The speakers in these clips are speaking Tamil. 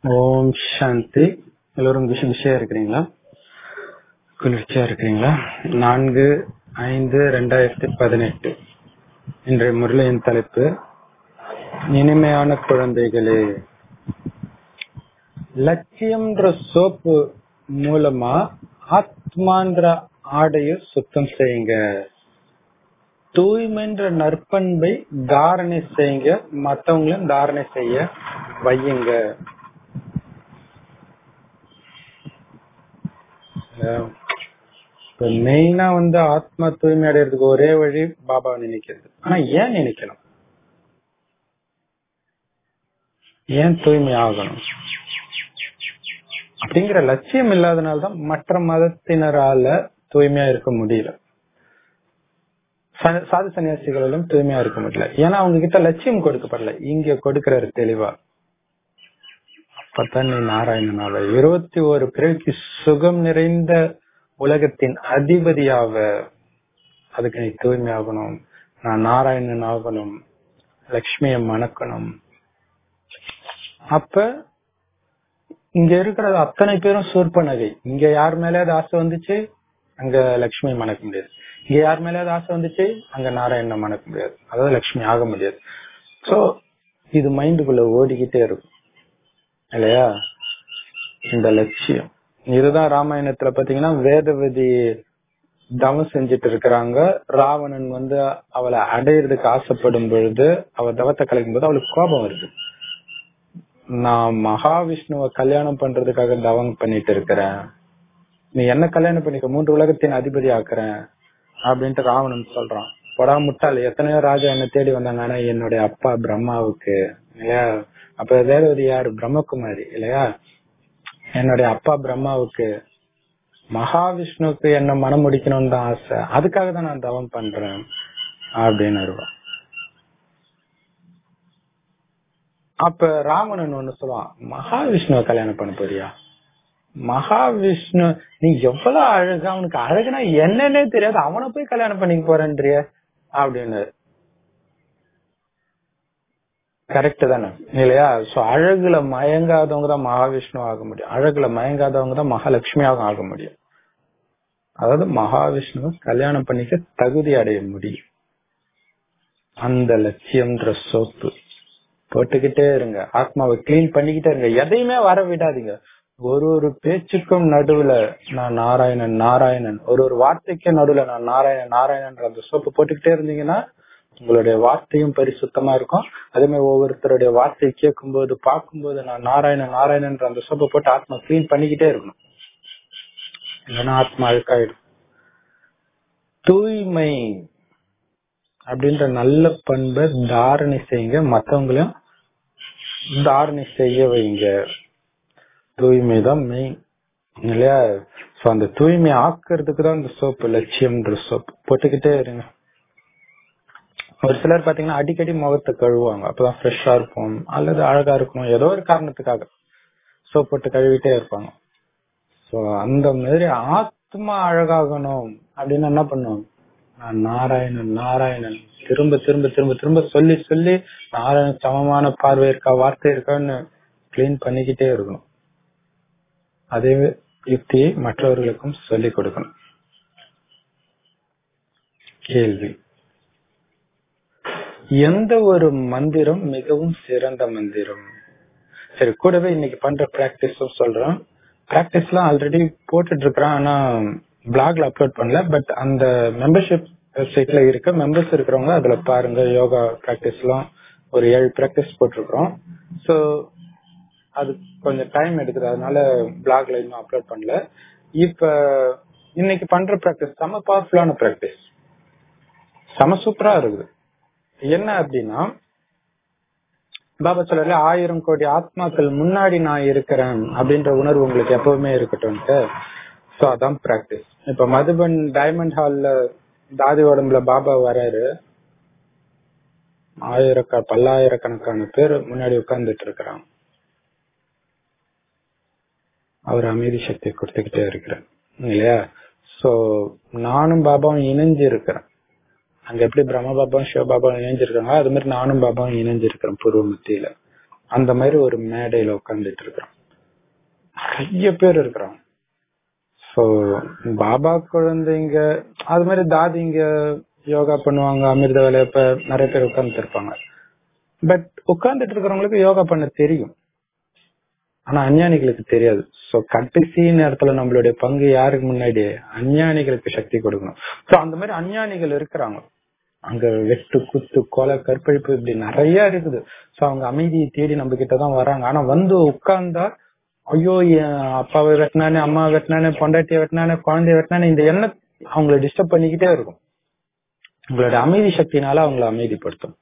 ஓம் சாந்தி எல்லோரும் குஷி குஷியா இருக்கிறீங்களா குளிர்ச்சியா இருக்கிறீங்களா நான்கு ஐந்து ரெண்டாயிரத்தி பதினெட்டு இன்றைய முரளியின் தலைப்பு இனிமையான குழந்தைகளே லட்சியம்ன்ற சோப்பு மூலமா ஆத்மான்ற ஆடைய சுத்தம் செய்யுங்க தூய்மைன்ற நற்பண்பை தாரணை செய்யுங்க மத்தவங்களையும் தாரணை செய்ய வையுங்க மெயினா வந்து ஆத்மா தூய்மை அடைறதுக்கு ஒரே வழி பாபா நினைக்கிறது ஆனா ஏன் நினைக்கணும் ஏன் தூய்மை ஆகணும் அப்படிங்கிற லட்சியம் இல்லாதனால்தான் மற்ற மதத்தினரால தூய்மையா இருக்க முடியல சாது சன்னியாசிகளிலும் தூய்மையா இருக்க முடியல ஏன்னா அவங்க கிட்ட லட்சியம் கொடுக்கப்படல இங்க கொடுக்கிறாரு தெளிவா அப்பதான் நீ நாராயணனாவ இருபத்தி ஒரு பிறவிக்கு சுகம் நிறைந்த உலகத்தின் அதிபதியாவ அதுக்கு நீ தூய்மை ஆகணும் நான் நாராயணன் ஆகணும் லக்ஷ்மிய மணக்கணும் அப்ப இங்க இருக்கிற அத்தனை பேரும் சூர்பனகை இங்க யார் மேலேயாவது ஆசை வந்துச்சு அங்க லட்சுமி மணக்க முடியாது இங்க யார் மேலேயாவது ஆசை வந்துச்சு அங்க நாராயணன் மணக்க முடியாது அதாவது லட்சுமி ஆக முடியாது சோ இது மைண்டுக்குள்ள ஓடிக்கிட்டே இருக்கும் இல்லையா இந்த லட்சியம் இதுதான் ராமாயணத்துல பாத்தீங்கன்னா வேதவதி தவம் செஞ்சுட்டு இருக்கிறாங்க ராவணன் வந்து அவளை அடையிறதுக்கு ஆசைப்படும் பொழுது அவ தவத்தை கலைக்கும் போது அவளுக்கு கோபம் வருது நான் மகாவிஷ்ணுவ கல்யாணம் பண்றதுக்காக தவம் பண்ணிட்டு இருக்கிறேன் நீ என்ன கல்யாணம் பண்ணிக்க மூன்று உலகத்தின் அதிபதி ஆக்குறேன் அப்படின்ட்டு ராவணன் சொல்றான் பொடா முட்டாள் எத்தனையோ ராஜா என்ன தேடி வந்தாங்க ஆனா என்னுடைய அப்பா பிரம்மாவுக்கு இல்லையா அப்ப வேதவதி யாரு பிரம்மகுமாரி இல்லையா என்னுடைய அப்பா பிரம்மாவுக்கு மகாவிஷ்ணுவுக்கு என்ன மனம் முடிக்கணும்னு தான் ஆசை அதுக்காக தான் நான் தவம் பண்றேன் அப்படின்னு வருவான் அப்ப ராவணன் ஒண்ணு சொல்லுவான் மகாவிஷ்ணுவை கல்யாணம் பண்ண போறியா மகாவிஷ்ணு நீ எவ்வளவு அழகு அவனுக்கு அழகுனா என்னன்னே தெரியாது அவனை போய் கல்யாணம் பண்ணிக்க போறேன்றிய அப்படின்னு கரெக்ட் தானே இல்லையா சோ அழகுல மயங்காதவங்க தான் மகாவிஷ்ணு ஆக முடியும் அழகுல மயங்காதவங்க தான் மகாலட்சுமியாக ஆக முடியும் அதாவது மகாவிஷ்ணுவை கல்யாணம் பண்ணிக்க தகுதி அடைய முடியும் அந்த லட்சியம்ன்ற சோப்பு போட்டுக்கிட்டே இருங்க ஆத்மாவை கிளீன் பண்ணிக்கிட்டே இருங்க எதையுமே வர விடாதீங்க ஒரு ஒரு பேச்சுக்கும் நடுவுல நான் நாராயணன் நாராயணன் ஒரு ஒரு வார்த்தைக்கும் நடுவுல நான் நாராயணன் நாராயணன் அந்த சோப்பு போட்டுக்கிட்டே இருந்தீங்கன்னா உங்களுடைய வார்த்தையும் பரிசுத்தமா இருக்கும் அதே மாதிரி ஒவ்வொருத்தருடைய வார்த்தையை கேட்கும் போது பார்க்கும்போது நான் நாராயணன் நாராயணன் அந்த சோப்பை போட்டு ஆத்மா கிளீன் பண்ணிக்கிட்டே இருக்கணும் இல்லைன்னா ஆத்மா அழுக்காயிடும் தூய்மை அப்படின்ற நல்ல பண்பை தாரணை செய்யுங்க மத்தவங்களையும் தாரணை செய்ய வைங்க தூய்மை தான் மெயின் இல்லையா சோ அந்த தூய்மை ஆக்குறதுக்கு தான் இந்த சோப்பு லட்சியம்ன்ற சோப்பு போட்டுக்கிட்டே இருங்க ஒரு சிலர் பாத்தீங்கன்னா அடிக்கடி முகத்தை கழுவுவாங்க அப்பதான் ஃப்ரெஷ்ஷா இருக்கும் அல்லது அழகா இருக்கணும் ஏதோ ஒரு காரணத்துக்காக சோப் போட்டு கழுவிட்டே இருப்பாங்க சோ அந்த மாதிரி ஆத்மா அழகாகணும் அப்படின்னு என்ன பண்ணுவாங்க நான் நாராயணன் நாராயணன் திரும்ப திரும்ப திரும்ப திரும்ப சொல்லி சொல்லி நாராயண சமமான பார்வை இருக்கா வார்த்தை இருக்கான்னு கிளீன் பண்ணிக்கிட்டே இருக்கணும் அதே யுக்தியை மற்றவர்களுக்கும் சொல்லிக் கொடுக்கணும் கேள்வி எந்த ஒரு மந்திரம் மிகவும் சிறந்த மந்திரம் சரி கூடவே இன்னைக்கு பண்ற பிராக்டிஸும் சொல்றேன் பிராக்டிஸ் எல்லாம் ஆல்ரெடி போட்டுட்டு இருக்கிறேன் ஆனா பிளாக்ல அப்லோட் பண்ணல பட் அந்த மெம்பர்ஷிப் வெப்சைட்ல இருக்க மெம்பர்ஸ் இருக்கிறவங்க அதுல பாருங்க யோகா பிராக்டிஸ் எல்லாம் ஒரு ஏழு பிராக்டிஸ் போட்டிருக்கிறோம் சோ அது கொஞ்சம் டைம் எடுக்குது அதனால பிளாக்ல இன்னும் அப்லோட் பண்ணல இப்ப இன்னைக்கு பண்ற பிராக்டிஸ் செம பவர்ஃபுல்லான பிராக்டிஸ் செம சூப்பரா இருக்குது என்ன அப்படின்னா பாபா சொல்லல ஆயிரம் கோடி ஆத்மாக்கள் முன்னாடி நான் இருக்கிறேன் அப்படின்ற உணர்வு உங்களுக்கு எப்பவுமே இருக்கட்டும்ட்டு சோ அதான் பிராக்டிஸ் இப்ப மதுபன் டைமண்ட் ஹால்ல தாதி உடம்புல பாபா வராரு ஆயிரக்க பல்லாயிரக்கணக்கான பேர் முன்னாடி உட்கார்ந்துட்டு இருக்கிறாங்க அவர் அமைதி சக்தி கொடுத்துக்கிட்டே இருக்கிறார் இல்லையா சோ நானும் பாபாவும் இணைஞ்சு இருக்கிறேன் அங்க எப்படி பிரம்ம பாபாவும் சிவ பாபாவும் இணைஞ்சிருக்காங்க அது மாதிரி நானும் பாபாவும் இணைஞ்சிருக்கிறேன் பூர்வ மத்தியில அந்த மாதிரி ஒரு மேடையில உட்கார்ந்துட்டு இருக்கிறோம் நிறைய பேர் இருக்கிறாங்க சோ பாபா குழந்தைங்க அது மாதிரி தாதிங்க யோகா பண்ணுவாங்க அமிர்த வேலையப்ப நிறைய பேர் உட்கார்ந்துட்டு இருப்பாங்க பட் உட்கார்ந்துட்டு இருக்கிறவங்களுக்கு யோகா பண்ண தெரியும் ஆனா அஞ்ஞானிகளுக்கு தெரியாது சோ கடைசி நேரத்துல நம்மளுடைய பங்கு யாருக்கு முன்னாடி அஞ்ஞானிகளுக்கு சக்தி கொடுக்கணும் சோ அந்த மாதிரி அஞ்ஞானிகள் இருக்கிறாங்க அங்க வெட்டு குத்து கொலை கற்பழிப்பு இப்படி நிறைய இருக்குது சோ அவங்க அமைதியை தேடி நம்ம கிட்டதான் வராங்க ஆனா வந்து உட்கார்ந்தா ஐயோ என் அப்பாவை வெட்டினானே அம்மா வெட்டினானே பொண்டாட்டியை வெட்டினானே குழந்தைய வெட்டினானே இந்த எண்ணம் அவங்கள டிஸ்டர்ப் பண்ணிக்கிட்டே இருக்கும் உங்களோட அமைதி சக்தினால அவங்கள அமைதிப்படுத்தும்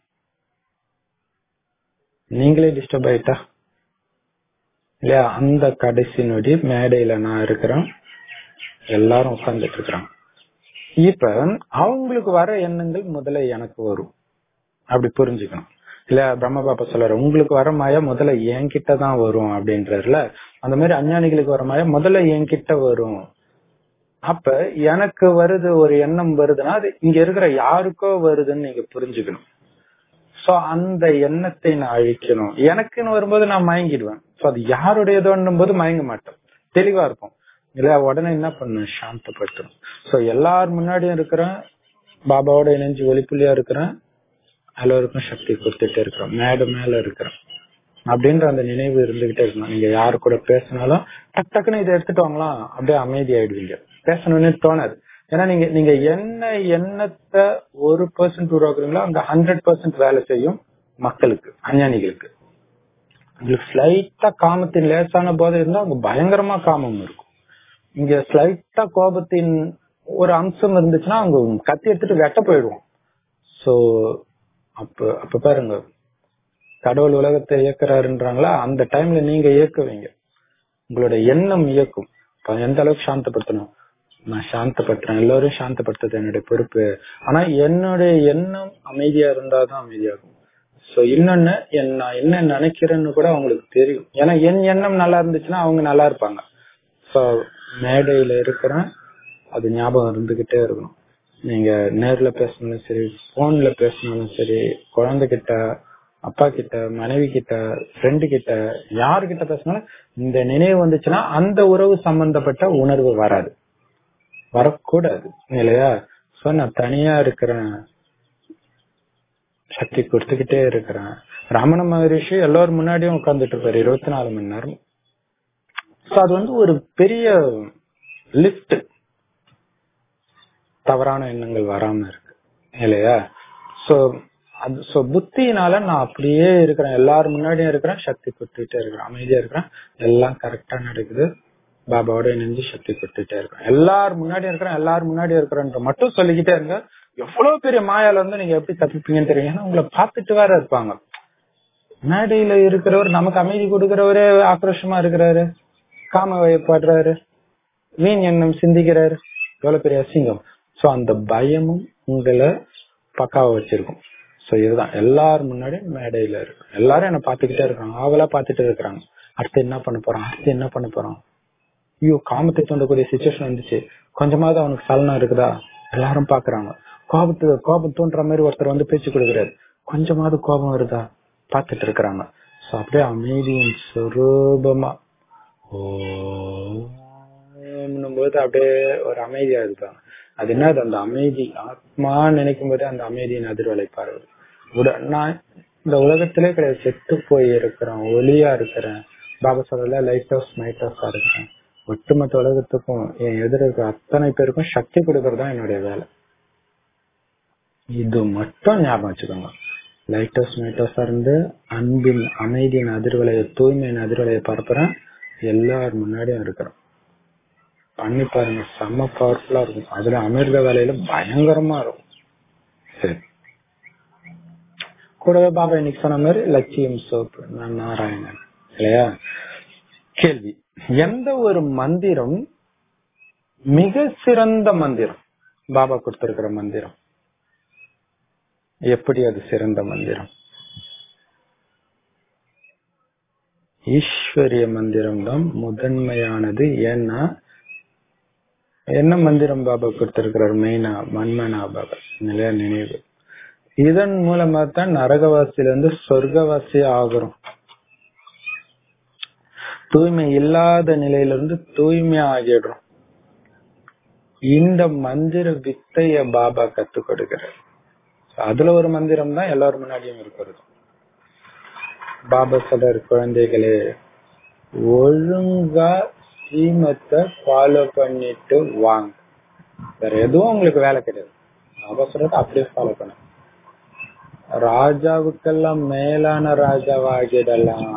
நீங்களே டிஸ்டர்ப் ஆயிட்டா இல்லையா அந்த கடைசி நொடி மேடையில நான் இருக்கிறேன் எல்லாரும் உட்கார்ந்துட்டு இருக்கிறாங்க இப்ப அவங்களுக்கு வர எண்ணங்கள் முதல்ல எனக்கு வரும் அப்படி புரிஞ்சுக்கணும் இல்ல பிரம்ம பாப்பா சொல்றாரு உங்களுக்கு வர மாயா முதல்ல என்கிட்ட தான் வரும் அப்படின்றாருல அந்த மாதிரி அஞ்ஞானிகளுக்கு வர மாயா முதல்ல என்கிட்ட வரும் அப்ப எனக்கு வருது ஒரு எண்ணம் வருதுன்னா அது இங்க இருக்கிற யாருக்கோ வருதுன்னு நீங்க புரிஞ்சுக்கணும் சோ அந்த எண்ணத்தை நான் அழிக்கணும் எனக்குன்னு வரும்போது நான் மயங்கிடுவேன் சோ அது யாருடையதோன்னும் போது மயங்க மாட்டேன் தெளிவா இருக்கும் இல்ல உடனே என்ன பண்ணணும் சாந்தப்படுத்தணும் சோ எல்லார் முன்னாடியும் இருக்கிறேன் பாபாவோட இணைஞ்சு ஒளிப்புள்ளியா இருக்கிறேன் எல்லோருக்கும் சக்தி கொடுத்துட்டே இருக்கிறோம் மேடு மேல இருக்கிறோம் அப்படின்ற அந்த நினைவு இருந்துகிட்டே இருக்கணும் நீங்க யாரு கூட பேசினாலும் டக் டக்குன்னு இதை எடுத்துட்டு வாங்கலாம் அப்படியே அமைதி ஆயிடுவீங்க பேசணும்னு தோணாது ஏன்னா நீங்க நீங்க என்ன எண்ணத்தை ஒரு பர்சன்ட் உருவாக்குறீங்களோ அங்க ஹண்ட்ரட் பர்சன்ட் வேலை செய்யும் மக்களுக்கு அஞ்ஞானிகளுக்கு உங்களுக்கு ஸ்லைட்டா காமத்தின் லேசான போதை இருந்தா அங்க பயங்கரமா காமம் இருக்கும் இங்க ஸ்லைட்டா கோபத்தின் ஒரு அம்சம் இருந்துச்சுன்னா அவங்க கத்தி எடுத்துட்டு வெட்ட போயிடுவோம் சோ அப்ப அப்ப பாருங்க கடவுள் உலகத்தை இயக்குறாருன்றாங்களா அந்த டைம்ல நீங்க இயக்குவீங்க உங்களோட எண்ணம் இயக்கும் அப்ப எந்த அளவுக்கு சாந்தப்படுத்தணும் நான் சாந்தப்படுத்துறேன் எல்லாரும் சாந்தப்படுத்துறது என்னுடைய பொறுப்பு ஆனா என்னுடைய எண்ணம் அமைதியா இருந்தாதான் அமைதியாகும் சோ இன்னொன்னு என் நான் என்ன நினைக்கிறேன்னு கூட அவங்களுக்கு தெரியும் ஏன்னா என் எண்ணம் நல்லா இருந்துச்சுன்னா அவங்க நல்லா இருப்பாங்க சோ மேடையில இருக்கிறேன் அது ஞாபகம் இருந்துகிட்டே இருக்கணும் நீங்க நேர்ல பேசினாலும் சரி போன்ல பேசினாலும் சரி குழந்தைகிட்ட அப்பா கிட்ட மனைவி கிட்ட ஃப்ரெண்டு கிட்ட யாருக்கிட்ட பேசினாலும் இந்த நினைவு வந்துச்சுன்னா அந்த உறவு சம்பந்தப்பட்ட உணர்வு வராது வரக்கூடாது இல்லையா சோ நான் தனியா இருக்கிறேன் சக்தி கொடுத்துக்கிட்டே இருக்கிறேன் ரமண மகரிஷி எல்லாரும் முன்னாடியும் உட்கார்ந்துட்டு இருப்பாரு இருபத்தி நாலு மணி நேரம் சோ அது வந்து ஒரு பெரிய லிஃப்ட் தவறான எண்ணங்கள் வராம இருக்கு இல்லையா சோ அது சோ புத்தியினால நான் அப்படியே இருக்கிறேன் எல்லாரும் முன்னாடியும் இருக்கிறேன் சக்தி கொடுத்துட்டே இருக்கிறேன் அமைதியா இருக்கிறேன் எல்லாம் கரெக்டா நடக்குது பாபாவோட இணைஞ்சு சக்தி கொடுத்துட்டே இருக்கிறேன் எல்லாரும் முன்னாடி இருக்கிறேன் எல்லாரும் முன்னாடி இருக்கிறேன்ற மட்டும் சொல்லிக்கிட்டே இருங்க எவ்வளவு பெரிய மாயால இருந்து நீங்க எப்படி தப்பிப்பீங்கன்னு தெரியும் ஏன்னா உங்களை பார்த்துட்டு வேற இருப்பாங்க மேடையில இருக்கிறவர் நமக்கு அமைதி கொடுக்கிறவரே ஆக்ரோஷமா இருக்கிறாரு காம வயப்படுறாரு வீண் எண்ணம் சிந்திக்கிறாரு எவ்வளவு பெரிய அசிங்கம் சோ அந்த பயமும் உங்களை பக்காவா வச்சிருக்கும் சோ இதுதான் எல்லாரும் முன்னாடி மேடையில இருக்கு எல்லாரும் என்ன பாத்துக்கிட்டே இருக்காங்க ஆவலா பாத்துட்டு இருக்கிறாங்க அடுத்து என்ன பண்ண போறான் அடுத்து என்ன பண்ண போறான் ஐயோ காமத்தை தூண்டக்கூடிய சுச்சுவேஷன் வந்துச்சு கொஞ்சமாவது அவனுக்கு சலனம் இருக்குதா எல்லாரும் பாக்குறாங்க கோபத்து கோபம் தூண்டுற மாதிரி ஒருத்தர் வந்து பேச்சு கொடுக்குறாரு கொஞ்சமாவது கோபம் வருதா பாத்துட்டு இருக்கிறாங்க சோ அப்படியே அமைதியின் சுரூபமா ஓம் போது அப்படியே ஒரு அமைதியா இருப்பாங்க அது என்னது அந்த அமைதி ஆத்மா நினைக்கும் போது அந்த அமைதியின் அதிர்வலை பார்வை உட நான் இந்த உலகத்திலே கிடையாது செத்து போய் இருக்கிறேன் ஒளியா இருக்கிறேன் பாபா சொல்லல லைட் ஹவுஸ் நைட் ஹவுஸா இருக்கிறேன் ஒட்டுமொத்த உலகத்துக்கும் என் எதிர இருக்கிற அத்தனை பேருக்கும் சக்தி கொடுக்கறது தான் என்னுடைய வேலை இது மட்டும் ஞாபகம் வச்சுக்கோங்க லைட் ஹவுஸ் நைட் ஹவுஸா இருந்து அன்பின் அமைதியின் அதிர்வலைய தூய்மையின் அதிர்வலையை பரப்புறேன் எல்லார் முன்னாடியும் இருக்கிறோம் பண்ணி பாருங்க செம்ம பவர்ஃபுல்லா இருக்கும் அதுல அமிர்த வேலையில பயங்கரமா இருக்கும் சரி கூடவே பாபா இன்னைக்கு சொன்ன மாதிரி லட்சியம் சோப்பு நான் நாராயணன் இல்லையா கேள்வி எந்த ஒரு மந்திரம் மிக சிறந்த மந்திரம் பாபா கொடுத்திருக்கிற மந்திரம் எப்படி அது சிறந்த மந்திரம் ஈஸ்வரிய மந்திரம் தான் முதன்மையானது ஏன்னா என்ன மந்திரம் பாபா கொடுத்திருக்கிறார் மெயினா மன்மனா பாபா நிலைய நினைவு இதன் மூலமா தான் நரகவாசியில இருந்து சொர்க்கவாசி ஆகுறோம் தூய்மை இல்லாத நிலையிலிருந்து தூய்மையா ஆகிடுறோம் இந்த மந்திர வித்தைய பாபா கத்து கொடுக்கிறார் அதுல ஒரு மந்திரம் தான் எல்லாரும் முன்னாடியும் இருக்கிறது பாபா சொல்றார் குழந்தைகளே ஒழுங்கா ஸ்ரீமத்தை ஃபாலோ பண்ணிட்டு வாங்க வேற எதுவும் உங்களுக்கு வேலை கிடையாது பாபா சொல்றது அப்படியே ஃபாலோ பண்ண ராஜாவுக்கெல்லாம் மேலான ராஜாவாகிடலாம்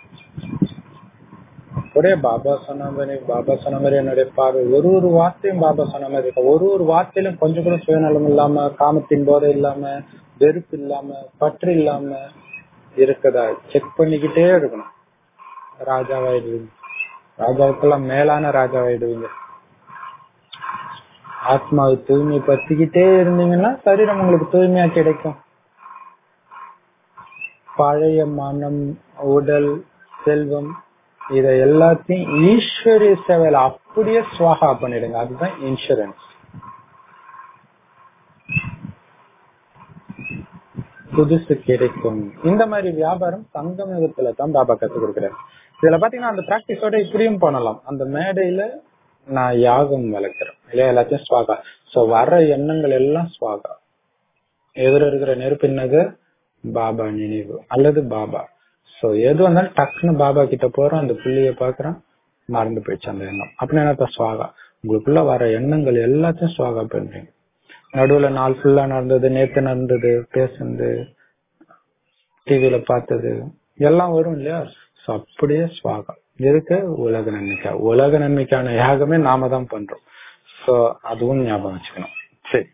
ஒரே பாபா சொன்ன மாதிரி பாபா சொன்ன மாதிரி என்னுடைய பார்வை ஒரு ஒரு வார்த்தையும் பாபா சொன்ன மாதிரி இருக்கு ஒரு ஒரு வார்த்தையிலும் கொஞ்சம் கூட சுயநலம் இல்லாம காமத்தின் போதை இல்லாம வெறுப்பு இல்லாம பற்று இல்லாம இருக்குதா செக் பண்ணிக்கிட்டே இருக்கணும் ராஜாவாயிடுவீங்க ராஜாவுக்கெல்லாம் மேலான ராஜாவாயிடுவீங்க ஆத்மாவை தூய்மை பத்திக்கிட்டே இருந்தீங்கன்னா சரீரம் உங்களுக்கு தூய்மையா கிடைக்கும் பழைய மனம் உடல் செல்வம் இத எல்லாத்தையும் ஈஸ்வரிய சேவையில அப்படியே சுவாகா பண்ணிடுங்க அதுதான் இன்சூரன்ஸ் புதுசு கிடைக்கும் இந்த மாதிரி வியாபாரம் சங்கமயத்துல தான் பாபா கத்து கொடுக்குறாரு இதுல பாத்தீங்கன்னா அந்த பிராக்டிஸோட இப்படியும் பண்ணலாம் அந்த மேடையில நான் யாகம் வளர்க்கிறேன் இல்லையா எல்லாத்தையும் ஸ்வாகா சோ வர எண்ணங்கள் எல்லாம் ஸ்வாகா எதிர இருக்கிற நெருப்பின்னது பாபா நினைவு அல்லது பாபா சோ எது வந்தாலும் டக்குன்னு பாபா கிட்ட போறோம் அந்த புள்ளிய பாக்குறோம் மறந்து போயிடுச்சு அந்த எண்ணம் அப்படின்னு என்ன சுவாகா உங்களுக்குள்ள வர எண்ணங்கள் எல்லாத்தையும் சுவாகா பண்றீங்க நடுவுல நாள் ஃபுல்லா நடந்தது நேத்து நடந்தது பேசுனது டிவில பார்த்தது எல்லாம் வரும் இல்லையா சோ அப்படியே சுவாகா இருக்கு உலக நன்மைக்கா உலக நன்மைக்கான யாகமே நாம தான் பண்றோம் சோ அதுவும் ஞாபகம் வச்சுக்கணும் சரி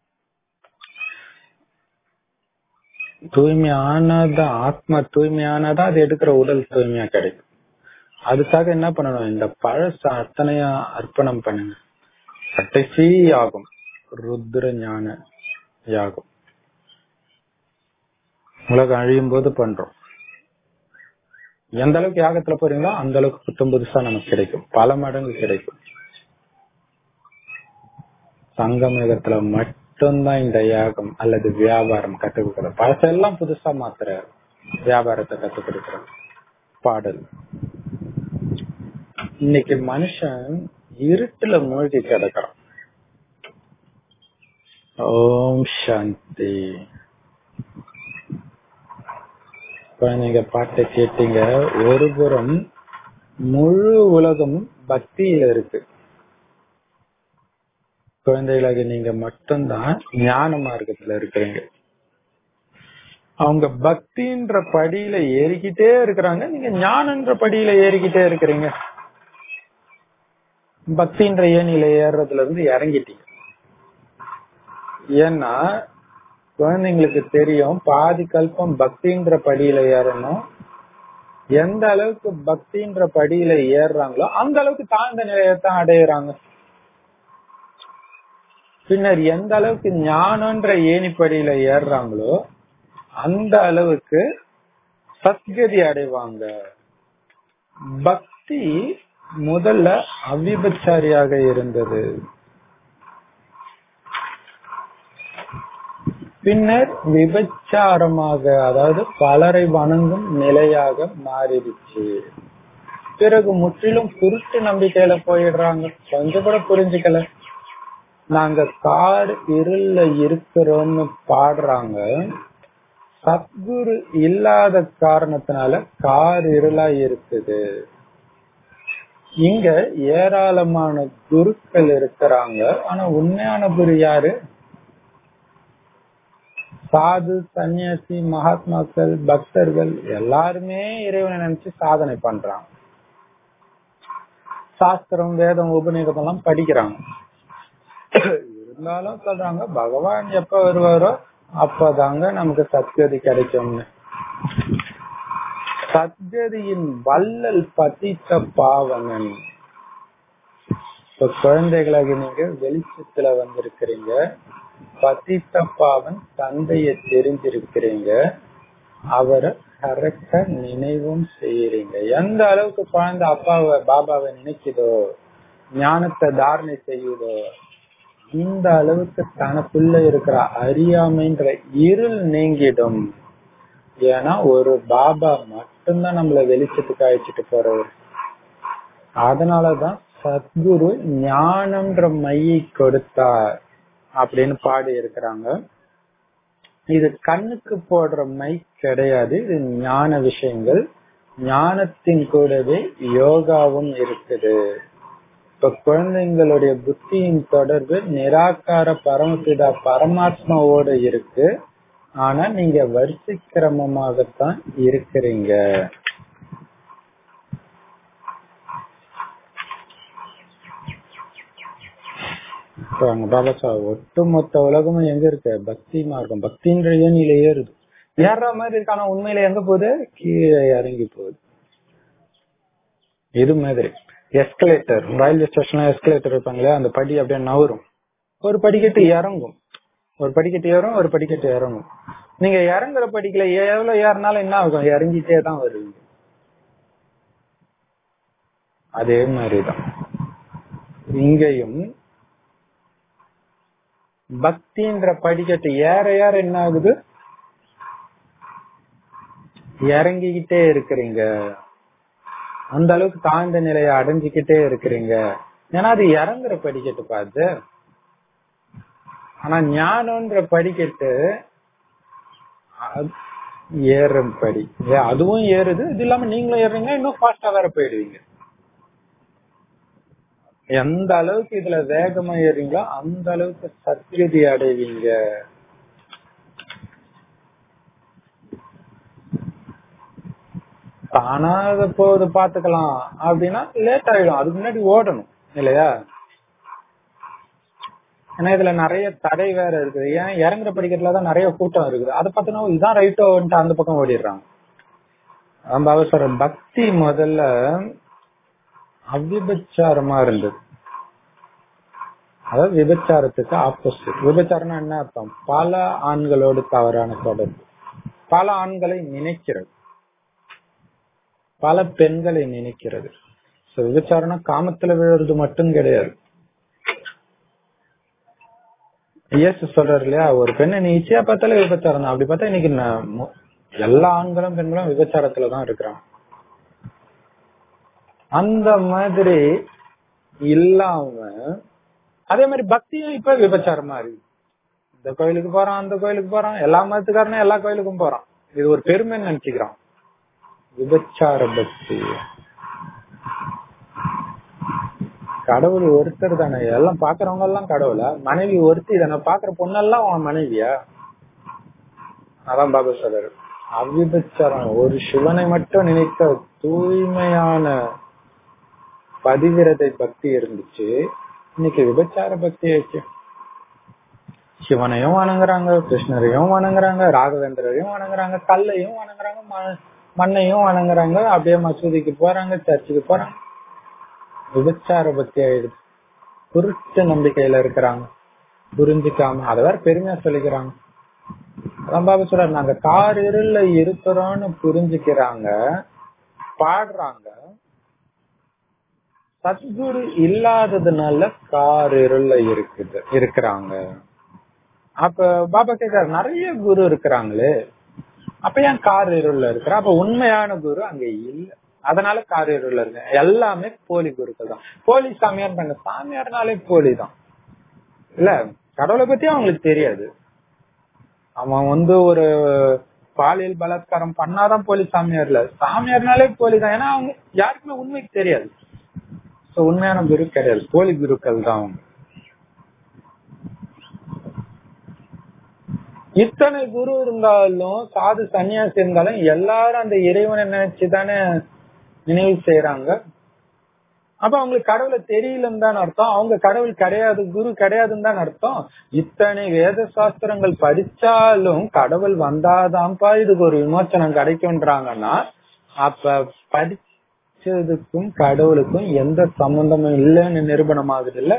தூய்மையானதான் ஆத்மா தூய்மையானதா அது எடுக்கிற உடல் தூய்மையா கிடைக்கும் அதுக்காக என்ன பண்ணணும் இந்த பழச அத்தனையா அர்ப்பணம் பண்ணுங்க கடைசி யாகம் ருத்ர ஞான யாகம் உலகம் அழியும் போது பண்றோம் எந்த அளவுக்கு யாகத்துல போறீங்களோ அந்த அளவுக்கு புத்தம் புதுசா நமக்கு கிடைக்கும் பல மடங்கு கிடைக்கும் சங்கமேகத்துல மட்டும்தான் இந்த யாகம் அல்லது வியாபாரம் கத்துக் கொடுக்கறது பழசெல்லாம் புதுசா மாத்துற வியாபாரத்தை கத்துக் கொடுக்கிற பாடல் இன்னைக்கு மனுஷன் இருட்டுல மூழ்கி கிடக்குறான் ஓம் சாந்தி குழந்தைங்க பாட்டை கேட்டீங்க ஒரு புறம் முழு உலகம் பக்தியில இருக்கு குழந்தைகளாக நீங்க மட்டும்தான் ஞான மார்க்கத்துல இருக்கிறீங்க அவங்க பக்தின்ற படியில ஏறிக்கிட்டே இருக்கிறாங்க நீங்க ஞானன்ற படியில ஏறிக்கிட்டே இருக்கிறீங்க பக்தின்ற ஏனில ஏறுறதுல இருந்து இறங்கிட்டீங்க ஏன்னா குழந்தைங்களுக்கு தெரியும் பாதி கல்பம் பக்தின்ற படியில ஏறணும் எந்த அளவுக்கு பக்தின்ற படியில ஏறுறாங்களோ அந்த அளவுக்கு தாழ்ந்த நிலையத்தான் அடையிறாங்க பின்னர் எந்த அளவுக்கு ஞானன்ற ஏணிப்படியில ஏறுறாங்களோ அந்த அளவுக்கு சத்கதி அடைவாங்க பக்தி முதல்ல அவிபச்சாரியாக இருந்தது பின்னர் விபச்சாரமாக அதாவது பலரை வணங்கும் நிலையாக மாறிடுச்சு பிறகு முற்றிலும் குருட்டு நம்பிக்கையில போயிடுறாங்க கொஞ்சம் கூட புரிஞ்சுக்கல நாங்க காடு இருள்ல இருக்கிறோம்னு பாடுறாங்க சத்குரு இல்லாத காரணத்தினால கார் இருளா இருக்குது இங்க ஏராளமான குருக்கள் இருக்கிறாங்க ஆனா உண்மையான குரு யாரு சாது சன்னியாசி மகாத்மாக்கள் பக்தர்கள் எல்லாருமே இறைவனை நினைச்சு சாதனை பண்றாங்க சாஸ்திரம் வேதம் உபநிடதம் எல்லாம் படிக்கிறாங்க இருந்தாலும் சொல்றாங்க பகவான் எப்ப வருவாரோ அப்பதாங்க நமக்கு சத்கதி கிடைக்கும்னு சத்கதியின் வள்ளல் பதித்த பாவனன் இப்ப குழந்தைகளாக நீங்க வெளிச்சத்துல வந்திருக்கிறீங்க பதித்த பாவன் தந்தைய தெரிஞ்சிருக்கிறீங்க அவரை கரெக்டா நினைவும் செய்யறீங்க எந்த அளவுக்கு குழந்தை அப்பாவை பாபாவை நினைக்குதோ ஞானத்தை தாரணை செய்யுதோ இந்த அளவுக்கு தனக்குள்ள இருக்கிற அறியாமைன்ற இருள் நீங்கிடும் ஏன்னா ஒரு பாபா மட்டும்தான் நம்மள வெளிச்சத்துக்கு அழைச்சிட்டு போறவர் அதனாலதான் சத்குரு ஞானம்ன்ற மையை கொடுத்தார் அப்படின்னு பாடி இருக்கிறாங்க இது கண்ணுக்கு போடுற மை கிடையாது இது ஞான விஷயங்கள் ஞானத்தின் கூடவே யோகாவும் இருக்குது இப்ப குழந்தைங்களுடைய புத்தியின் தொடர்பு நிராகார பரமபிதா பரமாத்மாவோட இருக்கு ஆனா நீங்க வரிசை கிரமமாகத்தான் இருக்கிறீங்க இப்ப அங்க பாபா சாஹ் ஒட்டுமொத்த உலகமும் எங்க இருக்கு பக்தி மார்க்கம் பக்தின்ற ஏனில ஏறுது ஏறுற மாதிரி இருக்கு ஆனா உண்மையில எங்க போகுது கீழே இறங்கி போகுது இது மாதிரி எஸ்கலேட்டர் ரயில்வே ஸ்டேஷன்ல எஸ்கலேட்டர் இருப்பாங்களே அந்த படி அப்படியே நவரும் ஒரு படிக்கட்டு இறங்கும் ஒரு படிக்கட்டு ஏறும் ஒரு படிக்கட்டு இறங்கும் நீங்க இறங்குற படிக்கல எவ்வளவு ஏறினாலும் என்ன ஆகும் இறங்கிட்டே தான் வருவீங்க அதே மாதிரிதான் இங்கேயும் பக்தின்ற படிக்கட்டு ஏற ஏற என்ன ஆகுது இறங்கிக்கிட்டே இருக்கிறீங்க அந்த அளவுக்கு தாழ்ந்த நிலையை அடைஞ்சுக்கிட்டே இருக்கிறீங்க ஏன்னா அது இறங்குற படிக்கட்டு பார்த்து ஆனா ஞானம்ன்ற படிக்கட்டு அது ஏறும் படி ஏ- அதுவும் ஏறுது இது இல்லாம நீங்களும் ஏறுறீங்க இன்னும் ஃபாஸ்டா வேற போயிடுவீங்க எந்த அளவுக்கு இதுல வேகமா ஏறீங்களோ அந்த அளவுக்கு சத்கதி அடைவீங்க தானா அது போகுது பாத்துக்கலாம் அப்படின்னா லேட் ஆயிடும் அதுக்கு முன்னாடி ஓடணும் இல்லையா ஏன்னா இதுல நிறைய தடை வேற இருக்குது ஏன் இறங்குற படிக்கட்டுலதான் நிறைய கூட்டம் இருக்குது அதை பார்த்தோன்னா இதான் ரைட்டோன்ட்டு அந்த பக்கம் ஓடிடுறாங்க நம்ம அவசரம் பக்தி முதல்ல அவ்விபச்சாரமா இருந்தது அதாவது விபச்சாரத்துக்கு ஆப்போசிட் விபச்சாரம்னா என்ன அர்த்தம் பல ஆண்களோடு தவறான தொடர்பு பல ஆண்களை நினைக்கிறது பல பெண்களை நினைக்கிறது So, விபச்சாரம்னா காமத்துல விழுறது மட்டும் கிடையாது இயேசு சொல்றாரு இல்லையா ஒரு பெண்ணை நீ இச்சையா பார்த்தாலே விபச்சாரம் தான் அப்படி பார்த்தா இன்னைக்கு ந- மு- எல்லா ஆண்களும் பெண்களும் விபச்சாரத்துல தான் இருக்கிறாங்க அந்த மாதிரி இல்லாம அதே மாதிரி பக்தியும் இப்ப விபச்சாரமா இருக்கு இந்த கோயிலுக்கு போறான் அந்த கோயிலுக்கு போறான் எல்லா மதத்துக்காரனும் எல்லா கோயிலுக்கும் போறான் இது ஒரு பெருமைன்னு நினைச்சுக்கிறான் விபச்சார பக்தி கடவுள் ஒருத்தர் தானே எல்லாம் பாக்குறவங்க எல்லாம் கடவுளா மனைவி ஒருத்தி தானே பாக்குற பொண்ணெல்லாம் உன் மனைவியா அதான் பாபா சொல்றாரு அவ்விபச்சாரம் ஒரு சிவனை மட்டும் நினைத்த தூய்மையான பதிவிரதை பக்தி இருந்துச்சு இன்னைக்கு விபச்சார பக்தி ஆச்சு சிவனையும் வணங்குறாங்க கிருஷ்ணரையும் வணங்குறாங்க ராகவேந்திரரையும் வணங்குறாங்க கல்லையும் வணங்குறாங்க ம- மண்ணையும் வணங்குறாங்க அப்படியே மசூதிக்கு போறாங்க சர்ச்சுக்கு போறாங்க விபச்சார பக்தி ஆயிடுச்சு குருட்டு நம்பிக்கையில இருக்கிறாங்க புரிஞ்சுக்காம அதை வேற பெருமையா சொல்லிக்கிறாங்க அதான் பாபா சொல்றாரு நாங்க கார் இருள்ல இருக்கிறோம்னு புரிஞ்சுக்கிறாங்க பாடுறாங்க சத்குரு இல்லாததுனால கார் இருள்ல இருக்குது இருக்கிறாங்க அப்ப பாபா கேக்குறாரு நிறைய குரு இருக்கிறாங்களே அப்ப ஏன் கார் இருள்ல இருக்கிற அப்ப உண்மையான குரு அங்க இல்ல அதனால கார் இருள்ல இருக்கு எல்லாமே போலி குருக்கள் தான் போலி சாமியார் பண்ண சாமியார்னாலே போலி தான் இல்ல கடவுளை பத்தி அவங்களுக்கு தெரியாது அவன் வந்து ஒரு பாலியல் பலாத்காரம் பண்ணாதான் போலி சாமியார் இல்ல சாமியார்னாலே போலி தான் ஏன்னா அவங்க யாருக்குமே உண்மைக்கு தெரியாது So, உண்மையான குரு கிடையாது போலி குருக்கள் தான் அவங்க இத்தனை குரு இருந்தாலும் சாது சன்னியாசி இருந்தாலும் எல்லாரும் அந்த இறைவனை நினைச்சுதானே நினைவு செய்யறாங்க அப்ப அவங்களுக்கு கடவுளை தெரியலன்னு தான் அர்த்தம் அவங்க கடவுள் கிடையாது குரு கிடையாதுன்னு தான் அர்த்தம் இத்தனை வேத சாஸ்திரங்கள் படிச்சாலும் கடவுள் வந்தாதான்ப்பா இதுக்கு ஒரு விமோச்சனம் கிடைக்கும்ன்றாங்கன்னா அப்ப படிச்சதுக்கும் கடவுளுக்கும் எந்த சம்பந்தமும் இல்லைன்னு நிரூபணம் ஆகுது இல்ல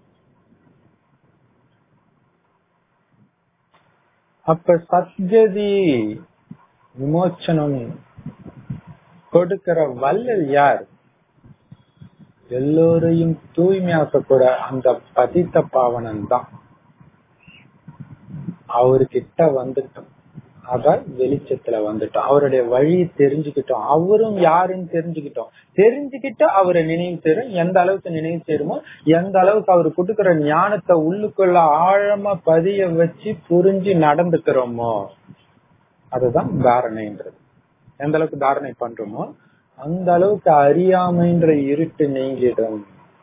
அப்ப சத்கதி விமோச்சனம் கொடுக்கிற வல்லல் யார் எல்லோரையும் தூய்மையாக்கக்கூட அந்த பதித்த பாவனன் தான் அவர்கிட்ட வந்துட்டோம் அவ வெளிச்சத்துல வந்துட்டோம் அவருடைய வழி தெரிஞ்சுக்கிட்டோம் அவரும் யாருன்னு தெரிஞ்சுக்கிட்டோம் தெரிஞ்சுக்கிட்டு அவரை நினைவு செய்யறோம் எந்த அளவுக்கு நினைவு செய்யறோமோ எந்த அளவுக்கு அவர் கொடுக்கிற ஞானத்தை உள்ளுக்குள்ள ஆழமா பதிய வச்சு புரிஞ்சு நடந்துக்கிறோமோ அதுதான் தாரணைன்றது எந்த அளவுக்கு தாரணை பண்றோமோ அந்த அளவுக்கு அறியாமைன்ற இருட்டு நீங்கிடும்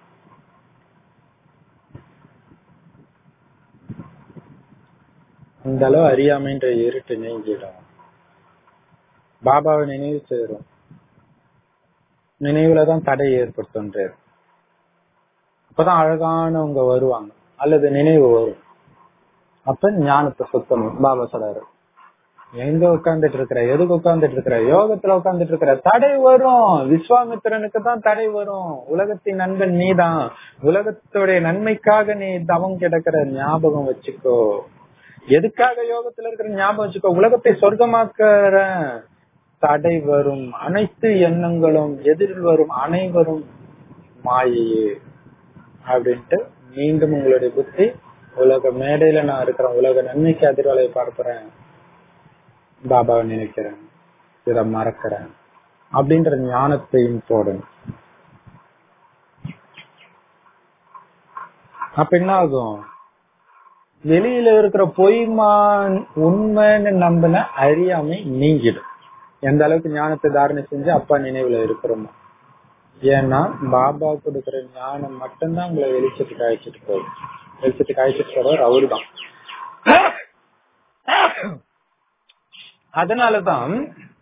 அந்த அளவு அறியாமைன்ற இருட்டு நீங்கிடும் பாபாவை நினைவு செய்யறோம் நினைவுலதான் தடை ஏற்படுத்துன்றார் அப்பதான் அழகானவங்க வருவாங்க அல்லது நினைவு வரும் அப்ப ஞானத்தை சுத்தணும் பாபா சொல்றாரு எங்க உட்கார்ந்துட்டு இருக்கிற எதுக்கு உட்கார்ந்துட்டு இருக்கிற யோகத்துல உட்கார்ந்துட்டு இருக்கிற தடை வரும் விஸ்வாமித்திரனுக்கு தான் தடை வரும் உலகத்தின் நண்பன் நீதான் உலகத்துடைய நன்மைக்காக நீ தவம் கிடக்கிற ஞாபகம் வச்சுக்கோ எதுக்காக யோகத்துல இருக்கிற ஞாபகம் வச்சுக்கோ உலகத்தை சொர்க்கமாக்குற தடை வரும் அனைத்து எண்ணங்களும் எதிரில் வரும் அனைவரும் மாயையே அப்படின்ட்டு மீண்டும் உங்களுடைய புத்தி உலக மேடையில நான் இருக்கிறேன் உலக நன்மைக்கு அதிர்வலை பார்க்கிறேன் பாபாவை நினைக்கிறேன் இதை மறக்கிறேன் அப்படின்ற ஞானத்தையும் போடணும் அப்ப என்ன ஆகும் வெளியில இருக்கிற பொய்மான் உண்மைன்னு நம்பின அறியாமை நீங்கிடும் எந்த அளவுக்கு ஞானத்தை தாரணை செஞ்சு அப்பா நினைவுல இருக்கிறோமோ ஏன்னா பாபா கொடுக்கிற ஞானம் மட்டும்தான் உங்களை வெளிச்சத்துக்கு அழைச்சிட்டு போகும் வெளிச்சத்துக்கு அழைச்சிட்டு போறவர் அவருதான் அதனாலதான்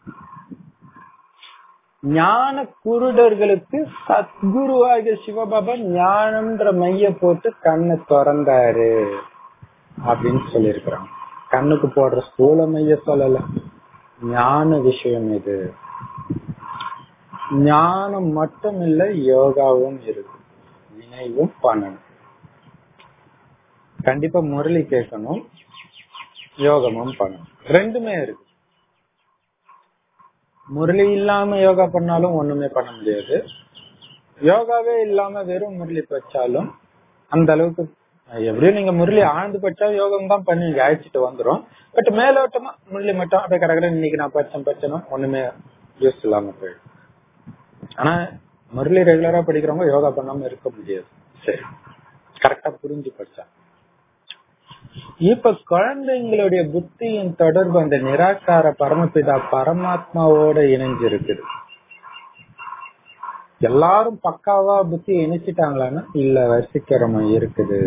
ஞான குருடர்களுக்கு சத்குருவாகிய சிவபாபா ஞானம்ன்ற மைய போட்டு கண்ணை திறந்தாரு அப்படின்னு சொல்லியிருக்கிறாங்க கண்ணுக்கு போடுற ஸ்தூல மைய சொல்லல ஞான விஷயம் இது ஞானம் மட்டும் இல்ல யோகாவும் இருக்கு நினைவும் பண்ணணும் கண்டிப்பா முரளி கேட்கணும் யோகமும் பண்ணணும் ரெண்டுமே இருக்கு முரளி இல்லாம யோகா பண்ணாலும் ஒண்ணுமே பண்ண முடியாது யோகாவே இல்லாம வெறும் முரளி பச்சாலும் அந்த அளவுக்கு எப்படியும் நீங்க முரளி ஆழ்ந்து பச்சா யோகம் தான் பண்ணி நீங்க அழைச்சிட்டு வந்துரும் பட் மேலோட்டமா முரளி மட்டும் அப்படியே கடற்கரை இன்னைக்கு நான் பச்சேன் பச்சனும் ஒண்ணுமே யூஸ் இல்லாம போயிடும் ஆனா முரளி ரெகுலரா படிக்கிறவங்க யோகா பண்ணாம இருக்க முடியாது சரி கரெக்டா புரிஞ்சு படிச்சா இப்ப குழந்தைங்களுடைய புத்தியின் தொடர்பு அந்த நிராகார பரமபிதா பரமாத்மாவோட இணைஞ்சு இருக்குது எல்லாரும் பக்காவா புத்தி இணைச்சிட்டாங்களான்னா இல்ல வரிசைக்கிரமம் இருக்குது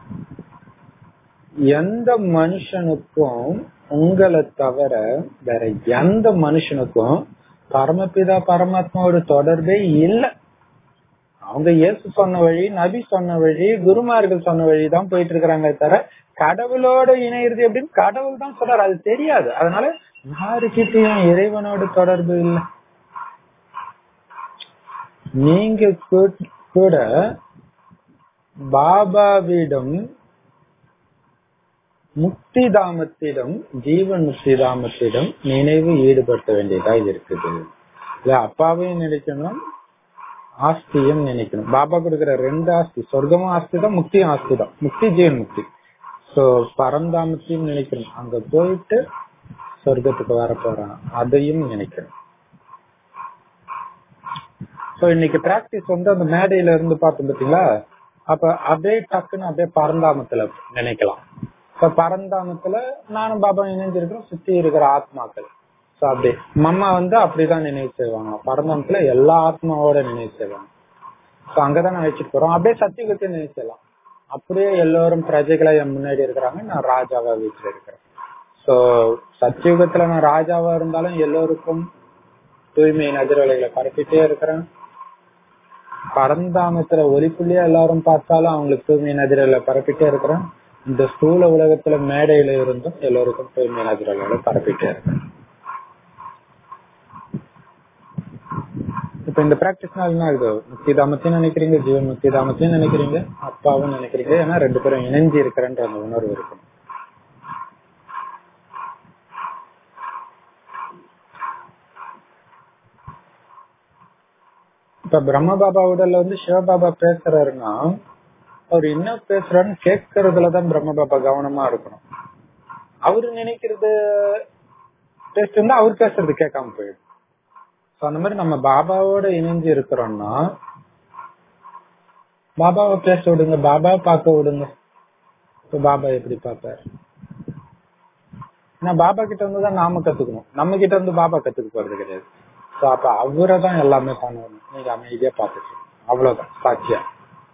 எந்த மனுஷனுக்கும் உங்களை தவிர வேற எந்த மனுஷனுக்கும் பரமபிதா பரமாத்மாவோட தொடர்பே இல்லை அவங்க இயேசு சொன்ன வழி நபி சொன்ன வழி குருமார்கள் சொன்ன வழி தான் போயிட்டு இருக்கிறாங்க தவிர கடவுளோட இணையிறது அப்படின்னு கடவுள் தான் சொல்றாரு அது தெரியாது அதனால யாருக்கிட்டையும் இறைவனோட தொடர்பு இல்லை நீங்க கூட பாபாவிடம் முக்தி தாமத்திடம் ஜீவன் முக்தி தாமத்திடம் நினைவு ஈடுபடுத்த வேண்டியதா இருக்குது இல்ல அப்பாவையும் நினைக்கணும் ஆஸ்தியும் நினைக்கணும் பாபா கொடுக்கிற ரெண்டு ஆஸ்தி சொர்க்கமும் ஆஸ்தி தான் முக்தியும் ஆஸ்தி தான் முக்தி ஜீவன் முக்தி சோ பரந்தாமத்தையும் நினைக்கணும் அங்க போயிட்டு சொர்க்கத்துக்கு வர போறான் அதையும் நினைக்கணும் சோ இன்னைக்கு பிராக்டிஸ் வந்து அந்த மேடையில இருந்து பார்த்தோம் பாத்தீங்களா அப்ப அப்படியே டக்குன்னு அப்படியே பரந்தாமத்துல நினைக்கலாம் இப்ப பரந்தாமத்துல நானும் பாபா இணைஞ்சிருக்கிறோம் சுத்தி இருக்கிற ஆத்மாக்கள் சோ அப்படியே மம்மா வந்து அப்படிதான் நினைவு செய்வாங்க பரந்தாமத்துல எல்லா ஆத்மாவோட நினைவு செய்வாங்க சோ அங்கதான் நான் வச்சுட்டு போறோம் அப்படியே சத்தியகத்தை நினைவு செய்யலாம் அப்படியே எல்லோரும் பிரஜைகளா என் முன்னாடி இருக்கிறாங்க நான் ராஜாவா வீட்டுல இருக்கிறேன் சோ சத்தியுகத்துல நான் ராஜாவா இருந்தாலும் எல்லோருக்கும் தூய்மையின் அதிர்வலைகளை பரப்பிட்டே இருக்கிறேன் பரந்தாமத்துல ஒலிப்புள்ளியா எல்லாரும் பார்த்தாலும் அவங்களுக்கு தூய்மையின் அதிர்வலை பரப்பிட்டே இருக்கிறேன் இந்த ஸ்தூல உலகத்துல மேடையில இருந்தும் எல்லோருக்கும் தூய்மையின் அதிர்வலைகளை பரப்பிட்டே இருக்கிறேன் இப்ப இந்த பிராக்டிஸ்னால என்ன ஆகுது முக்தி தாமத்தையும் நினைக்கிறீங்க ஜீவன் முக்தி தாமத்தையும் நினைக்கிறீங்க அப்பாவும் நினைக்கிறீங்க ஏன்னா ரெண்டு பேரும் இணைஞ்சு இருக்கிறன்ற அந்த உணர்வு இருக்கணும் இப்ப பிரம்ம பாபா உடல்ல வந்து சிவபாபா பேசுறாருன்னா அவர் என்ன பேசுறாருன்னு கேட்கறதுலதான் பிரம்ம பாபா கவனமா இருக்கணும் அவரு நினைக்கிறது டேஸ்ட் இருந்தா அவர் பேசுறது கேட்காம போயிடும் So, அந்த மாதிரி நம்ம பாபாவோட இணைஞ்சு இருக்கிறோம்னா பாபாவை பேச விடுங்க பாபாவை பார்க்க விடுங்க இப்ப பாபா எப்படி பார்ப்பாரு ஏன்னா பாபா கிட்ட இருந்து தான் நாம கத்துக்கணும் நம்ம கிட்ட இருந்து பாபா கத்துக்க போறது கிடையாது சோ அப்ப அவரை தான் எல்லாமே பண்ணணும் நீங்க அமைதியா பாத்துட்டு அவ்வளவுதான் சாட்சியா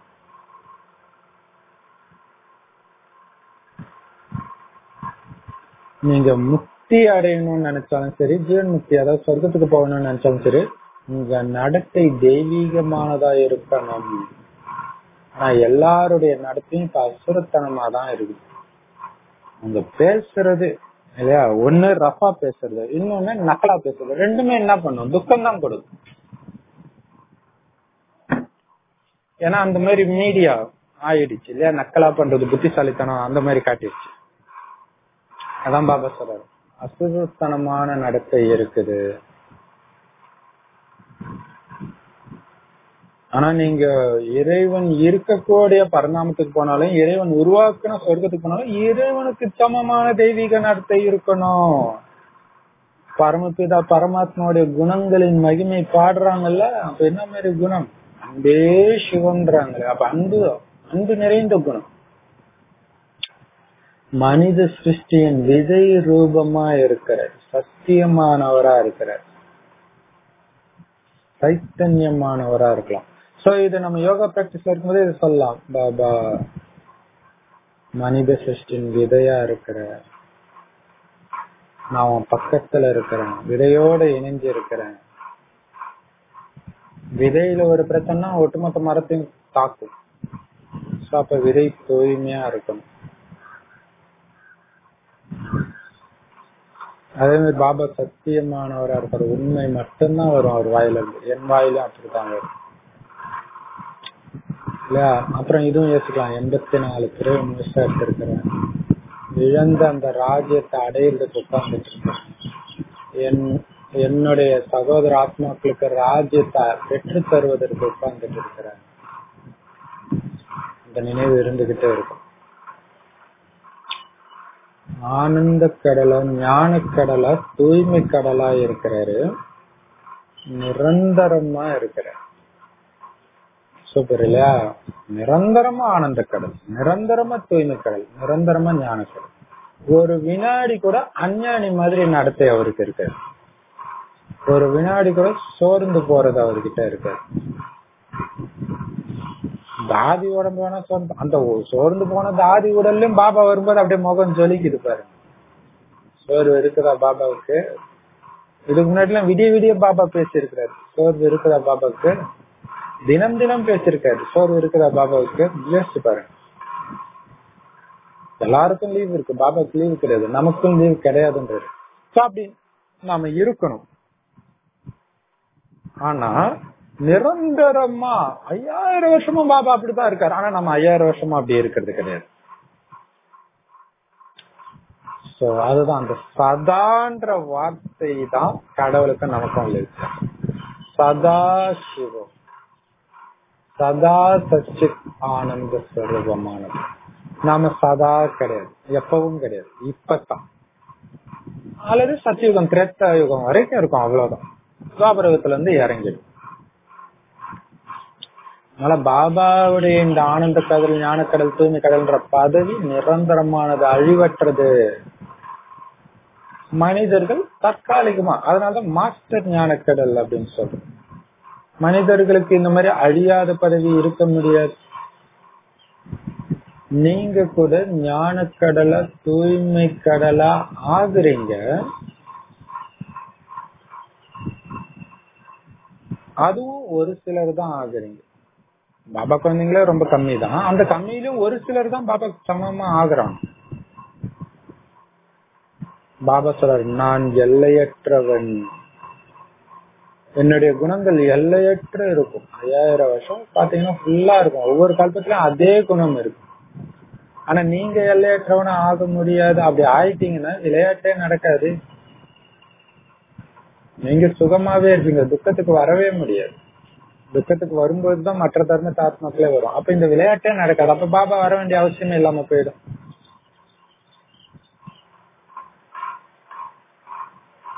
நீங்க முக்தி அடையணும்னு நினைச்சாலும் சரி ஜீவன் முக்தி அதாவது சொர்க்கத்துக்கு போகணும்னு நினைச்சாலும் சரி உங்க நடத்தை தெய்வீகமானதா இருக்கணும் ஆனா எல்லாருடைய நடத்தையும் இப்ப அசுரத்தனமா தான் இருக்குது அந்த பேசுறது இல்லையா ஒண்ணு ரஃபா பேசுறது இன்னொன்னு நக்கலா பேசுறது ரெண்டுமே என்ன பண்ணும் துக்கம் தான் கொடுக்கும் ஏன்னா அந்த மாதிரி மீடியா ஆயிடுச்சு இல்லையா நக்கலா பண்றது புத்திசாலித்தனம் அந்த மாதிரி காட்டிடுச்சு அதான் பாபா சொல்றாரு அசுரத்தனமான நடத்தை இருக்குது ஆனா நீங்க இறைவன் இருக்கக்கூடிய பரிணாமத்துக்கு போனாலும் இறைவன் உருவாக்குன சொர்க்கத்துக்கு போனாலும் இறைவனுக்கு சமமான தெய்வீக நடத்தை இருக்கணும் பரமபிதா பரமாத்மாவுடைய குணங்களின் மகிமை பாடுறாங்கல்ல அப்ப என்ன மாதிரி குணம் அன்பே சிவன்றாங்களே அப்ப அன்பு அன்பு நிறைந்த குணம் மனித சிருஷ்டியின் விதை ரூபமா இருக்கிறார் சத்தியமானவரா இருக்கிறார் சைத்தன்யமானவரா இருக்கலாம் சோ இது நம்ம யோகா பிராக்டிஸ்ல இருக்கும்போது இது சொல்லலாம் பாபா மனித சிருஷ்டியின் விதையா இருக்கிற நான் உன் பக்கத்துல இருக்கிறேன் விதையோட இணைஞ்சு இருக்கிறேன் விதையில ஒரு பிரச்சனைனா ஒட்டுமொத்த மரத்தையும் தாக்கும் சோ அப்ப விதை தூய்மையா இருக்கணும் அதே மாதிரி பாபா சத்தியமானவரா இருப்பாரு உண்மை மட்டும்தான் வரும் அவர் வாயில இருந்து என் வாயிலும் அப்படித்தான் வரும் இல்லையா அப்புறம் இதுவும் யோசிக்கலாம் எண்பத்தி நாலு பிறகு முழுசா எடுத்திருக்கிறேன் இழந்த அந்த ராஜ்யத்தை அடையிறதுக்கு உட்கார்ந்துட்டு இருக்கேன் என் என்னுடைய சகோதர ஆத்மாக்களுக்கு ராஜ்யத்தை பெற்று தருவதற்கு உட்கார்ந்துட்டு இருக்கிறேன் இந்த நினைவு இருந்துகிட்டே இருக்கும் ஆனந்த கடலா ஞான கடலா தூய்மை கடலா இருக்கிறாரு நிரந்தரமா இருக்கிறார் சூப்பர் இல்லையா நிரந்தரமா ஆனந்த கடல் நிரந்தரமா தூய்மை கடல் நிரந்தரமா ஞான கடல் ஒரு வினாடி கூட அஞ்ஞானி மாதிரி நடத்தை அவருக்கு இருக்காது ஒரு வினாடி கூட சோர்ந்து போறது அவர்கிட்ட இருக்காது தாதி உடம்பு வேணா சோர்ந்து அந்த ஒ- சோர்ந்து போன தாதி உடல்லையும் பாபா வரும்போது அப்படியே முகம் ஜொலிக்குது பாருங்க சோர்வு இருக்குதா பாபாவுக்கு இதுக்கு முன்னாடி எல்லாம் விடிய விடிய பாபா பேசியிருக்கிறாரு சோர்வு இருக்குதா பாபாவுக்கு தினம் தினம் பேசியிருக்காரு சோர்வு இருக்குதா பாபாவுக்கு யோசிச்சு பாருங்க எல்லாருக்கும் லீவ் இருக்கு பாபாவுக்கு லீவ் கிடையாது நமக்கும் லீவ் கிடையாதுன்றது So, அப்படி நாம இருக்கணும் ஆனா நிரந்தரமா ஐயாயிரம் வருஷமா பாபா அப்படித்தான் இருக்காரு ஆனா நம்ம ஐயாயிரம் வருஷமா அப்படி இருக்கிறது கிடையாது சோ அதுதான் அந்த சதான்ற வார்த்தை தான் கடவுளுக்கு நமக்கும் இருக்கு சதா சிவம் சதா சச்சித் ஆனந்த ஸ்வரூபமானது நாம சதா கிடையாது எப்பவும் கிடையாது இப்பதான் அல்லது சத்தியுகம் திரேத்த யுகம் வரைக்கும் இருக்கும் அவ்வளவுதான் துவாபரகத்துல இருந்து இறங்கிடும் அதனால பாபாவுடைய இந்த ஆனந்த கடல் ஞானக்கடல் தூய்மை கடல்ன்ற பதவி நிரந்தரமானது அழிவற்றது மனிதர்கள் தற்காலிகமா அதனாலதான் மாஸ்டர் ஞானக்கடல் அப்படின்னு சொல்றோம் மனிதர்களுக்கு இந்த மாதிரி அழியாத பதவி இருக்க முடியாது நீங்க கூட ஞானக்கடலா தூய்மை கடலா ஆகுறீங்க அதுவும் ஒரு சிலர் தான் ஆகுறீங்க பாபா குழந்தைங்களே ரொம்ப கம்மி தான் அந்த கம்மியிலும் ஒரு சிலர் தான் பாபா சமமா ஆகுறாங்க பாபா சொல்றாரு நான் எல்லையற்றவன் என்னுடைய குணங்கள் எல்லையற்ற இருக்கும் ஐயாயிரம் வருஷம் பாத்தீங்கன்னா ஃபுல்லா இருக்கும் ஒவ்வொரு கல்பத்திலயும் அதே குணம் இருக்கும் ஆனா நீங்க எல்லையற்றவன ஆக முடியாது அப்படி ஆயிட்டீங்கன்னா விளையாட்டே நடக்காது நீங்க சுகமாவே இருப்பீங்க துக்கத்துக்கு வரவே முடியாது துக்கத்துக்கு வரும்போது தான் மற்ற தர்ம ஆத்மாக்களே வரும் அப்ப இந்த விளையாட்டே நடக்காது அப்ப பாபா வர வேண்டிய அவசியமே இல்லாம போயிடும்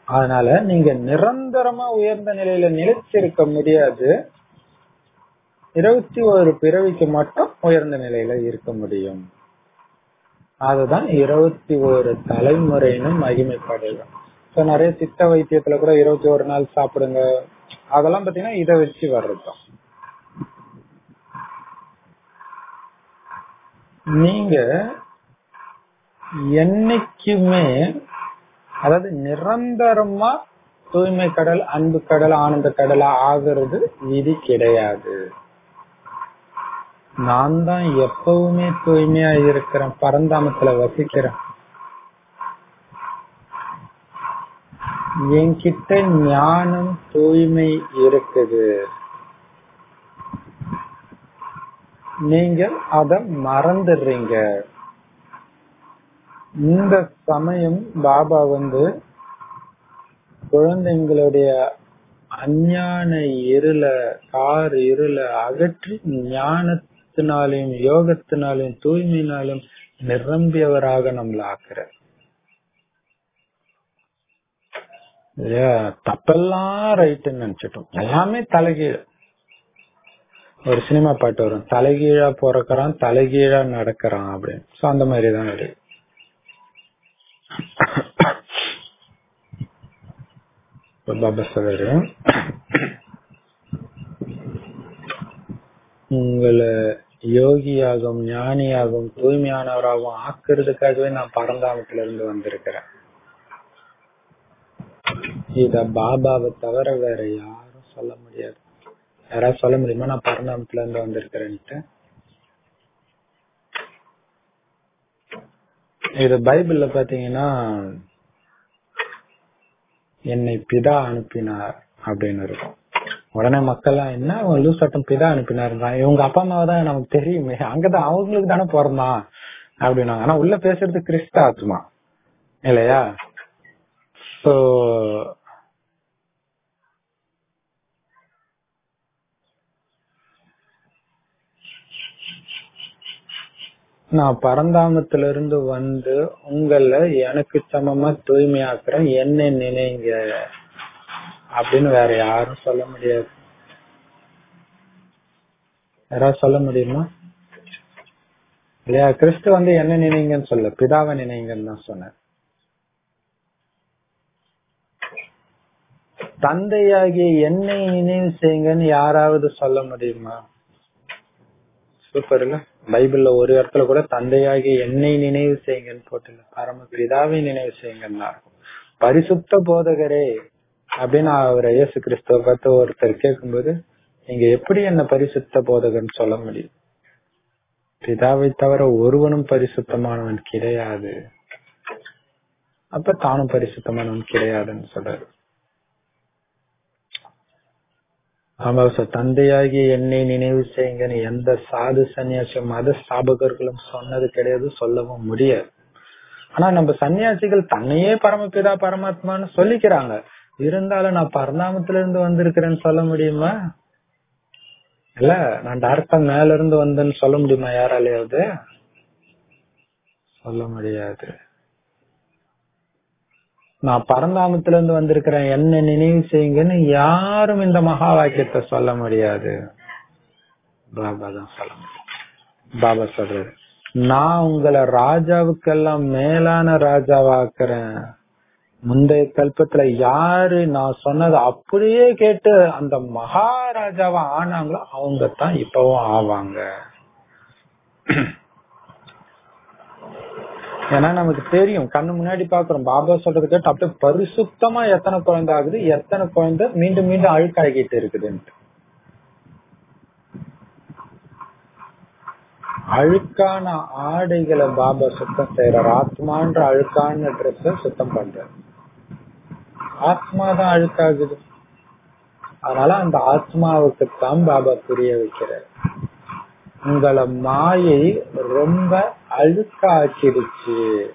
அதனால நீங்க நிரந்தரமா உயர்ந்த நிலையில நிலைச்சிருக்க முடியாது இருபத்தி ஒரு பிறவிக்கு மட்டும் உயர்ந்த நிலையில இருக்க முடியும் அதுதான் இருபத்தி ஒரு தலைமுறைன்னு மகிமைப்படுகிறோம் இப்ப நிறைய சித்த வைத்தியத்துல கூட இருபத்தி ஒரு நாள் சாப்பிடுங்க அதெல்லாம் பாத்தீங்கன்னா இதை வச்சு வர்றதுதான் நீங்க என்னைக்குமே அதாவது நிரந்தரமா தூய்மை கடல் அன்பு கடல் ஆனந்த கடலா ஆகிறது விதி கிடையாது நான் தான் எப்பவுமே தூய்மையா இருக்கிறேன் பரந்தாமத்துல வசிக்கிறேன் என்கிட்ட ஞானம் தூய்மை இருக்குது நீங்க அத மறந்துடுறீங்க இந்த சமயம் பாபா வந்து குழந்தைங்களுடைய அஞ்ஞான இருள கார் இருள அகற்றி ஞானத்தினாலையும் யோகத்தினாலையும் தூய்மையினாலும் நிரம்பியவராக நம்மள ஆக்குறார் இல்லையா தப்பெல்லாம் ரைட்டுன்னு நினைச்சிட்டோம் எல்லாமே தலைகீழ் ஒரு சினிமா பாட்டு வரும் தலைகீழா பிறக்கிறான் தலைகீழா நடக்கிறான் அப்படின்னு சோ அந்த மாதிரி தான் இருக்கு பாபா சொல்றாரு உங்களை யோகியாகவும் ஞானியாகவும் தூய்மையானவராகவும் ஆக்குறதுக்காகவே நான் பரந்தாமத்துல இருந்து வந்திருக்கிறேன் இத பாபாவை தவிர வேற யாரும் சொல்ல முடியாது யாராவது சொல்ல முடியுமா நான் பரந்தாமத்துல இருந்து வந்திருக்கிறேன்ட்டு இது பைபிள்ல பாத்தீங்கன்னா என்னை பிதா அனுப்பினார் அப்படின்னு இருக்கும் உடனே மக்கள்லாம் என்ன அவன் லூஸ் சட்டம் பிதா அனுப்பினாருந்தான் இவங்க அப்பா அம்மாவை தான் நமக்கு தெரியுமே அங்கதான் அவங்களுக்கு தானே பிறந்தான் அப்படின்னாங்க ஆனா உள்ள பேசுறது கிறிஸ்த ஆத்மா இல்லையா சோ நான் பரந்தாமத்துல இருந்து வந்து உங்களை எனக்கு சமமா தூய்மையாக்குறேன் என்ன நினைங்க அப்படின்னு வேற யாரும் சொல்ல முடியாது யாராவது சொல்ல முடியுமா இல்லையா கிறிஸ்து வந்து என்ன நினைங்கன்னு சொல்ல பிதாவை நினைங்கன்னு தான் சொன்னார் தந்தையாகிய என்னை நினைவு செய்யுங்கன்னு யாராவது சொல்ல முடியுமா சூப்பர் இல்ல பைபிள்ல ஒரு இடத்துல கூட தந்தையாகிய என்னை நினைவு செய்யுங்கன்னு போட்டுல பரம பிதாவை நினைவு செய்யுங்கன்னா இருக்கும் பரிசுத்த போதகரே அப்படின்னு அவரை இயேசு கிறிஸ்துவ பார்த்து ஒருத்தர் கேட்கும்போது நீங்க எப்படி என்ன பரிசுத்த போதகன்னு சொல்ல முடியும் பிதாவை தவிர ஒருவனும் பரிசுத்தமானவன் கிடையாது அப்ப தானும் பரிசுத்தமானவன் கிடையாதுன்னு சொல்றாரு ஆமா சார் தந்தையாகிய என்னை நினைவு செய்யுங்கன்னு எந்த சாது சன்னியாசி மத ஸ்தாபகர்களும் சொன்னது கிடையாது சொல்லவும் முடியாது ஆனா நம்ம சன்னியாசிகள் தன்னையே பரமபிதா பரமாத்மான்னு சொல்லிக்கிறாங்க இருந்தாலும் நான் பரிணாமத்துல இருந்து வந்திருக்கிறேன்னு சொல்ல முடியுமா இல்ல நான் டைரக்டா மேல இருந்து வந்தேன்னு சொல்ல முடியுமா யாராலையாவது சொல்ல முடியாது நான் பரந்தாமத்துல இருந்து வந்திருக்கிறேன் என்ன நினைவு செய்யுங்கன்னு யாரும் இந்த மகா வாக்கியத்தை சொல்ல முடியாது பாபா தான் சொல்ல முடியும் பாபா சொல்றாரு நான் உங்களை ராஜாவுக்கெல்லாம் மேலான ராஜாவாக்குறேன் முந்தைய கல்பத்துல யாரு நான் சொன்னதை அப்படியே கேட்டு அந்த மகாராஜாவா ஆனாங்களோ அவங்க தான் இப்பவும் ஆவாங்க ஏன்னா நமக்கு தெரியும் கண்ணு முன்னாடி பாக்குறோம் பாபா சொல்றது கேட்டு அப்படியே பரிசுத்தமா எத்தனை குழந்தை ஆகுது எத்தனை குழந்தை மீண்டும் மீண்டும் அழுக்காகிட்டு இருக்குதுன்ட்டு அழுக்கான ஆடைகளை பாபா சுத்தம் செய்யறாரு ஆத்மான்ற அழுக்கான ட்ரெஸ் சுத்தம் பண்றாரு ஆத்மா தான் அழுக்காகுது அதனால அந்த ஆத்மாவுக்கு தான் பாபா புரிய வைக்கிறார் உங்களை மாயை ரொம்ப அழுக்காக்கிடுச்சு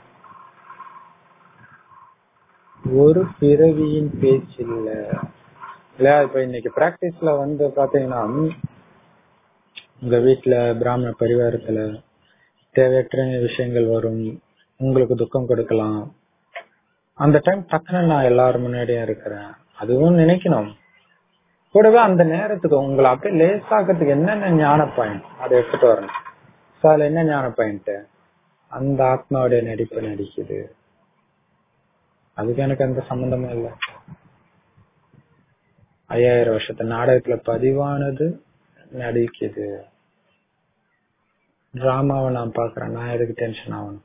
ஒரு பிறவியின் பேச்சு இல்ல இல்லையா இப்ப இன்னைக்கு பிராக்டிஸ்ல வந்து பாத்தீங்கன்னா உங்க வீட்டுல பிராமண பரிவாரத்துல தேவையற்ற விஷயங்கள் வரும் உங்களுக்கு துக்கம் கொடுக்கலாம் அந்த டைம் டக்குன்னு நான் எல்லாரும் முன்னாடியும் இருக்கிறேன் அதுவும் நினைக்கணும் கூடவே அந்த நேரத்துக்கு உங்களை அப்படியே லேசாக்கிறதுக்கு என்னென்ன ஞான பாயிண்ட் அதை எடுத்துட்டு வரணும் சோ அதுல என்ன ஞான பாயிண்ட் அந்த ஆத்மாவுடைய நடிப்பு நடிக்குது அதுக்கு எனக்கு எந்த சம்பந்தமும் இல்லை ஐயாயிரம் வருஷத்து நாடகத்துல பதிவானது நடிக்குது டிராமாவை நான் பாக்குறேன் நான் எதுக்கு டென்ஷன் ஆகணும்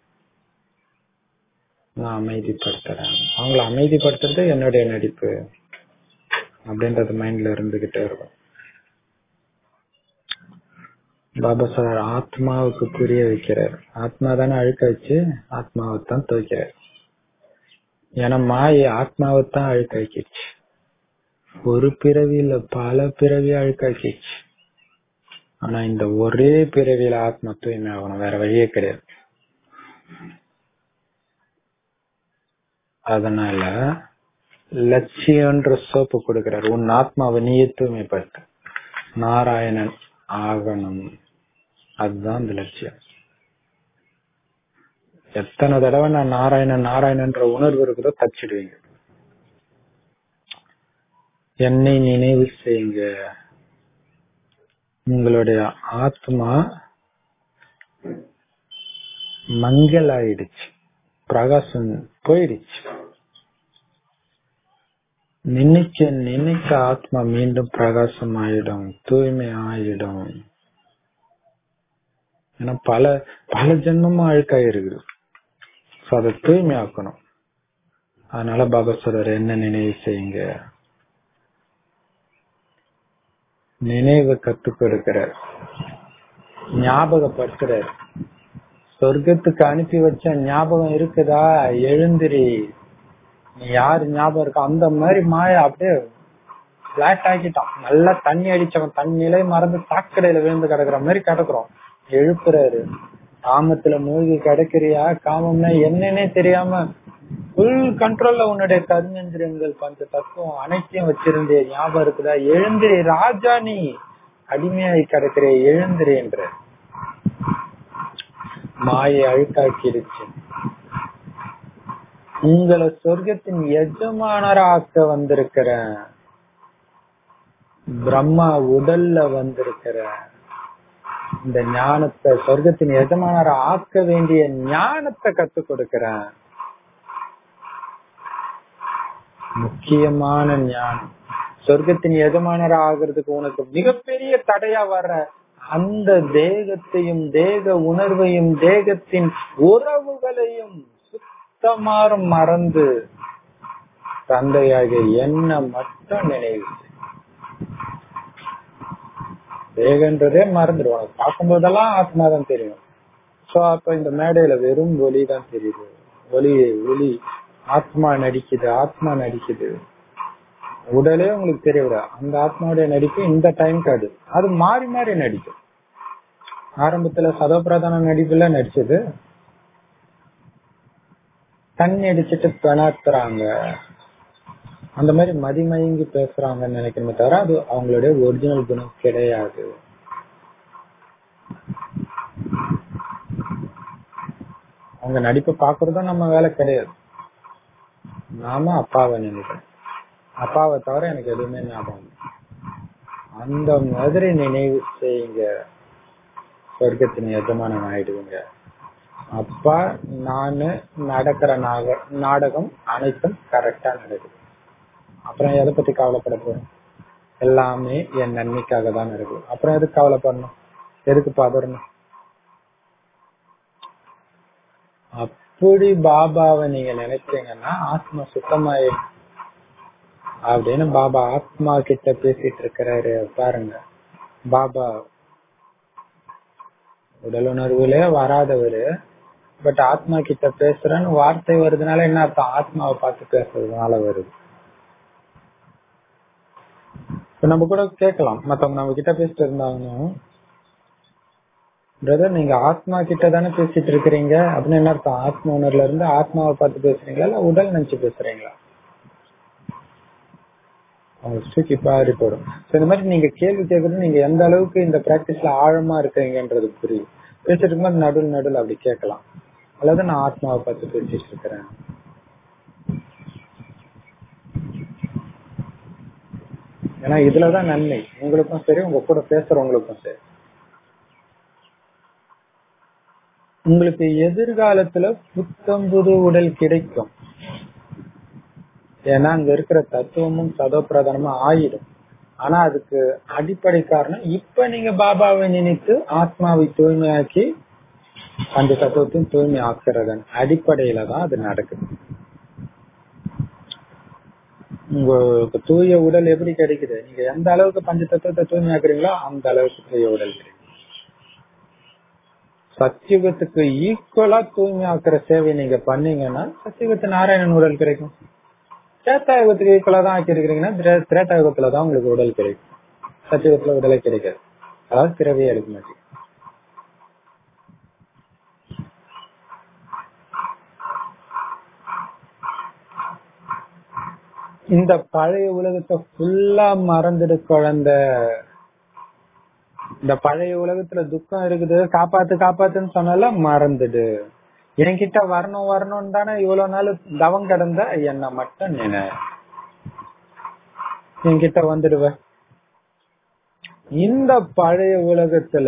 நான் அமைதிப்படுத்துறேன் அவங்கள அமைதிப்படுத்துறது என்னுடைய நடிப்பு அப்படின்றது மைண்ட்ல இருந்துகிட்டே இருக்கும் பாபா சார் ஆத்மாவுக்கு புரிய வைக்கிறார் ஆத்மா தானே அழுக்க வச்சு ஆத்மாவை தான் துவைக்கிறார் ஏன்னா மாயை ஆத்மாவை தான் அழுக்க வைக்கிச்சு ஒரு பிறவியில பல பிறவி அழுக்காக்கிச்சு ஆனா இந்த ஒரே பிறவியில ஆத்மா தூய்மை ஆகணும் வேற வழியே கிடையாது அதனால லட்சியன்ற சோப்பு கொடுக்கிறார் உன் ஆத்மாவை நீயே தூய்மைப்படுத்த நாராயணன் ஆகணும் அதுதான் அந்த லட்சியம் எத்தனை தடவை நான் நாராயணன் நாராயணன்ற உணர்வு இருக்குதோ தச்சிடுவீங்க என்னை நினைவு செய்யுங்க உங்களுடைய ஆத்மா மங்கலாயிடுச்சு பிரகாசம் போயிடுச்சு நினைக்க நினைக்க ஆத்மா மீண்டும் பிரகாசம் ஆயிடும் தூய்மை ஆயிடும் ஏன்னா பல பல ஜென்மமா அழுக்காயிருக்குது சோ அதை தூய்மையாக்கணும் அதனால பாபா சொல்றாரு என்ன நினைவு செய்யுங்க நினைவு கத்து கொடுக்கிறார் ஞாபகப்படுத்துறார் சொர்க்கத்துக்கு அனுப்பி வச்ச ஞாபகம் இருக்குதா எழுந்திரி நீ யாரு ஞாபகம் இருக்கா அந்த மாதிரி மாய அப்படியே பிளாட் ஆக்கிட்டான் நல்லா தண்ணி அடிச்சவன் தண்ணியிலே மறந்து சாக்கடையில விழுந்து கிடக்குற மாதிரி கிடக்குறோம் எழுப்புறாரு காமத்துல மூழ்கி கிடக்குறியா காமம்னா என்னன்னே தெரியாம ஃபுல் கண்ட்ரோல்ல உன்னுடைய கருஞ்சந்திரங்கள் பஞ்ச தத்துவம் அனைத்தையும் வச்சிருந்தே ஞாபகம் இருக்குதா எழுந்திரி ராஜா நீ அடிமையாய் கிடக்குற எழுந்திரி என்ற மாயை அழுக்காக்கிடுச்சு உங்களை சொர்க்கத்தின் எஜமானராக்க வந்திருக்கிறேன் பிரம்மா உடல்ல வந்திருக்கிறேன் இந்த ஞானத்தை சொர்க்கத்தின் எஜமானரை ஆக்க வேண்டிய ஞானத்தை கத்து கொடுக்கிறேன் முக்கியமான ஞானம் சொர்க்கத்தின் எஜமானரா ஆகிறதுக்கு உனக்கு மிகப்பெரிய தடையா வர்ற அந்த தேகத்தையும் தேக உணர்வையும் தேகத்தின் உறவுகளையும் சுத்தமாறு மறந்து தந்தையாக என்ன மட்டும் நினைவு செய். தேகன்றதே மறந்துடுவாங்க பார்க்கும் போதெல்லாம் ஆத்மா தான் தெரியும் சோ அப்ப இந்த மேடையில வெறும் ஒலி தான் தெரியுது ஒலி ஒலி ஆத்மா நடிக்குது ஆத்மா நடிக்குது உடலே உங்களுக்கு தெரியவிட அந்த ஆத்மாவுடைய நடிப்பு இந்த டைம் கார்டு அது மாறி மாறி நடிக்கும் ஆரம்பத்துல சதப்பிரதான நடிப்புல நடிச்சது தண்ணி அடிச்சிட்டு பிணத்துறாங்க அந்த மாதிரி மதிமயங்கி பேசுறாங்கன்னு நினைக்கிறமே தவிர அது அவங்களுடைய ஒரிஜினல் குணம் கிடையாது அவங்க நடிப்பை பாக்குறதும் நம்ம வேலை கிடையாது நாம அப்பாவை நினைக்கிறேன் அப்பாவை தவிர எனக்கு எதுவுமே ஞாபகம் இல்லை. அந்த மாதிரி நினைவு செய்யுங்க சொர்க்கத்தின் எஜமானன் ஆயிடுவீங்க அப்பா நானு நடக்கிற நாக நாடகம் அனைத்தும் கரெக்டா நடக்குது அப்புறம் எதை பத்தி கவலைப்பட போறோம் எல்லாமே என் நன்மைக்காக தான் நடக்குது அப்புறம் எதுக்கு கவலைப்படணும் எதுக்கு பதறணும் அப்படி பாபாவை நீங்க நினைச்சீங்கன்னா ஆத்மா சுத்தமாயிடும் அப்படின்னு பாபா ஆத்மா கிட்ட பேசிட்டு இருக்கிறாரு பாருங்க பாபா உடல் உணர்வுல வராதவரு பட் ஆத்மா கிட்ட பேசுறேன்னு வார்த்தை வருதுனால என்ன அர்த்தம் ஆத்மாவை பார்த்து பேசுறதுனால வருது இப்ப நம்ம கூட கேட்கலாம் மத்தவங்க நம்ம கிட்ட பேசிட்டு இருந்தாங்கன்னா பிரதர் நீங்க ஆத்மா கிட்ட தானே பேசிட்டு இருக்கிறீங்க அப்படின்னு என்ன அர்த்தம் ஆத்மா உணர்வுல இருந்து ஆத்மாவை பார்த்து பேசுறீங்களா இல்ல உடல் நினைச்சு பேசுறீங்களா அவங்க தூக்கி பாரி போடும் So, இந்த மாதிரி நீங்க கேள்வி கேட்கறது நீங்க எந்த அளவுக்கு இந்த பிராக்டிஸ்ல ஆழமா இருக்கீங்கன்றது புரியும் பேசிட்டு இருக்கும்போது நடுவில் நடுவில் அப்படி கேட்கலாம் அல்லது நான் ஆத்மாவை பார்த்து பேசிட்டு இருக்கிறேன் ஏன்னா இதுலதான் நன்மை உங்களுக்கும் சரி உங்க கூட பேசுறவங்களுக்கும் சரி உங்களுக்கு எதிர்காலத்துல புத்தம் புது உடல் கிடைக்கும் ஏன்னா அங்க இருக்கிற தத்துவமும் சதோ பிரதானமா ஆயிடும் ஆனா அதுக்கு அடிப்படை காரணம் இப்ப நீங்க பாபாவை நினைத்து ஆத்மாவை தூய்மையாக்கி அந்த தத்துவத்தையும் தூய்மை ஆக்குறதன் அடிப்படையில தான் அது நடக்குது உங்களுக்கு தூய உடல் எப்படி கிடைக்குது நீங்க எந்த அளவுக்கு பஞ்ச தத்துவத்தை தூய்மையாக்குறீங்களோ அந்த அளவுக்கு தூய உடல் கிடைக்கும் சத்தியுகத்துக்கு ஈக்குவலா தூய்மையாக்குற சேவை நீங்க பண்ணீங்கன்னா சத்தியுகத்து நாராயணன் உடல் கிடைக்கும் திரேத்தாயுகத்துக்கு ஈக்குவலா தான் ஆக்கிருக்கிறீங்கன்னா திரே- திரேத்தாயுகத்துல தான் உங்களுக்கு உடல் கிடைக்கும் சத்தியுகத்துல உடலை கிடைக்காது அதாவது பிறவியே எடுக்க மாட்டேங்க இந்த பழைய உலகத்தை ஃபுல்லா மறந்துடு குழந்தை இந்த பழைய உலகத்துல துக்கம் இருக்குது காப்பாத்து காப்பாத்துன்னு சொன்னால மறந்துடு என்கிட்ட வரணும் வரணும்னு தானே இவ்வளவு நாள் தவம் கிடந்த என்ன மட்டும் நினை என்கிட்ட வந்துடுவ இந்த பழைய உலகத்துல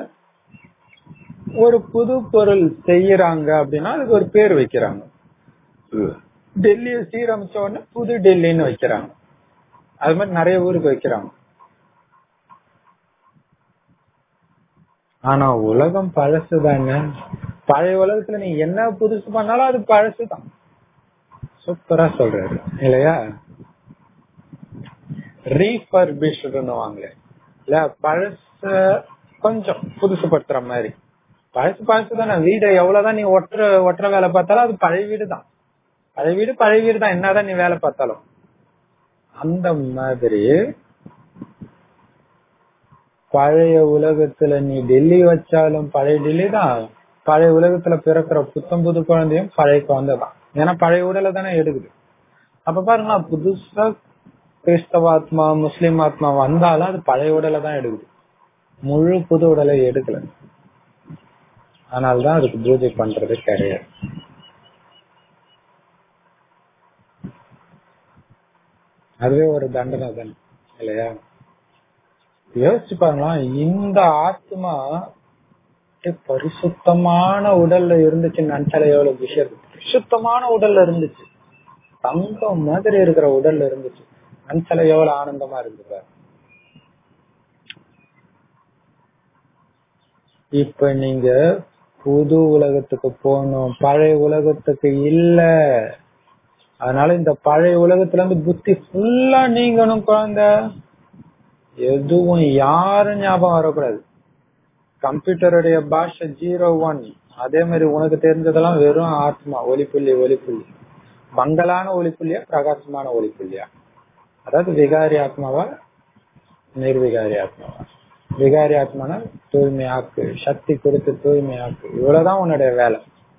ஒரு புது பொருள் செய்யறாங்க அப்படின்னா அதுக்கு ஒரு பேர் வைக்கிறாங்க டெல்லியை சீரமைச்ச உடனே புது டெல்லின்னு வைக்கிறாங்க அது மாதிரி நிறைய ஊருக்கு வைக்கிறாங்க ஆனா உலகம் பழசுதாங்க பழைய உலகத்துல நீ என்ன புதுசு பண்ணாலும் அது பழசுதான் சூப்பரா சொல்றாரு இல்லையா ரீஃபர்பிஷ்டுன்னுவாங்க இல்ல பழச கொஞ்சம் புதுசுப்படுத்துற மாதிரி பழசு பழசு தானே வீடு எவ்வளவுதான் நீ ஒட்டுற ஒட்டுற வேலை பார்த்தாலும் அது பழைய வீடு தான் பழைய வீடு பழைய வீடு தான் என்னதான் நீ வேலை பார்த்தாலும் அந்த மாதிரி பழைய உலகத்துல நீ டெல்லி வச்சாலும் பழைய டெல்லி தான் பழைய உலகத்துல பிறக்கிற புத்தம் புது குழந்தையும் பழைய குழந்தை தான் ஏன்னா பழைய உடலை தானே எடுக்குது அப்ப பாருங்களா புதுசா கிறிஸ்தவ ஆத்மா முஸ்லிம் ஆத்மா வந்தாலும் அது பழைய உடலை தான் எடுக்குது முழு புது உடலை எடுக்கல அதனாலதான் அதுக்கு பூஜை பண்றது கிடையாது அதுவே ஒரு தண்டனை தானே இல்லையா யோசிச்சு பாருங்களா இந்த ஆத்மா அப்படியே பரிசுத்தமான உடல்ல இருந்துச்சு நினைச்சாலே எவ்வளவு விஷயம் பரிசுத்தமான உடல்ல இருந்துச்சு தங்கம் மாதிரி இருக்கிற உடல்ல இருந்துச்சு நினைச்சாலே எவ்வளவு ஆனந்தமா இருந்துச்சு இப்ப நீங்க புது உலகத்துக்கு போகணும் பழைய உலகத்துக்கு இல்ல அதனால இந்த பழைய உலகத்துல இருந்து புத்தி ஃபுல்லா நீங்கணும் குழந்தை எதுவும் யாரும் ஞாபகம் வரக்கூடாது கம்ப்யூட்டருடைய பாஷை ஜீரோ ஒன் அதே மாதிரி உனக்கு தெரிஞ்சதெல்லாம் வெறும் ஆத்மா ஒளிப்புள்ளி ஒளிப்புள்ளி மங்களான ஒளிப்புள்ளியா பிரகாசமான ஒளிப்புள்ளியா அதாவது விகாரி ஆத்மாவா நிர்விகாரி ஆத்மாவா விகாரி ஆத்மானா தூய்மை ஆக்கு சக்தி கொடுத்து தூய்மை ஆக்கு இவ்வளவுதான் உன்னுடைய வேலை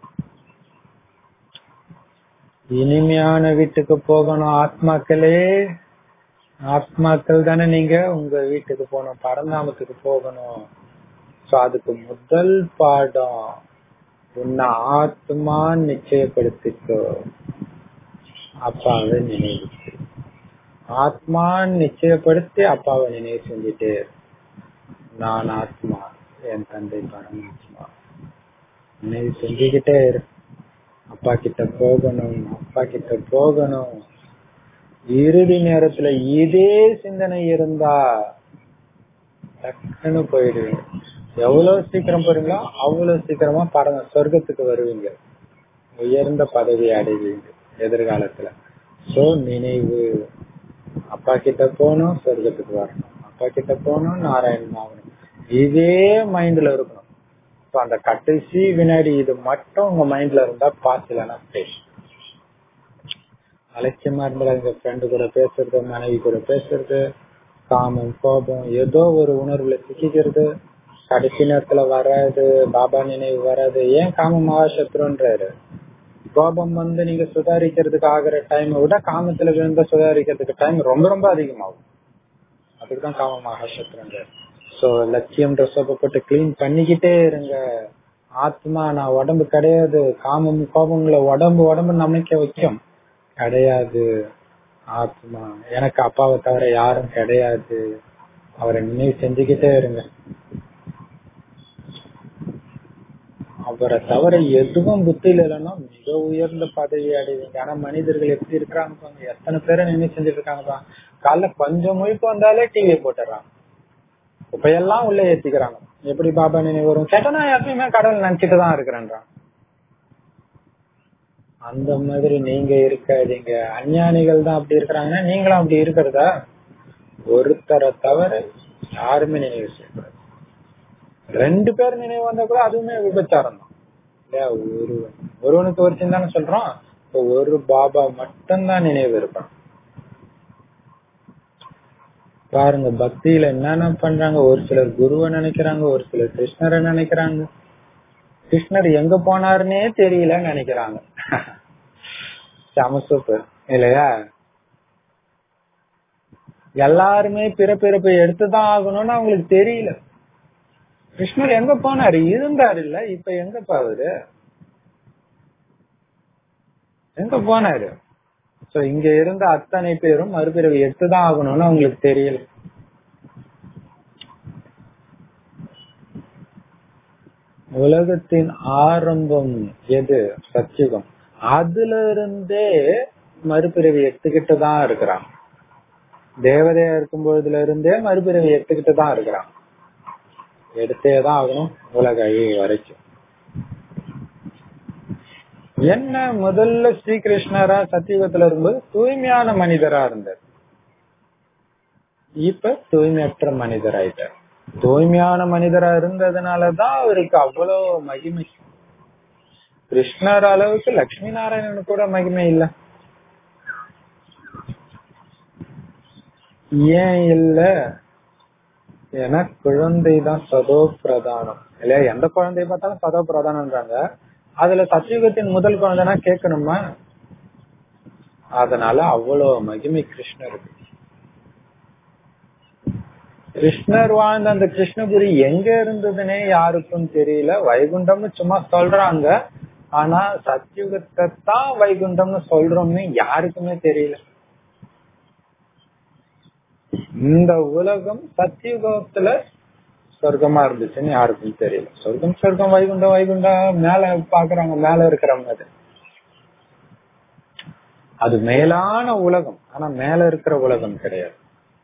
இனிமையான வீட்டுக்கு போகணும் ஆத்மாக்களே ஆத்மாக்கள் தானே நீங்க உங்க வீட்டுக்கு போகணும் பரந்தாமத்துக்கு போகணும் சோ அதுக்கு முதல் பாடம் உன்னை ஆத்மா நிச்சயப்படுத்திக்கோ அப்பாவை நினைவு ஆத்மா நிச்சயப்படுத்தி அப்பாவை நினைவு செஞ்சுட்டே இரு. நான் ஆத்மா என் தந்தை பரமாத்மா நினைவு செஞ்சுக்கிட்டே இரு அப்பா கிட்ட போகணும் அப்பா கிட்ட போகணும் இறுதி நேரத்துல இதே சிந்தனை இருந்தா டக்குன்னு போயிடுவீங்க எவ்வளவு சீக்கிரம் போறீங்களோ அவ்வளவு சீக்கிரமா பரம சொர்க்கத்துக்கு வருவீங்க உயர்ந்த பதவி அடைவீங்க எதிர்காலத்துல சோ நினைவு அப்பா கிட்ட போகணும் சொர்க்கத்துக்கு வரணும் அப்பா கிட்ட போகணும் நாராயணன் ஆகணும் இதே மைண்ட்ல இருக்கணும் So, அந்த கடைசி வினாடி இது மட்டும் உங்க மைண்ட்ல இருந்தா பாஸ் இல்லைன்னா பேச அலட்சியமா இருந்தா எங்க ஃப்ரெண்டு கூட பேசுறது மனைவி கூட பேசுறது காமம் கோபம் ஏதோ ஒரு உணர்வுல சிக்கிக்கிறது கடைசி நேரத்துல வராது பாபா நினைவு வராது ஏன் காம மகாசத்ருன்றாரு கோபம் வந்து நீங்க சுதாரிக்கிறதுக்கு ஆகிற டைம் விட காமத்துல விழுந்த சுதாரிக்கிறதுக்கு டைம் ரொம்ப ரொம்ப அதிகமாகும் அதுக்குதான் காம மகாசத்ருன்றாரு சோ லட்சியம் சோப்பை போட்டு கிளீன் பண்ணிக்கிட்டே இருங்க ஆத்மா நான் உடம்பு கிடையாது காமம் கோபங்களை உடம்பு உடம்பு நமைக்க வைக்கும் கிடையாது ஆத்மா எனக்கு அப்பாவை தவிர யாரும் கிடையாது அவரை நினைவு செஞ்சுக்கிட்டே இருங்க அவரை தவிர எதுவும் புத்தியில இல்லைன்னா மிக உயர்ந்த பதவி அடைவீங்க ஆனா மனிதர்கள் எப்படி இருக்கிறாங்க பாருங்க எத்தனை பேரை நினைவு செஞ்சுட்டு இருக்காங்க பாருங்க காலைல கொஞ்சம் முழிப்பு வந்தாலே டிவி போட்டுறாங்க குப்பையெல்லாம் உள்ள ஏத்திக்கிறாங்க எப்படி பாபா நினைவு வரும் கேட்டா நான் எப்பயுமே கடவுள் நினைச்சிட்டு தான் இருக்கிறேன்றான் அந்த மாதிரி நீங்க இருக்காதீங்க அஞ்ஞானிகள் தான் அப்படி இருக்கிறாங்கன்னா நீங்களும் அப்படி இருக்கிறதா ஒருத்தரை தவிர யாருமே நினைவு செய்யக்கூடாது ரெண்டு பேர் நினைவு வந்தா கூட அதுவுமே விபச்சாரம் தான் இல்லையா ஒருவன் ஒருவனுக்கு ஒரு சிந்தான சொல்றோம் இப்ப ஒரு பாபா மட்டும்தான் நினைவு இருப்பான் பாருங்க பக்தியில என்னென்ன பண்றாங்க ஒரு சிலர் குருவை நினைக்கிறாங்க ஒரு சிலர் கிருஷ்ணரை நினைக்கிறாங்க கிருஷ்ணர் எங்க போனாருன்னே தெரியலன்னு நினைக்கிறாங்க செம சூப்பர் இல்லையா எல்லாருமே பிறப்பிறப்பை எடுத்துதான் ஆகணும்னு அவங்களுக்கு தெரியல கிருஷ்ணர் எங்க போனாரு இருந்தாரு இல்ல இப்ப எங்க பாவரு எங்க போனாரு சோ இங்க இருந்த அத்தனை பேரும் மறுபிறவி எடுத்துதான் ஆகணும்னு அவங்களுக்கு தெரியல உலகத்தின் ஆரம்பம் எது சத்தியுகம் அதுல இருந்தே மறுபிறவி எடுத்துக்கிட்டு தான் இருக்கிறான் தேவதையா இருக்கும் பொழுதுல இருந்தே மறுபிறவி எடுத்துக்கிட்டு தான் இருக்கிறான் எடுத்தே தான் ஆகணும் உலக அழிவு வரைக்கும் என்ன முதல்ல ஸ்ரீகிருஷ்ணரா சத்தியுகத்துல இருக்கும்போது தூய்மையான மனிதரா இருந்தார் இப்ப தூய்மையற்ற மனிதர் ஆயிட்டார் தூய்மையான மனிதரா இருந்ததுனாலதான் அவருக்கு அவ்வளவு மகிமை கிருஷ்ணர் அளவுக்கு லட்சுமி நாராயணன் கூட மகிமை இல்ல ஏன் இல்ல ஏன்னா குழந்தை தான் சதோ பிரதானம் இல்லையா எந்த குழந்தைய பார்த்தாலும் சதோ பிரதானம்ன்றாங்க அதுல சத்தியுகத்தின் முதல் குழந்தைனா கேட்கணுமா அதனால அவ்வளவு மகிமை கிருஷ்ணருக்கு கிருஷ்ணர் வாழ்ந்த அந்த கிருஷ்ணபுரி எங்க இருந்ததுன்னே யாருக்கும் தெரியல வைகுண்டம்னு சும்மா சொல்றாங்க ஆனா சத்தியுகத்தை தான் வைகுண்டம்னு சொல்றோம்னு யாருக்குமே தெரியல இந்த உலகம் சத்தியுகத்துல சொர்க்கமா இருந்துச்சுன்னு யாருக்கும் தெரியல சொர்க்கம் சொர்க்கம் வைகுண்டம் வைகுண்டம் மேல பாக்குறாங்க மேல இருக்கிறவங்க அது அது மேலான உலகம் ஆனா மேல இருக்கிற உலகம் கிடையாது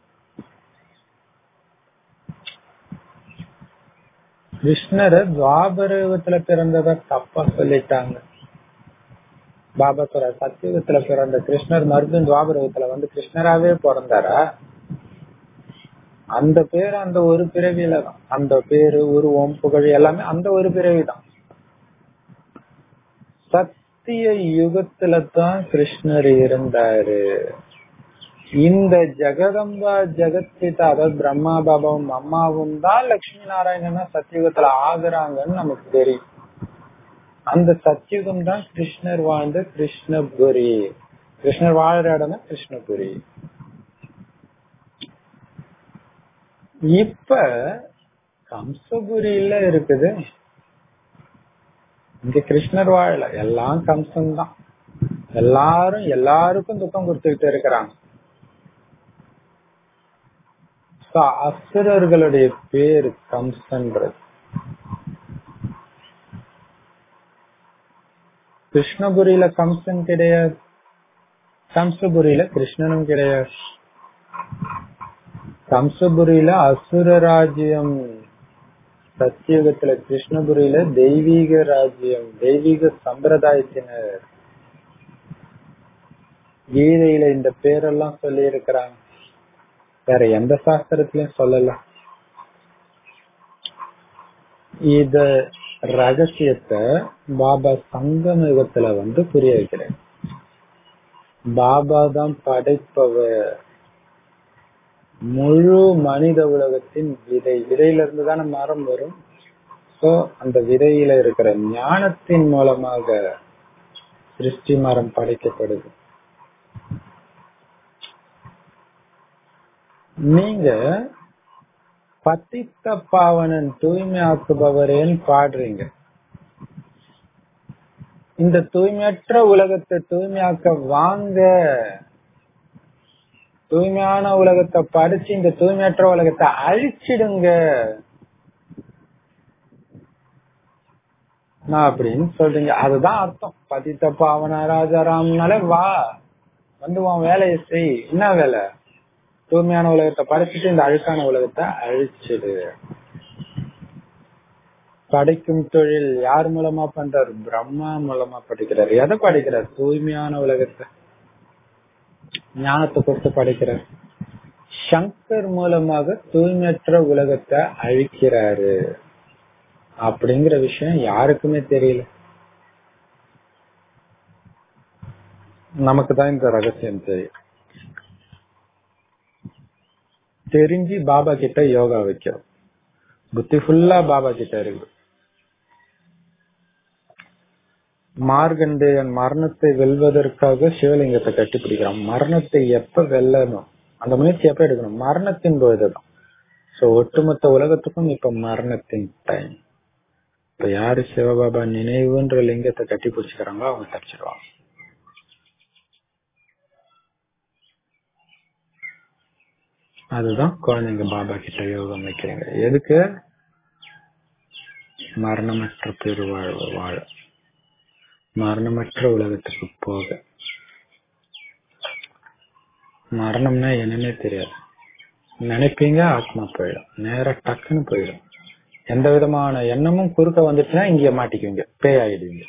கிருஷ்ணரை துவாபரயுகத்துல பிறந்தத தப்பா சொல்லிட்டாங்க பாபா சொல்ற சத்தியுகத்துல பிறந்த கிருஷ்ணர் மறுபடியும் துவாபரயுகத்துல வந்து கிருஷ்ணராவே பிறந்தாரா அந்த பேர் அந்த ஒரு பிறவியில தான் அந்த பேரு உருவம் புகழ் எல்லாமே அந்த ஒரு பிறவி தான் சத்திய யுகத்துல தான் கிருஷ்ணர் இருந்தாரு இந்த ஜெகதம்பா ஜெகத்பிதா அதாவது பிரம்மா பாபாவும் அம்மாவும் தான் லட்சுமி நாராயணனா சத்தியுகத்துல ஆகுறாங்கன்னு நமக்கு தெரியும் அந்த சத்தியுகம் தான் கிருஷ்ணர் வாழ்ந்த கிருஷ்ணபுரி கிருஷ்ணர் வாழற இடம் தான் கிருஷ்ணபுரி இப்ப கம்சபுரியில இருக்குது இங்க கிருஷ்ணர் வாழல எல்லாம் கம்சன் தான் எல்லாரும் எல்லாருக்கும் துக்கம் கொடுத்துக்கிட்டு இருக்கிறாங்க அசுரர்களுடைய பேரு கம்சன்றது கிருஷ்ணபுரியில கம்சன் கிடையாது கம்சபுரியில கிருஷ்ணனும் கிடையாது கம்சபுரியில அசுர ராஜ்யம் சத்தியுகத்துல கிருஷ்ணபுரியில தெய்வீக ராஜ்யம் தெய்வீக சம்பிரதாயத்தினர் கீதையில இந்த பேரெல்லாம் சொல்லி இருக்கிறாங்க வேற எந்த சாஸ்திரத்திலயும் சொல்லல இத ரகசியத்தை பாபா சங்கம யுகத்துல வந்து புரிய வைக்கிறேன் பாபா தான் படைப்பவர் முழு மனித உலகத்தின் விதை விதையில இருந்து தானே மரம் வரும் சோ அந்த விதையில இருக்கிற ஞானத்தின் மூலமாக சிருஷ்டி மரம் படைக்கப்படுது நீங்க பத்தித்த பாவனன் தூய்மை ஆக்குபவரேன்னு பாடுறீங்க இந்த தூய்மையற்ற உலகத்தை தூய்மையாக்க வாங்க தூய்மையான உலகத்தை படிச்சு இந்த தூய்மையற்ற உலகத்தை அழிச்சிடுங்க நான் அப்படின்னு சொல்றீங்க அதுதான் அர்த்தம் பதித்த பாவன ராஜாராம்னாலே வா வந்து உன் வேலையை செய் என்ன வேலை தூய்மையான உலகத்தை படைச்சிட்டு இந்த அழுக்கான உலகத்தை அழிச்சிடு படைக்கும் தொழில் யார் மூலமா பண்றாரு பிரம்மா மூலமா படிக்கிறார் எதை படிக்கிறார் தூய்மையான உலகத்தை ஞானத்தை கொடுத்து படைக்கிறார் சங்கர் மூலமாக தூய்மையற்ற உலகத்தை அழிக்கிறாரு அப்படிங்கிற விஷயம் யாருக்குமே தெரியல நமக்கு தான் இந்த ரகசியம் தெரியும் தெரிஞ்சு பாபா கிட்ட யோகா வைக்கிறோம் புத்தி ஃபுல்லா பாபா கிட்ட இருக்கு மார்கண்டேயன் மரணத்தை வெல்வதற்காக சிவலிங்கத்தை கட்டி பிடிக்கிறான் மரணத்தை எப்ப வெல்லணும் அந்த முயற்சி எப்ப எடுக்கணும் மரணத்தின் பொழுதுதான் சோ ஒட்டுமொத்த உலகத்துக்கும் இப்ப மரணத்தின் டைம் இப்ப யாரு சிவபாபா நினைவுன்ற லிங்கத்தை கட்டி பிடிச்சுக்கிறாங்களோ அவங்க தப்பிச்சிருவாங்க அதுதான் குழந்தைங்க பாபா கிட்ட யோகம் வைக்கிறீங்க எதுக்கு மரணமற்ற பெருவாழ்வு வாழ மரணமற்ற உலகத்துக்கு போக மரணம்னா என்னன்னே தெரியாது நினைப்பீங்க ஆத்மா போயிடும் நேர டக்குன்னு போயிடும் எந்த விதமான எண்ணமும் குறுக்க வந்துச்சுன்னா இங்க மாட்டிக்குவீங்க பேய் ஆயிடுவீங்க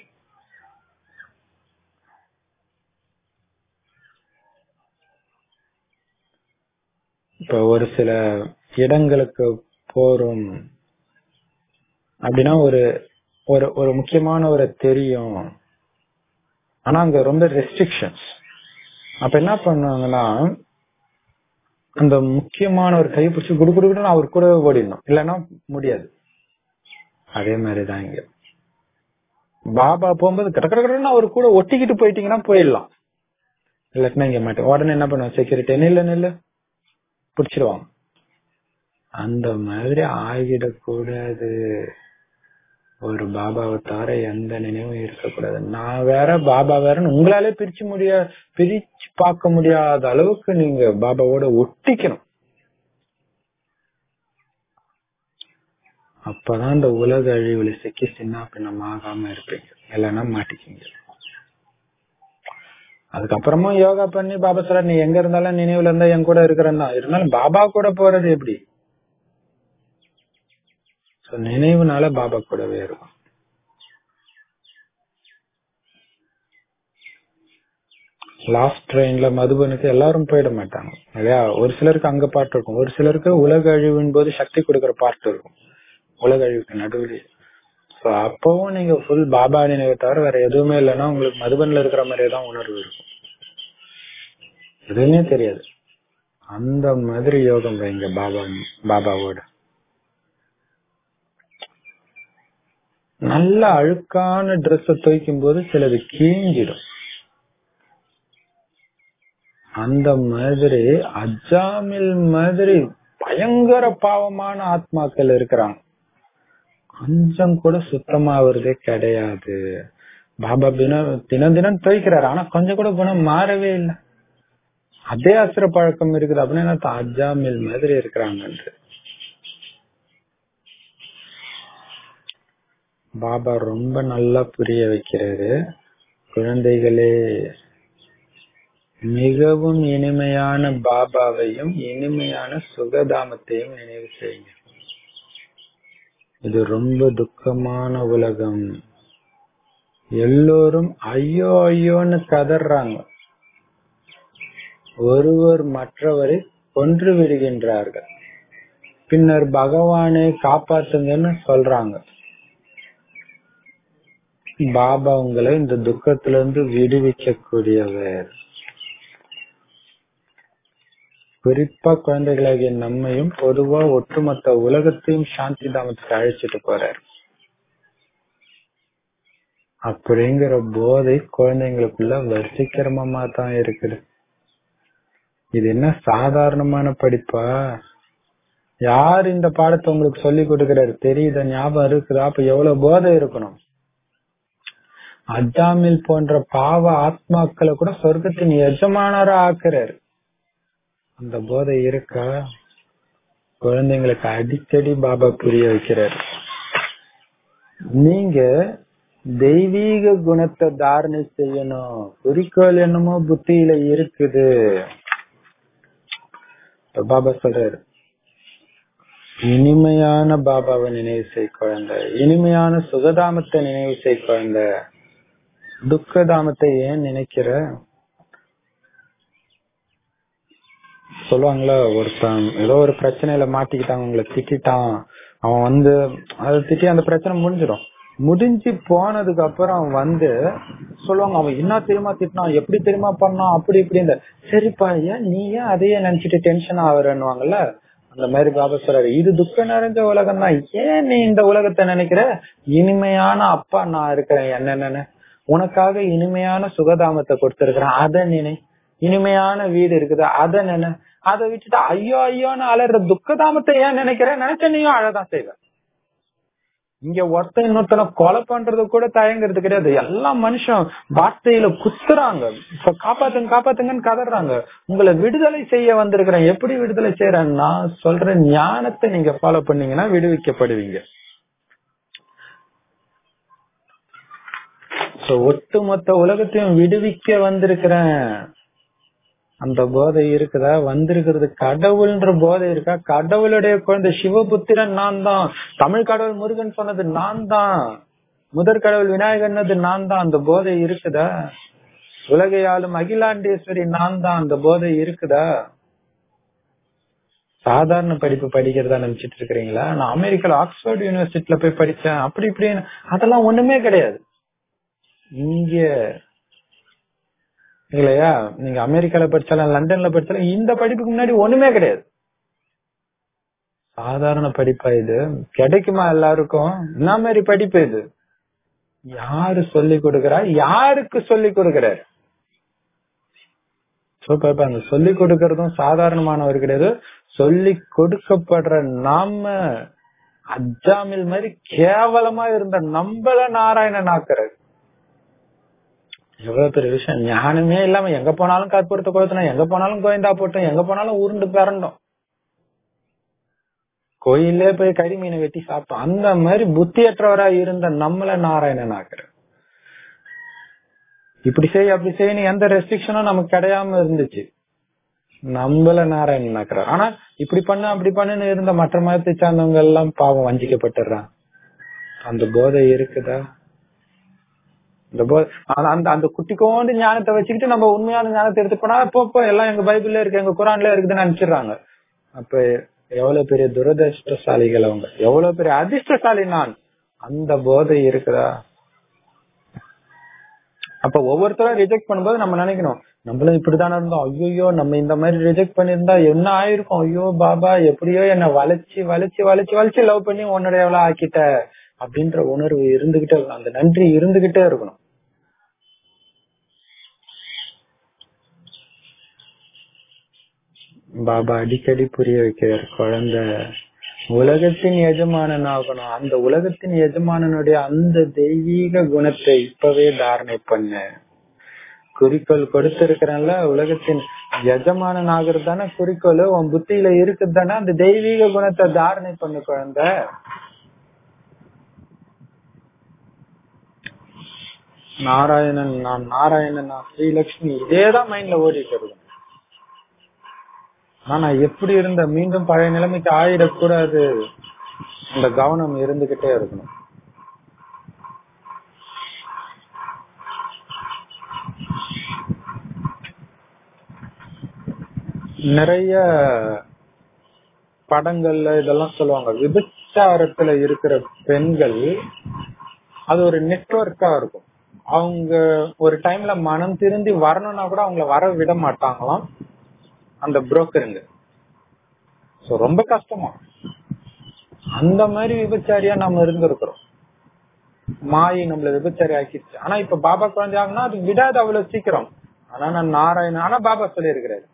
இப்ப ஒரு சில இடங்களுக்கு போறோம் அப்படின்னா ஒரு ஒரு ஒரு முக்கியமான ஒரு தெரியும் ஆனா அங்க ரொம்ப ரெஸ்ட்ரிக்ஷன்ஸ் அப்ப என்ன பண்ணுவாங்கன்னா அந்த முக்கியமான ஒரு கை பிடிச்சி குடு குடுக்குன்னு அவர் கூட ஓடிடணும் இல்லைன்னா முடியாது அதே மாதிரிதான் இங்க பாபா போகும்போது கட கட கடன்னு அவர் கூட ஒட்டிக்கிட்டு போயிட்டீங்கன்னா போயிடலாம் இல்லாட்டினா இங்க மாட்டேன் உடனே என்ன பண்ணுவோம் செக்யூரிட்டி நில்லு நில்லு பிடிச்சிருவாங்க அந்த மாதிரி ஆகிடக்கூடாது ஒரு பாபாவை தவிர எந்த நினைவும் இருக்கக்கூடாது நான் வேற பாபா வேறன்னு உங்களாலே பிரிச்சு முடிய பிரிச்சு பார்க்க முடியாத அளவுக்கு நீங்க பாபாவோட ஒட்டிக்கணும் அப்பதான் இந்த உலக அழிவுல சிக்கி சின்ன பின்னம் ஆகாம இருப்பீங்க இல்லைன்னா மாட்டிக்கிங்க அதுக்கப்புறமும் யோகா பண்ணி பாபா சொல்ற நீ எங்க இருந்தாலும் நினைவுல இருந்தா என் கூட இருக்கிறேன்னா இருந்தாலும் பாபா கூட போறது எப்படி நினைவுனால பாபா கூடவே இருக்கும் லாஸ்ட் ட்ரெயின்ல மதுபனுக்கு எல்லாரும் போயிட மாட்டாங்க இல்லையா ஒரு சிலருக்கு அங்க பார்ட் இருக்கும் ஒரு சிலருக்கு உலக அழிவின் போது சக்தி கொடுக்கற பார்ட் இருக்கும் உலக அழிவுக்கு நடுவில் சோ அப்பவும் நீங்க ஃபுல் பாபா நினைவை தவிர வேற எதுவுமே இல்லைன்னா உங்களுக்கு மதுபன்ல இருக்கிற மாதிரியே தான் உணர்வு இருக்கும் எதுவுமே தெரியாது அந்த மாதிரி யோகம் வைங்க பாபா பாபாவோட நல்ல அழுக்கான ட்ரெஸ் துவைக்கும் போது சிலது கீஞ்சிடும் அந்த மாதிரி அஜாமில் மாதிரி பயங்கர பாவமான ஆத்மாக்கள் இருக்கிறாங்க கொஞ்சம் கூட சுத்தமாவதே கிடையாது பாபா தினம் தினம் தினம் துவைக்கிறாரு ஆனா கொஞ்சம் கூட குணம் மாறவே இல்லை அதே அசுர பழக்கம் இருக்குது அப்படின்னு அஜாமில் மாதிரி இருக்கிறாங்க பாபா ரொம்ப நல்லா புரிய வைக்கிறாரு குழந்தைகளே மிகவும் இனிமையான பாபாவையும் இனிமையான சுகதாமத்தையும் நினைவு செய்யுங்க இது ரொம்ப துக்கமான உலகம் எல்லோரும் ஐயோ ஐயோன்னு கதறாங்க ஒருவர் மற்றவரை கொன்று விடுகின்றார்கள் பின்னர் பகவானை காப்பாத்துங்கன்னு சொல்றாங்க பாபா உங்களை இந்த துக்கத்துல இருந்து விடுவிக்க கூடியவர் குறிப்பா குழந்தைகளாகிய நம்மையும் பொதுவா ஒட்டுமொத்த உலகத்தையும் சாந்தி தாமத்துக்கு அழைச்சிட்டு போறாரு அப்படிங்கிற போதை குழந்தைங்களுக்குள்ள வசீக்கிரமா தான் இருக்குது இது என்ன சாதாரணமான படிப்பா யார் இந்த பாடத்தை உங்களுக்கு சொல்லி கொடுக்கிறாரு தெரியுத ஞாபகம் இருக்குதா அப்ப எவ்வளவு போதை இருக்கணும் அஜாமில் போன்ற பாவ ஆத்மாக்களை கூட சொர்க்கத்தின் எஜமானரா ஆக்குறாரு அந்த போதை இருக்கா குழந்தைங்களுக்கு அடிக்கடி பாபா புரிய வைக்கிறார் நீங்க தெய்வீக குணத்தை தாரணை செய்யணும் குறிக்கோள் என்னமோ புத்தியில இருக்குது பாபா சொல்றாரு இனிமையான பாபாவை நினைவு செய் குழந்தை இனிமையான சுகதாமத்தை நினைவு செய் குழந்தை துக்கதாமத்தை ஏன் நினைக்கிற சொல்லுவாங்களா ஒருத்தன் ஏதோ ஒரு பிரச்சனையில மாட்டிக்கிட்டாங்க உங்களை திட்டான் அவன் வந்து அதை திட்டி அந்த பிரச்சனை முடிஞ்சிடும் முடிஞ்சு போனதுக்கு அப்புறம் அவன் வந்து சொல்லுவாங்க அவன் என்ன தெரியுமா திட்டினான் எப்படி தெரியுமா பண்ணான் அப்படி இப்படி இந்த சரிப்பா ஏன் நீ ஏன் அதையே நினைச்சிட்டு டென்ஷன் ஆகுறன்னுவாங்கல்ல அந்த மாதிரி பாபா சொல்றாரு இது துக்கம் நிறைஞ்ச உலகம் தான் ஏன் நீ இந்த உலகத்தை நினைக்கிற இனிமையான அப்பா நான் இருக்கிறேன் என்னென்னு உனக்காக இனிமையான சுகதாமத்தை கொடுத்திருக்கிறேன் அதை நினை இனிமையான வீடு இருக்குது அதை நினை அதை விட்டுட்டு ஐயோ ஐயோன்னு அலற துக்கதாமத்தை ஏன் நினைக்கிற நினைச்ச நீயும் அழதான் செய்வ இங்க ஒருத்தன் இன்னொருத்தனை கொலை பண்றது கூட தயங்குறது கிடையாது எல்லா மனுஷன் வார்த்தையில குத்துறாங்க இப்ப காப்பாத்துங்க காப்பாத்துங்கன்னு கதறாங்க உங்களை விடுதலை செய்ய வந்திருக்கிறேன் எப்படி விடுதலை செய்யறேன் நான் சொல்ற ஞானத்தை நீங்க ஃபாலோ பண்ணீங்கன்னா விடுவிக்கப்படுவீங்க ஒட்டுமொத்த உலகத்தையும் விடுவிக்க வந்திருக்கிறேன் அந்த போதை இருக்குதா வந்திருக்கிறது கடவுள்ன்ற போதை இருக்கா கடவுளுடைய குழந்தை சிவபுத்திரன் நான் தான் தமிழ் கடவுள் முருகன் சொன்னது நான் தான் முதற் கடவுள் விநாயகர்னது நான் தான் அந்த போதை இருக்குதா உலகையாளும் அகிலாண்டேஸ்வரி நான் தான் அந்த போதை இருக்குதா சாதாரண படிப்பு படிக்கிறதா நினைச்சிட்டு இருக்கிறீங்களா நான் அமெரிக்கால ஆக்ஸ்போர்ட் யூனிவர்சிட்டியில போய் படிச்சேன் அப்படி இப்படி அதெல்லாம் ஒண்ணுமே கிடையாது இங்க இல்லையா நீங்க அமெரிக்கால படிச்சாலும் லண்டன்ல படிச்சாலும் இந்த படிப்புக்கு முன்னாடி ஒண்ணுமே கிடையாது சாதாரண படிப்பா இது கிடைக்குமா எல்லாருக்கும் என்ன மாதிரி படிப்பு இது யாரு சொல்லி கொடுக்கிறா யாருக்கு சொல்லி கொடுக்கிறார் சூப்பர் அந்த சொல்லி கொடுக்கறதும் சாதாரணமானவர் கிடையாது சொல்லி கொடுக்கப்படுற நாம அஜாமில் மாதிரி கேவலமா இருந்த நம்மள நாராயணன் ஆக்குறாரு எவ்வளவு பெரிய விஷயம் ஞானமே இல்லாம எங்க போனாலும் கற்பூரத்தை கொளுத்தணும் எங்க போனாலும் கோயந்தா போட்டோம் எங்க போனாலும் உருண்டு பிறண்டோம் கோயிலே போய் கறி மீனை வெட்டி சாப்பிட்டோம் அந்த மாதிரி புத்தியற்றவரா இருந்த நம்மள நாராயணன் ஆக்குற இப்படி செய் அப்படி செய்யணும் எந்த ரெஸ்ட்ரிக்ஷனும் நமக்கு கிடையாம இருந்துச்சு நம்மள நாராயணன் ஆக்குறாரு ஆனா இப்படி பண்ணு அப்படி பண்ணுன்னு இருந்த மற்ற மதத்தை சார்ந்தவங்க எல்லாம் பாவம் வஞ்சிக்கப்பட்டுறான் அந்த போதை இருக்குதா இந்த அந்த அந்த குட்டிக்கோண்டு ஞானத்தை வச்சுக்கிட்டு நம்ம உண்மையான ஞானத்தை எடுத்து போனா இப்போ எல்லாம் எங்க பைபிள்ல இருக்கு எங்க குரான்ல இருக்குதுன்னு நினைச்சிடுறாங்க அப்ப எவ்வளவு பெரிய துரதிருஷ்டசாலிகள் அவங்க எவ்வளவு பெரிய அதிர்ஷ்டசாலி நான் அந்த போதை இருக்குதா அப்ப ஒவ்வொருத்தரும் ரிஜெக்ட் பண்ணும்போது நம்ம நினைக்கணும் நம்மளும் இப்படித்தானே இருந்தோம் ஐயோ நம்ம இந்த மாதிரி ரிஜெக்ட் பண்ணிருந்தா என்ன ஆயிருக்கும் ஐயோ பாபா எப்படியோ என்ன வளைச்சு வளைச்சு வளைச்சு வளைச்சு லவ் பண்ணி உன்னுடைய எவ்வளவு ஆக்கிட்ட அப்படின்ற உணர்வு இருந்துகிட்டே இருக்கணும் அந்த நன்றி இருந்துகிட்டே இருக்கணும் பாபா அடிக்கடி புரிய வைக்கிறார் குழந்தை உலகத்தின் எஜமானன் ஆகணும் அந்த உலகத்தின் எஜமானனுடைய அந்த தெய்வீக குணத்தை இப்பவே தாரணை பண்ண குறிக்கோள் கொடுத்திருக்கிறேன்ல உலகத்தின் எஜமானன் ஆகுறது தானே குறிக்கோள் உன் புத்தியில இருக்குது தானே அந்த தெய்வீக குணத்தை தாரணை பண்ணு குழந்தை நாராயணன் நான் நாராயணன் நான் ஸ்ரீலட்சுமி இதேதான் மைண்ட்ல ஓடிட்டு இருக்கும் ஆனா எப்படி இருந்த மீண்டும் பழைய நிலைமைக்கு ஆயிடக்கூடாது அந்த கவனம் இருந்துகிட்டே இருக்கணும் நிறைய படங்கள்ல இதெல்லாம் சொல்லுவாங்க விபச்சாரத்துல இருக்கிற பெண்கள் அது ஒரு நெட்ஒர்க்கா இருக்கும் அவங்க ஒரு டைம்ல மனம் திருந்தி வரணும்னா கூட அவங்கள வர விட மாட்டாங்களாம் அந்த புரோக்கருங்க சோ ரொம்ப கஷ்டமா அந்த மாதிரி விபச்சாரியா நம்ம இருந்திருக்கிறோம் மாயை நம்மள விபச்சாரி ஆக்கிடுச்சு ஆனா இப்ப பாபா குழந்தையாங்கன்னா அது விடாது அவ்வளவு சீக்கிரம் ஆனா நான் நாராயணன் ஆனா பாபா சொல்லி இருக்கிறாரு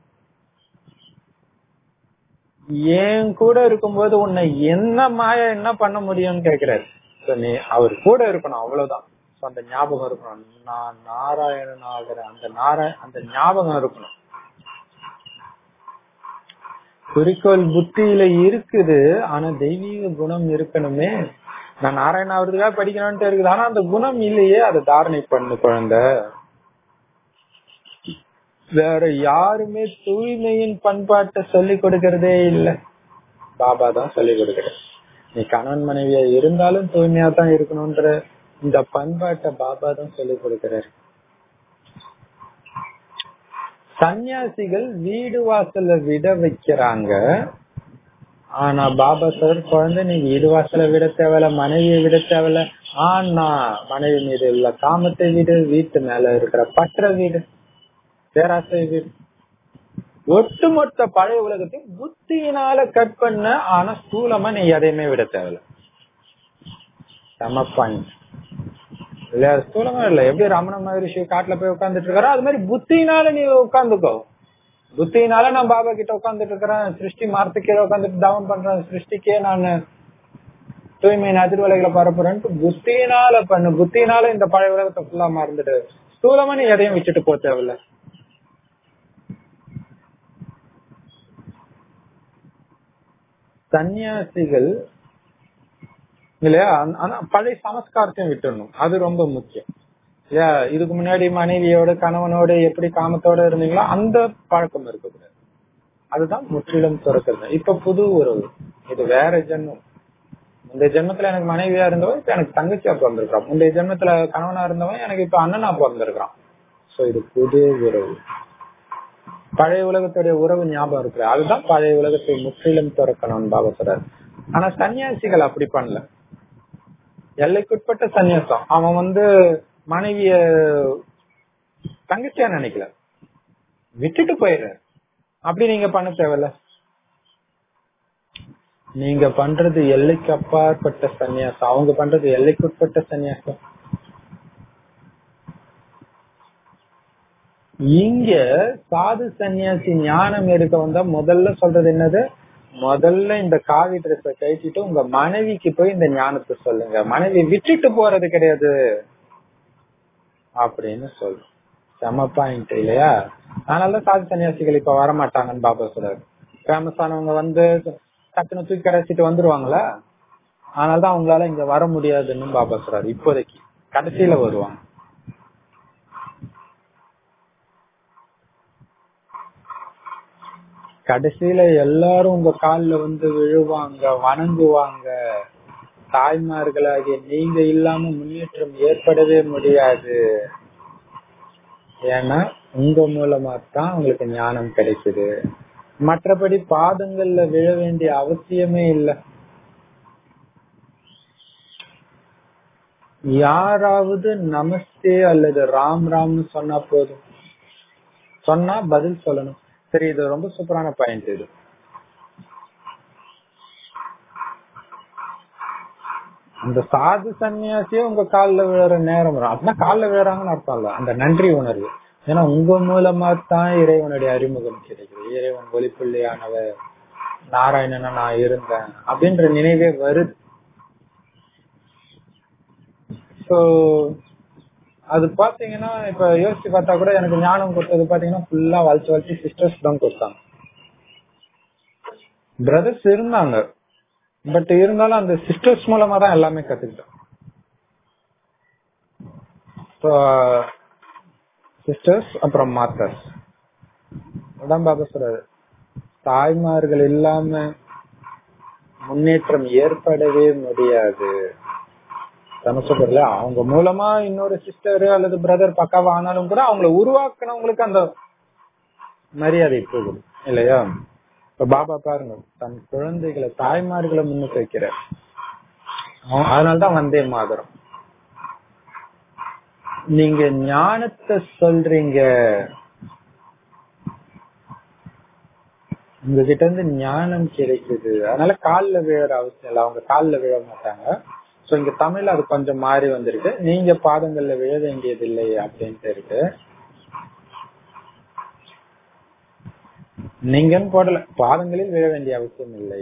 என் கூட இருக்கும்போது உன்னை என்ன மாயா என்ன பண்ண முடியும்னு கேக்குறாரு நீ அவர் கூட இருக்கணும் அவ்வளவுதான் அந்த ஞாபகம் இருக்கணும் நான் நாராயணன் ஆகிற அந்த நாராயண அந்த ஞாபகம் இருக்கணும் குறிக்கோள் புத்தியில இருக்குது ஆனா தெய்வீக குணம் இருக்கணுமே நான் நாராயண அவருக்காக படிக்கணும்ட்டு இருக்குது ஆனா அந்த குணம் இல்லையே அதை தாரணை பண்ணு குழந்தை வேற யாருமே தூய்மையின் பண்பாட்டை சொல்லி கொடுக்கறதே இல்ல பாபா தான் சொல்லி கொடுக்கறது நீ கணவன் மனைவியா இருந்தாலும் தூய்மையா தான் இருக்கணும்ன்ற இந்த பண்பாட்டை பாபா தான் சொல்லி கொடுக்கிறாரு சன்னியாசிகள் வீடு வாசல்ல விட வைக்கிறாங்க ஆனா பாபா சார் குழந்தை நீ வீடு வாசல விட தேவையில்ல மனைவியை விட தேவையில்ல ஆனா மனைவி மீது உள்ள காமத்தை வீடு வீட்டு மேல இருக்கிற பற்ற வீடு பேராசை வீடு ஒட்டுமொத்த பழைய உலகத்தையும் புத்தியினால கட் பண்ண ஆனா ஸ்தூலமா நீ எதையுமே விட தேவையில்ல செம பாயிண்ட் இல்ல ஸ்தூலமா இல்ல எப்படி ரமண மகரிஷி காட்டுல போய் உட்கார்ந்துட்டு இருக்காரோ அது மாதிரி புத்தியினால நீ உட்கார்ந்துக்கோ புத்தியினால நான் பாபா கிட்ட உட்கார்ந்துட்டு இருக்கிறேன் சிருஷ்டி மரத்து கீழே உட்காந்துட்டு தவம் பண்றேன் சிருஷ்டிக்கே நான் தூய்மையின் அதிர்வலைகளை பரப்புறேன்ட்டு புத்தியினால பண்ணு புத்தியினால இந்த பழைய உலகத்தை ஃபுல்லா மறந்துட்டு ஸ்தூலமா நீ எதையும் வச்சுட்டு போ தேவையில்ல சன்னியாசிகள் இல்லையா ஆனா பழைய சமஸ்காரத்தையும் விட்டுடணும் அது ரொம்ப முக்கியம் இல்லையா இதுக்கு முன்னாடி மனைவியோட கணவனோட எப்படி காமத்தோட இருந்தீங்களோ அந்த பழக்கம் இருக்கக்கூடாது அதுதான் முற்றிலும் துறக்கிறது இப்ப புது உறவு இது வேற ஜென்மம் முந்தைய ஜென்மத்துல எனக்கு மனைவியா இருந்தவன் இப்ப எனக்கு தங்கச்சியா பிறந்திருக்கான் முந்தைய ஜென்மத்துல கணவனா இருந்தவன் எனக்கு இப்ப அண்ணனா பிறந்திருக்கான் சோ இது புது உறவு பழைய உலகத்துடைய உறவு ஞாபகம் இருக்கு அதுதான் பழைய உலகத்தை முற்றிலும் துறக்கணும்னு பாபா சொல்றாரு ஆனா சன்னியாசிகள் அப்படி பண்ணல எல்லைக்குட்பட்ட சன்னியாசம் அவன் வந்து மனைவிய தங்கச்சியா நினைக்கல விட்டுட்டு போயிடுற அப்படி நீங்க பண்ண தேவையில்ல நீங்க பண்றது எல்லைக்கு அப்பாற்பட்ட சன்னியாசம் அவங்க பண்றது எல்லைக்குட்பட்ட சன்னியாசம் இங்க சாது சன்னியாசி ஞானம் எடுக்க வந்தா முதல்ல சொல்றது என்னது முதல்ல இந்த காவி ட்ரெஸ் கழிச்சிட்டு உங்க மனைவிக்கு போய் இந்த ஞானத்தை சொல்லுங்க மனைவி விட்டுட்டு போறது கிடையாது அப்படின்னு சொல்லு செம பாயிண்ட் இல்லையா அதனாலதான் சாது சன்னியாசிகள் இப்ப வரமாட்டாங்கன்னு பாபா சொல்றாரு ஃபேமஸ் ஆனவங்க வந்து டக்குனு தூக்கி கடைச்சிட்டு வந்துருவாங்களா அதனாலதான் அவங்களால இங்க வர முடியாதுன்னு பாபா சொல்றாரு இப்போதைக்கு கடைசியில வருவாங்க கடைசியில எல்லாரும் உங்க கால்ல வந்து விழுவாங்க வணங்குவாங்க தாய்மார்களாகிய நீங்க இல்லாம முன்னேற்றம் ஏற்படவே முடியாது ஏன்னா உங்க மூலமா தான் உங்களுக்கு ஞானம் கிடைக்குது மற்றபடி பாதங்கள்ல விழ வேண்டிய அவசியமே இல்லை யாராவது நமஸ்தே அல்லது ராம் ராம்னு சொன்னா போதும் சொன்னா பதில் சொல்லணும் சரி இது ரொம்ப சூப்பரான பாயிண்ட் இது அந்த சாது சன்னியாசியே உங்க கால்ல விழுற நேரம் வரும் அப்படின்னா கால்ல விழுறாங்கன்னு அர்த்தம் இல்ல அந்த நன்றி உணர்வு ஏன்னா உங்க மூலமா தான் இறைவனுடைய அறிமுகம் கிடைக்குது இறைவன் ஒளிப்புள்ளியானவர் நாராயணனா நான் இருந்தேன் அப்படின்ற நினைவே வருது சோ அது பாத்தீங்கன்னா இப்ப யோசிச்சு பார்த்தா கூட எனக்கு ஞானம் கொடுத்தது பாத்தீங்கன்னா ஃபுல்லா வளைச்சு வளைச்சு சிஸ்டர்ஸ் தான் கொடுத்தாங்க பிரதர்ஸ் இருந்தாங்க பட் இருந்தாலும் அந்த சிஸ்டர்ஸ் மூலமா தான் எல்லாமே கத்துக்கிட்டோம் சிஸ்டர்ஸ் அப்புறம் மாத்தர்ஸ் அதான் பாபா சொல்றாரு தாய்மார்கள் இல்லாம முன்னேற்றம் ஏற்படவே முடியாது சமஸ்கிருதத்துல அவங்க மூலமா இன்னொரு சிஸ்டர் அல்லது பிரதர் பக்காவா ஆனாலும் கூட அவங்கள உருவாக்குனவங்களுக்கு அந்த மரியாதை போகுது இல்லையா இப்ப பாபா பாருங்க தன் குழந்தைகளை தாய்மார்களை முன்னுக்கு வைக்கிறார் அதனாலதான் வந்தே மாதரம் நீங்க ஞானத்தை சொல்றீங்க உங்ககிட்ட இருந்து ஞானம் கிடைக்குது அதனால கால்ல விழற அவசியம் இல்லை அவங்க கால்ல விழ மாட்டாங்க சோ இங்க தமிழ்ல அது கொஞ்சம் மாறி வந்திருக்கு நீங்க பாதங்கள்ல விழ வேண்டியது இல்லை அப்படின்ட்டு இருக்கு நீங்கன்னு போடல பாதங்களில் விழ வேண்டிய அவசியம் இல்லை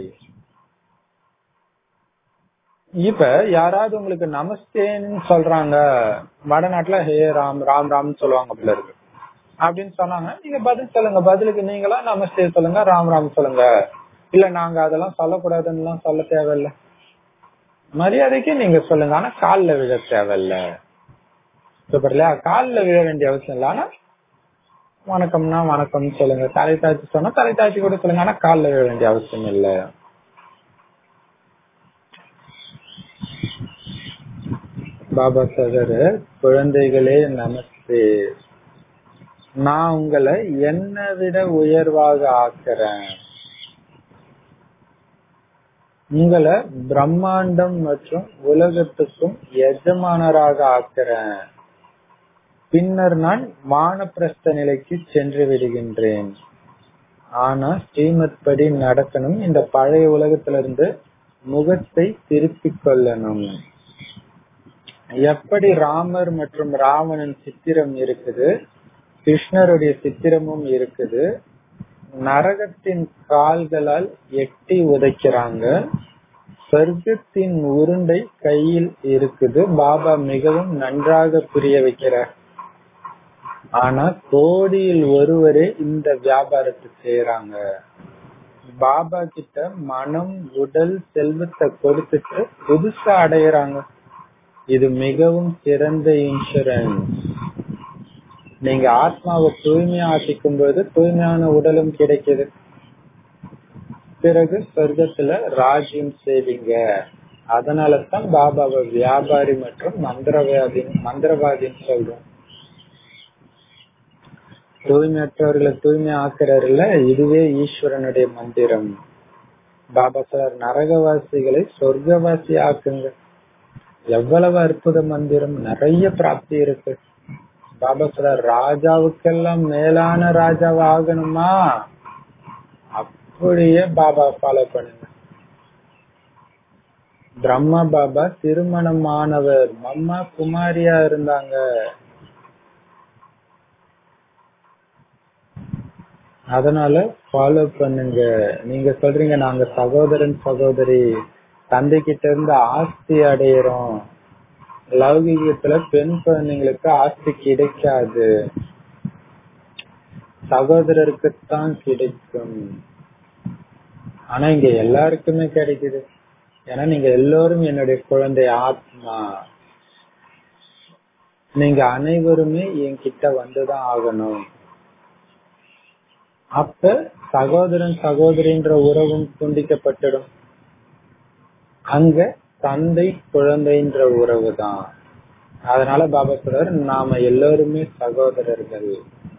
இப்ப யாராவது உங்களுக்கு நமஸ்தேன்னு சொல்றாங்க வடநாட்டுல ஹே ராம் ராம் ராம்னு சொல்லுவாங்க அப்படி இருக்கு அப்படின்னு சொன்னாங்க நீங்க பதில் சொல்லுங்க பதிலுக்கு நீங்களா நமஸ்தே சொல்லுங்க ராம் ராம் சொல்லுங்க இல்ல நாங்க அதெல்லாம் சொல்லக்கூடாதுன்னு சொல்ல தேவையில்ல மரியாதைக்கு நீங்க சொல்லுங்க ஆனா கால்ல விழ தேவையில்ல சூப்பர் இல்லையா கால்ல விழ வேண்டிய அவசியம் இல்ல ஆனா வணக்கம்னா வணக்கம் சொல்லுங்க தலை தாழ்த்தி சொன்னா தலை தாழ்த்தி கூட சொல்லுங்க ஆனா கால்ல விழ வேண்டிய அவசியம் இல்ல பாபா சகர் குழந்தைகளே நமஸ்தே நான் உங்களை என்னை விட உயர்வாக ஆக்குறேன் உங்களை பிரம்மாண்டம் மற்றும் உலகத்துக்கும் எஜமானராக ஆக்குறேன் பின்னர் நான் வானப்பிரஸ்த நிலைக்கு சென்று விடுகின்றேன் ஆனா ஸ்ரீமத் படி நடக்கணும் இந்த பழைய உலகத்திலிருந்து முகத்தை திருப்பிக் கொள்ளணும் எப்படி ராமர் மற்றும் ராவணன் சித்திரம் இருக்குது கிருஷ்ணருடைய சித்திரமும் இருக்குது நரகத்தின் கால்களால் எட்டி உதைக்கிறாங்க சொர்க்கத்தின் உருண்டை கையில் இருக்குது பாபா மிகவும் நன்றாக புரிய வைக்கிறார் ஆனா கோடியில் ஒருவரே இந்த வியாபாரத்தை செய்யறாங்க பாபா கிட்ட மனம் உடல் செல்வத்தை கொடுத்துட்டு புதுசா அடையறாங்க இது மிகவும் சிறந்த இன்சூரன்ஸ் நீங்க ஆத்மாவை தூய்மையா ஆக்கிக்கும் போது தூய்மையான உடலும் கிடைக்குது பிறகு சொர்க்கத்துல ராஜ்யம் செய்வீங்க அதனால தான் பாபாவை வியாபாரி மற்றும் மந்திரவாதி மந்திரவாதின்னு சொல்றோம் தூய்மையற்றவர்களை தூய்மை ஆக்குறாருல இதுவே ஈஸ்வரனுடைய மந்திரம் பாபா சார் நரகவாசிகளை சொர்க்கவாசி ஆக்குங்க எவ்வளவு அற்புத மந்திரம் நிறைய பிராப்தி இருக்கு பாபா சார் ராஜாவுக்கெல்லாம் மேலான ராஜாவா ஆகணுமா அப்படியே பாபா ஃபாலோ பண்ணுங்க பிரம்மா பாபா திருமணமானவர் மம்மா குமாரியா இருந்தாங்க அதனால ஃபாலோ பண்ணுங்க நீங்க சொல்றீங்க நாங்க சகோதரன் சகோதரி தந்தை கிட்ட இருந்து ஆஸ்தி அடையிறோம் லௌகிகத்துல பெண் குழந்தைங்களுக்கு ஆஸ்தி கிடைக்காது சகோதரருக்குத்தான் கிடைக்கும் ஆனா இங்க எல்லாருக்குமே கிடைக்குது ஏன்னா நீங்க எல்லோரும் என்னுடைய குழந்தை ஆத்மா நீங்க அனைவருமே என்கிட்ட வந்துதான் ஆகணும் அப்ப சகோதரன் சகோதரின்ற உறவும் துண்டிக்கப்பட்டுடும் அங்க தந்தை குழந்தைன்ற உறவு தான் அதனால பாபா சொல்றாரு நாம எல்லோருமே சகோதரர்கள்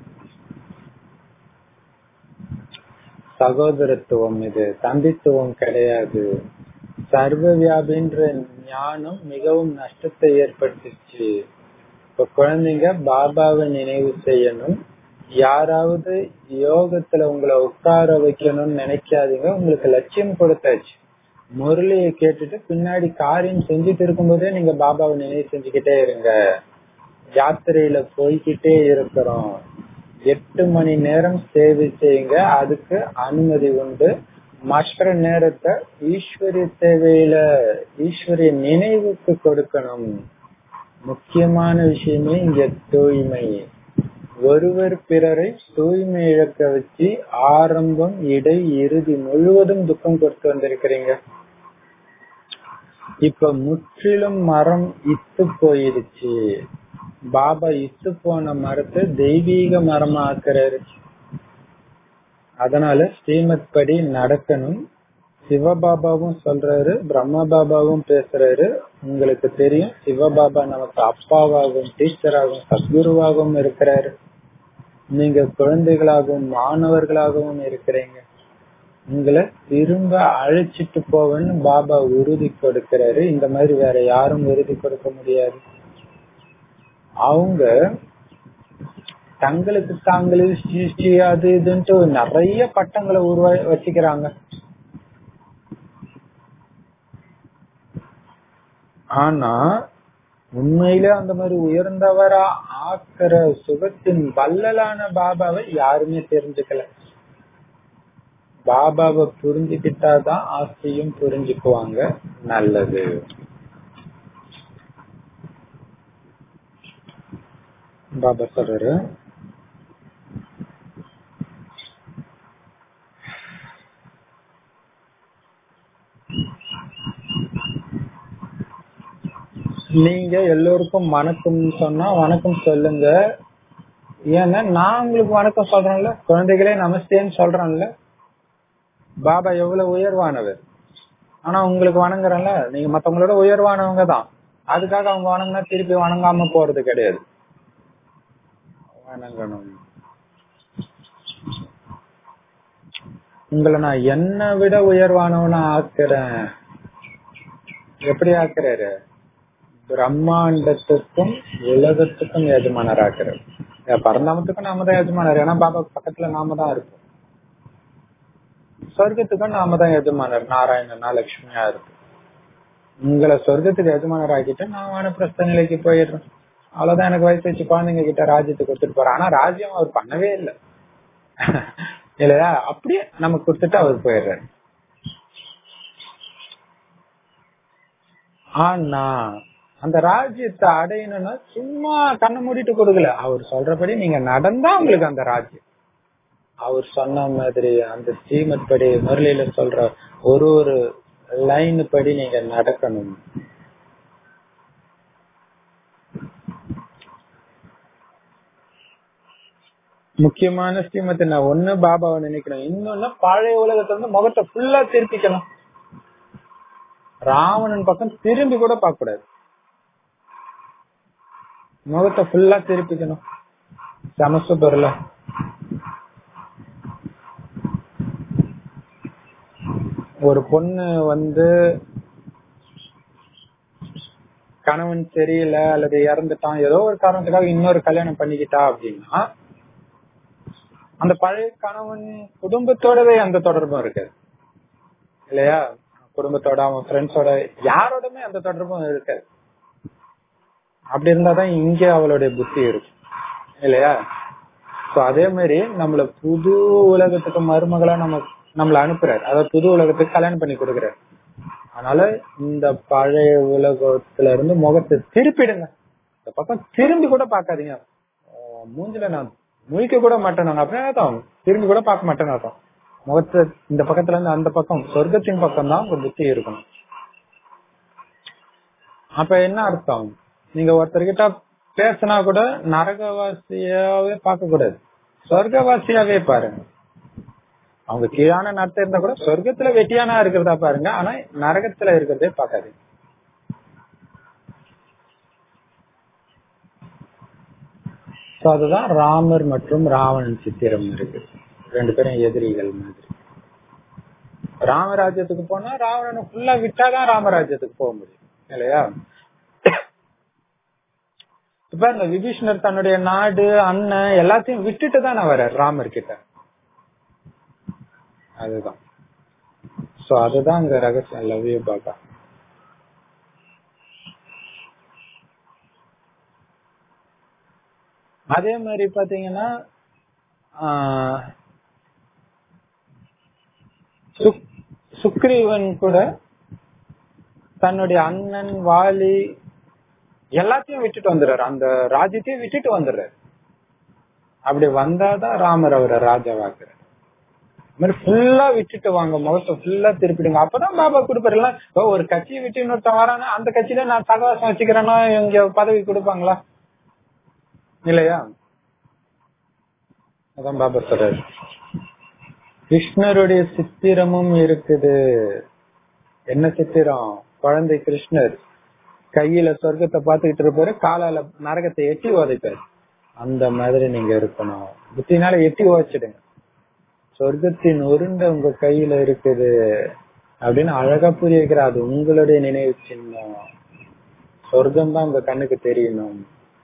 சகோதரத்துவம் இது தந்தித்துவம் கிடையாது சர்வ வியாபின்ற ஞானம் மிகவும் நஷ்டத்தை ஏற்படுத்திச்சு இப்ப குழந்தைங்க பாபாவை நினைவு செய்யணும் யாராவது யோகத்துல உங்களை உட்கார வைக்கணும்னு நினைக்காதீங்க உங்களுக்கு லட்சியம் கொடுத்தாச்சு முரளியை கேட்டுட்டு பின்னாடி காரியம் செஞ்சுட்டு இருக்கும்போதே நீங்க பாபாவை நினைவு செஞ்சுக்கிட்டே இருங்க யாத்திரையில போய்கிட்டே இருக்கிறோம் எட்டு மணி நேரம் சேவை செய்யுங்க அதுக்கு அனுமதி உண்டு மற்ற நேரத்தை ஈஸ்வரிய சேவையில ஈஸ்வரிய நினைவுக்கு கொடுக்கணும் முக்கியமான விஷயமே இங்க தூய்மை ஒருவர் பிறரை தூய்மை இழக்க வச்சு ஆரம்பம் இடை இறுதி முழுவதும் துக்கம் கொடுத்து வந்திருக்கிறீங்க இப்ப முற்றிலும் மரம் இத்து போயிடுச்சு பாபா இத்து போன மரத்தை தெய்வீக மரமா ஆக்குறாரு அதனால ஸ்ரீமத் படி நடக்கணும் சிவபாபாவும் சொல்றாரு பிரம்ம பாபாவும் பேசுறாரு உங்களுக்கு தெரியும் சிவபாபா நமக்கு அப்பாவாகவும் டீச்சராகவும் சத்குருவாகவும் இருக்கிறாரு நீங்க குழந்தைகளாகவும் மாணவர்களாகவும் இருக்கிறீங்க உங்களை திரும்ப அழைச்சிட்டு போவேன்னு பாபா உறுதி கொடுக்கிறாரு இந்த மாதிரி வேற யாரும் உறுதி கொடுக்க முடியாது அவங்க தங்களுக்கு தாங்களே ஸ்ரீ ஸ்ரீ அது இதுன்ட்டு நிறைய பட்டங்களை உருவா வச்சுக்கிறாங்க ஆனா உண்மையில அந்த மாதிரி உயர்ந்தவரா ஆக்கிற சுகத்தின் வல்லலான பாபாவை யாருமே தெரிஞ்சுக்கல பாபாவை புரிஞ்சுக்கிட்டாதான் ஆஸ்தியும் புரிஞ்சுக்குவாங்க நல்லது பாபா சொல்றாரு நீங்க எல்லோருக்கும் வணக்கம் சொன்னா வணக்கம் சொல்லுங்க ஏன்னா நான் உங்களுக்கு வணக்கம் சொல்றேன்ல குழந்தைகளே நமஸ்தேன்னு சொல்றேன்ல பாபா எவ்வளவு உயர்வானவர் ஆனா உங்களுக்கு வணங்குறேன்ல நீங்க மத்தவங்களோட உயர்வானவங்க தான் அதுக்காக அவங்க வணங்கினா திருப்பி வணங்காம போறது கிடையாது வணங்கணும் உங்களை நான் என்ன விட உயர்வானவனா ஆக்குறேன் எப்படி ஆக்குறாரு பிரம்மாண்டத்துக்கும் உலகத்துக்கும் எஜமானர் ஆக்குறாரு பரந்தாமத்துக்கும் நாம தான் எஜமானர் ஏன்னா பாபா பக்கத்துல நாம தான் இருப்போம் சொர்க்கத்துக்கும் நாம தான் எஜமானர் நாராயணனா லட்சுமியா இருக்கு உங்களை சொர்க்கத்துக்கு எஜமானர் ஆக்கிட்டு நான் வானப்பிரஸ்த நிலைக்கு போயிடுறேன் அவ்வளவுதான் எனக்கு வயசு வச்சு குழந்தைங்க கிட்ட ராஜ்யத்தை கொடுத்துட்டு போறேன் ஆனா ராஜ்யம் அவர் பண்ணவே இல்லை இல்லையா அப்படியே நமக்கு கொடுத்துட்டு அவர் போயிடுறாரு ஆனா அந்த ராஜ்யத்தை அடையணும்னா சும்மா கண்ணை மூடிட்டு கொடுக்கல அவர் சொல்றபடி நீங்க நடந்தா உங்களுக்கு அந்த ராஜ்யம் அவர் சொன்ன மாதிரி அந்த ஸ்ரீமத் படி முரளியில சொல்ற ஒரு ஒரு லைன் படி நீங்க நடக்கணும் முக்கியமான ஸ்ரீமத்தை நான் ஒண்ணு பாபாவை நினைக்கணும் இன்னொன்னு பழைய உலகத்துல இருந்து முகத்தை ஃபுல்லா திருப்பிக்கணும் ராவணன் பக்கம் திரும்பி கூட பார்க்க கூடாது முகத்தை ஃபுல்லா திருப்பிக்கணும் சமசுபர்ல ஒரு பொண்ணு வந்து கணவன் சரியில்லை அல்லது இறந்துட்டான் ஏதோ ஒரு காரணத்துக்காக இன்னொரு கல்யாணம் பண்ணிக்கிட்டா அப்படின்னா அந்த பழைய கணவன் குடும்பத்தோடவே அந்த தொடர்பும் இருக்காது இல்லையா குடும்பத்தோட அவன் ஃப்ரெண்ட்ஸோட யாரோடமே அந்த தொடர்பும் இருக்காது அப்படி இருந்தாதான் இங்க அவளுடைய புத்தி இருக்கும் இல்லையா சோ அதே மாதிரி நம்மள புது உலகத்துக்கு மருமகளா நம்ம நம்மள அனுப்புறாரு அதாவது புது உலகத்துக்கு கல்யாணம் பண்ணி கொடுக்குறாரு அதனால இந்த பழைய உலகத்துல இருந்து முகத்தை திருப்பிடுங்க இந்த பக்கம் திரும்பி கூட பாக்காதீங்க மூஞ்சில நான் முழிக்க கூட மாட்டேன் அப்படின்னா அர்த்தம் திரும்பி கூட பார்க்க மாட்டேன்னு அர்த்தம் முகத்தை இந்த பக்கத்துல இருந்து அந்த பக்கம் சொர்க்கத்தின் பக்கம் தான் உங்க புத்தி இருக்கணும் அப்ப என்ன அர்த்தம் நீங்க ஒருத்தர்கிட்ட பேசினா கூட நரகவாசியாவே பார்க்க கூடாது சொர்க்கவாசியாவே பாருங்க அவங்க கீழான நடத்த இருந்தா கூட சொர்க்கத்துல வெட்டியானா இருக்கிறதா பாருங்க ஆனா நரகத்துல இருக்கிறதே பார்க்காது அதுதான் ராமர் மற்றும் ராவணன் சித்திரம் இருக்கு ரெண்டு பேரும் எதிரிகள் மாதிரி ராமராஜ்யத்துக்கு போனா ராவணனை ஃபுல்லா விட்டாதான் ராமராஜ்யத்துக்கு போக முடியும் இல்லையா இப்ப இந்த விபீஷ்ணர் தன்னுடைய நாடு அண்ணன் எல்லாத்தையும் விட்டுட்டு தான் வர ராமர் கிட்ட அதுதான் சோ அதுதான் அங்க ரகசியம் லவ் யூ பாபா அதே மாதிரி பாத்தீங்கன்னா சுக்ரீவன் கூட தன்னுடைய அண்ணன் வாலி எல்லாத்தையும் விட்டுட்டு வந்துடுறாரு அந்த ராஜ்யத்தையும் விட்டுட்டு வந்துடுறாரு அப்படி வந்தாதான் ராமர் அவரை ராஜாவாக்குறாரு மாதிரி ஃபுல்லா விட்டுட்டு வாங்க முகத்தை ஃபுல்லா திருப்பிடுங்க அப்பதான் பாபா கொடுப்பாரு ஒரு கட்சியை விட்டு இன்னொருத்தன் வரானா அந்த கட்சியில நான் சகவாசம் வச்சுக்கிறேன்னா இங்க பதவி கொடுப்பாங்களா இல்லையா அதான் பாபா சொல்றாரு கிருஷ்ணருடைய சித்திரமும் இருக்குது என்ன சித்திரம் குழந்தை கிருஷ்ணர் கையில சொர்க்கத்தை பாத்துக்கிட்டு இருப்பாரு காலால நரகத்தை எட்டி உதைப்பாரு அந்த மாதிரி நீங்க இருக்கணும் புத்தினால எட்டி உதைச்சிடுங்க சொர்க்கத்தின் உருண்டை உங்க கையில இருக்குது அப்படின்னு அழகா புரிய வைக்கிற அது உங்களுடைய நினைவு சின்னம் சொர்க்கம் தான் உங்க கண்ணுக்கு தெரியணும்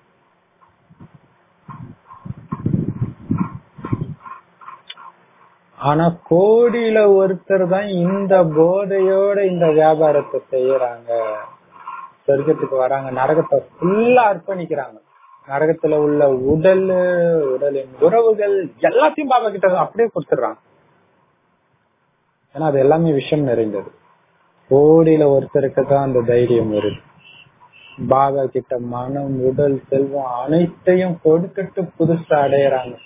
ஆனா கோடியில ஒருத்தர் தான் இந்த போதையோட இந்த வியாபாரத்தை செய்யறாங்க சொர்க்கத்துக்கு வராங்க நரகத்தை ஃபுல்லா அர்ப்பணிக்கிறாங்க நரகத்துல உள்ள உடல் உடலின் உறவுகள் எல்லாத்தையும் பாபா கிட்ட அப்படியே கொடுத்துடுறாங்க ஏன்னா அது எல்லாமே விஷம் நிறைந்தது கோடியில ஒருத்தருக்கு தான் அந்த தைரியம் வருது பாபா கிட்ட மனம் உடல் செல்வம் அனைத்தையும் கொடுத்துட்டு புதுசா அடையறாங்க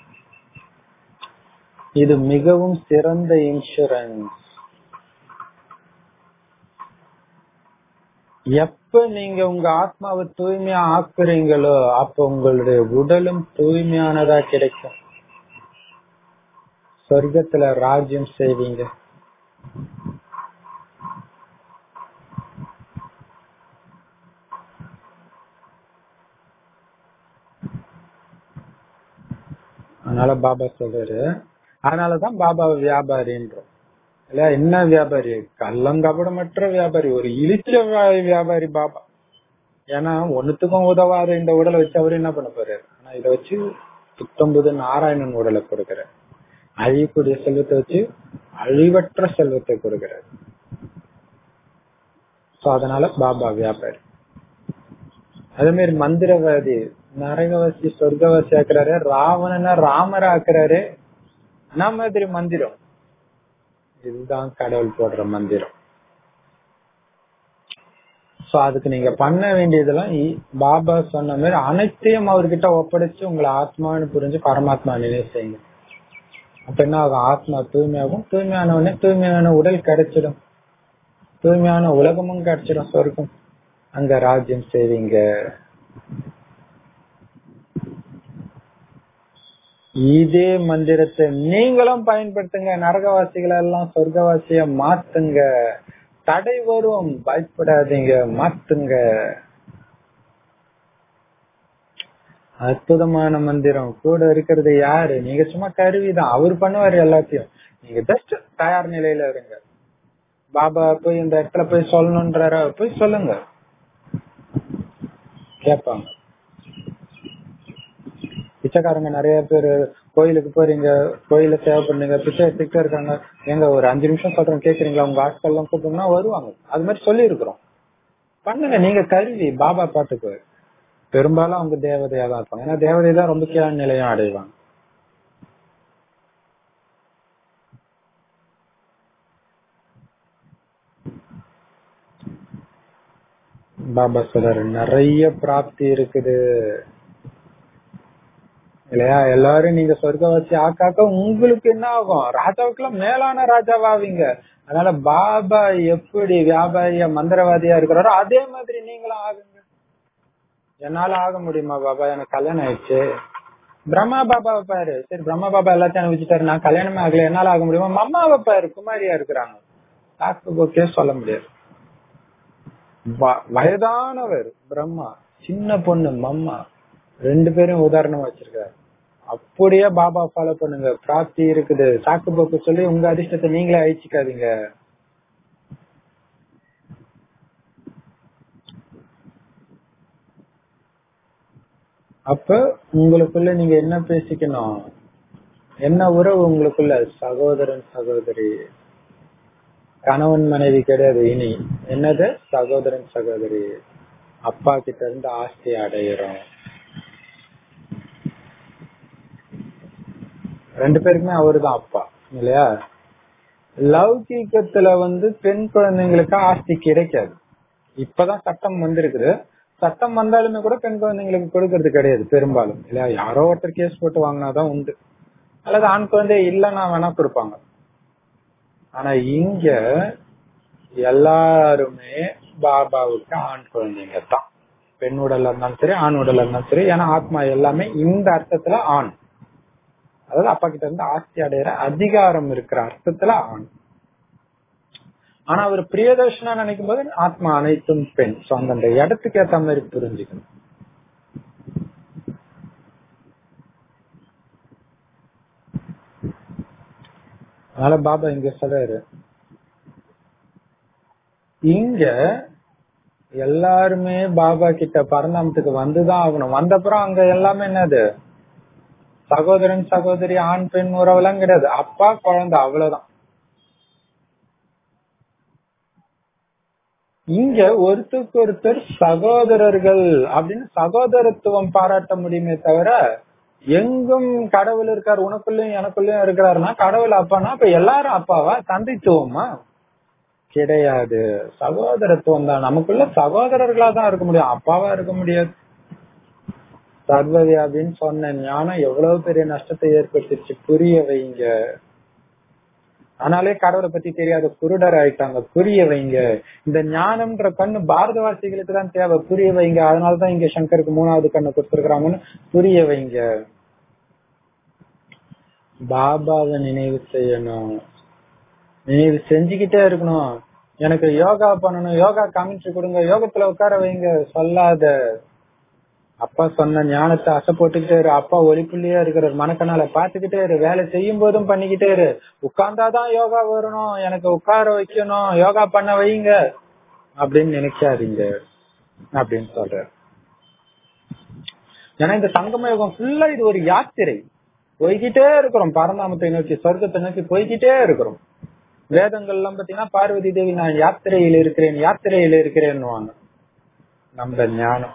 இது மிகவும் சிறந்த இன்சூரன்ஸ் எப்ப நீங்க உங்க ஆத்மாவை தூய்மையா ஆக்குறீங்களோ அப்ப உங்களுடைய உடலும் தூய்மையானதா கிடைக்கும் சொர்க்கத்துல ராஜ்யம் செய்வீங்க அதனால பாபா சொல்றாரு அதனாலதான் பாபா வியாபாரின்றோம் இல்ல என்ன வியாபாரி கள்ளங்கபடமற்ற வியாபாரி ஒரு இழிச்ச வா- வியாபாரி பாபா ஏன்னா ஒண்ணுத்துக்கும் உதவாத இந்த உடலை வச்சு அவரு என்ன பண்ண போறாரு ஆனா இதை வச்சு புத்தம்புது நாராயணன் உடலை கொடுக்கிறார் அழியக்கூடிய செல்வத்தை வச்சு அழிவற்ற செல்வத்தை கொடுக்கிறார் சோ அதனால பாபா வியாபாரி அதே மாதிரி மந்திரவாதி நரகவாசி சொர்க்கவாசி ஆக்குறாரு ராவணனை ராமர் ஆக்குறாரு என்ன மாதிரி மந்திரம் இதுதான் கடவுள் போடுற மந்திரம் சோ அதுக்கு நீங்க பண்ண வேண்டியதெல்லாம் இ- பாபா சொன்ன மாதிரி அனைத்தையும் அவர்கிட்ட ஒப்படைச்சு உங்களை ஆத்மான்னு புரிஞ்சு பரமாத்மா நினைவு செய்யுங்க அப்ப என்ன ஆகும் ஆத்மா தூய்மையாகும் தூய்மையானவனே தூய்மையான உடல் கிடைச்சிடும் தூய்மையான உலகமும் கிடைச்சிடும் சொர்க்கம் அங்க ராஜ்யம் செய்வீங்க இதே மந்திரத்தை நீங்களும் பயன்படுத்துங்க நரகவாசிகளை எல்லாம் சொர்க்கவாசிய மாத்துங்க தடை வரும் பயப்படாதீங்க மாத்துங்க அற்புதமான மந்திரம் கூட இருக்கிறது யாரு நீங்க சும்மா கருவிதான் அவர் பண்ணுவாரு எல்லாத்தையும் நீங்க ஜஸ்ட் தயார் நிலையில இருங்க பாபா போய் இந்த இடத்துல போய் சொல்லணும்ன்றாரா போய் சொல்லுங்க கேட்பாங்க பிச்சைக்காரங்க நிறைய பேர் கோயிலுக்கு போறீங்க கோயில சேவை பண்ணீங்க பிச்சை எடுத்துக்கிட்டே இருக்காங்க எங்க ஒரு அஞ்சு நிமிஷம் சொல்றேன் கேக்குறீங்களா உங்க ஆட்கள் எல்லாம் கூப்பிட்டோம்னா வருவாங்க அது மாதிரி சொல்லி இருக்கிறோம் பண்ணுங்க நீங்க கருவி பாபா பாட்டுக்கு பெரும்பாலும் அவங்க தேவதையா தான் இருப்பாங்க ஏன்னா தேவதை தான் ரொம்ப கீழ நிலையம் அடைவாங்க பாபா சொல்றாரு நிறைய பிராப்தி இருக்குது இல்லையா எல்லாரும் நீங்க சொர்க்கவாசி ஆக்காக்க உங்களுக்கு என்ன ஆகும் ராஜாவுக்குலாம் மேலான ராஜாவாவீங்க அதனால பாபா எப்படி வியாபாரியா மந்திரவாதியா இருக்கிறாரோ அதே மாதிரி நீங்களும் ஆகுங்க என்னால ஆக முடியுமா பாபா எனக்கு கல்யாணம் ஆயிடுச்சு பிரம்மா பாபாவை பாரு சரி பிரம்மா பாபா எல்லாத்தையும் அனுப்பிச்சிட்டாரு நான் கல்யாணமே ஆகல என்னால ஆக முடியுமா மம்மாவை பாரு குமாரியா இருக்கிறாங்க டாக்டர் போக்கே சொல்ல முடியாது வ- வயதானவர் பிரம்மா சின்ன பொண்ணு மம்மா ரெண்டு பேரும் உதாரணம் வச்சிருக்காரு அப்படியே பாபா ஃபாலோ பண்ணுங்க பிராப்தி இருக்குது சாக்கு போக்கு சொல்லி உங்க அதிர்ஷ்டத்தை நீங்களே அழிச்சுக்காதீங்க அப்ப உங்களுக்குள்ள நீங்க என்ன பேசிக்கணும் என்ன உறவு உங்களுக்குள்ள சகோதரன் சகோதரி கணவன் மனைவி கிடையாது இனி என்னது சகோதரன் சகோதரி அப்பா கிட்ட இருந்து ஆஸ்தி அடையிறோம் ரெண்டு பேருக்குமே அவருதான் அப்பா இல்லையா லௌகீகத்துல வந்து பெண் குழந்தைங்களுக்கு ஆஸ்தி கிடைக்காது இப்பதான் சட்டம் வந்திருக்குது சட்டம் வந்தாலுமே கூட பெண் குழந்தைங்களுக்கு கொடுக்கறது கிடையாது பெரும்பாலும் இல்லையா யாரோ ஒருத்தர் கேஸ் போட்டு வாங்கினாதான் உண்டு அல்லது ஆண் குழந்தை இல்லைன்னா வேணா கொடுப்பாங்க ஆனா இங்க எல்லாருமே பாபாவுக்கு ஆண் குழந்தைங்க தான் பெண் உடல்ல இருந்தாலும் சரி ஆண் உடல்ல இருந்தாலும் சரி ஏன்னா ஆத்மா எல்லாமே இந்த அர்த்தத்துல ஆண் அதாவது அப்பா கிட்ட இருந்து ஆஸ்தி அடையிற அதிகாரம் இருக்கிற அர்த்தத்துல ஆண் ஆனா அவர் பிரியதர்ஷனா நினைக்கும் போது ஆத்மா அனைத்தும் பெண் சோ அந்தந்த இடத்துக்கு ஏத்த மாதிரி புரிஞ்சுக்கணும் அதனால பாபா இங்க சொல்றாரு இங்க எல்லாருமே பாபா கிட்ட பரந்தாமத்துக்கு வந்துதான் ஆகணும் வந்தப்புறம் அங்க எல்லாமே என்னது சகோதரன் சகோதரி ஆண் பெண் உறவெல்லாம் கிடையாது அப்பா குழந்தை அவ்வளவுதான் இங்க ஒருத்தருக்கு ஒருத்தர் சகோதரர்கள் அப்படின்னு சகோதரத்துவம் பாராட்ட முடியுமே தவிர எங்கும் கடவுள் இருக்கார் உனக்குள்ளயும் எனக்குள்ளயும் இருக்கிறாருன்னா கடவுள் அப்பானா அப்ப எல்லாரும் அப்பாவா தந்தைத்துவமா கிடையாது சகோதரத்துவம் தான் நமக்குள்ள சகோதரர்களா தான் இருக்க முடியும் அப்பாவா இருக்க முடியாது சர்வவியாபின்னு சொன்ன ஞானம் எவ்வளவு பெரிய நஷ்டத்தை ஏற்படுத்திருச்சு புரிய வைங்க ஆனாலே கடவுளை பத்தி தெரியாத குருடர் ஆயிட்டாங்க புரிய வைங்க இந்த ஞானம்ன்ற கண்ணு பாரதவாசிகளுக்கு தான் தேவை புரிய வைங்க அதனாலதான் இங்க சங்கருக்கு மூணாவது கண்ணு கொடுத்துருக்காங்கன்னு புரிய வைங்க பாபாவை நினைவு செய்யணும் நினைவு செஞ்சுக்கிட்டே இருக்கணும் எனக்கு யோகா பண்ணணும் யோகா காமிச்சு கொடுங்க யோகத்துல உட்கார வைங்க சொல்லாத அப்பா சொன்ன ஞானத்தை அசை போட்டுக்கிட்டே இரு அப்பா ஒளிப்புள்ளியா இருக்கிற மனக்கனால பாத்துக்கிட்டே இரு வேலை செய்யும் போதும் பண்ணிக்கிட்டே இரு உட்கார்ந்தாதான் யோகா வரணும் எனக்கு உட்கார வைக்கணும் யோகா பண்ண வைங்க அப்படின்னு நினைக்காதீங்க அப்படின்னு சொல்ற ஏன்னா இந்த சங்கம யோகம் ஃபுல்லா இது ஒரு யாத்திரை போய்கிட்டே இருக்கிறோம் பரந்தாமத்தை நோக்கி சொர்க்கத்தை நோக்கி போய்கிட்டே இருக்கிறோம் வேதங்கள் எல்லாம் பாத்தீங்கன்னா பார்வதி தேவி நான் யாத்திரையில் இருக்கிறேன் யாத்திரையில் இருக்கிறேன்னு நம்ம ஞானம்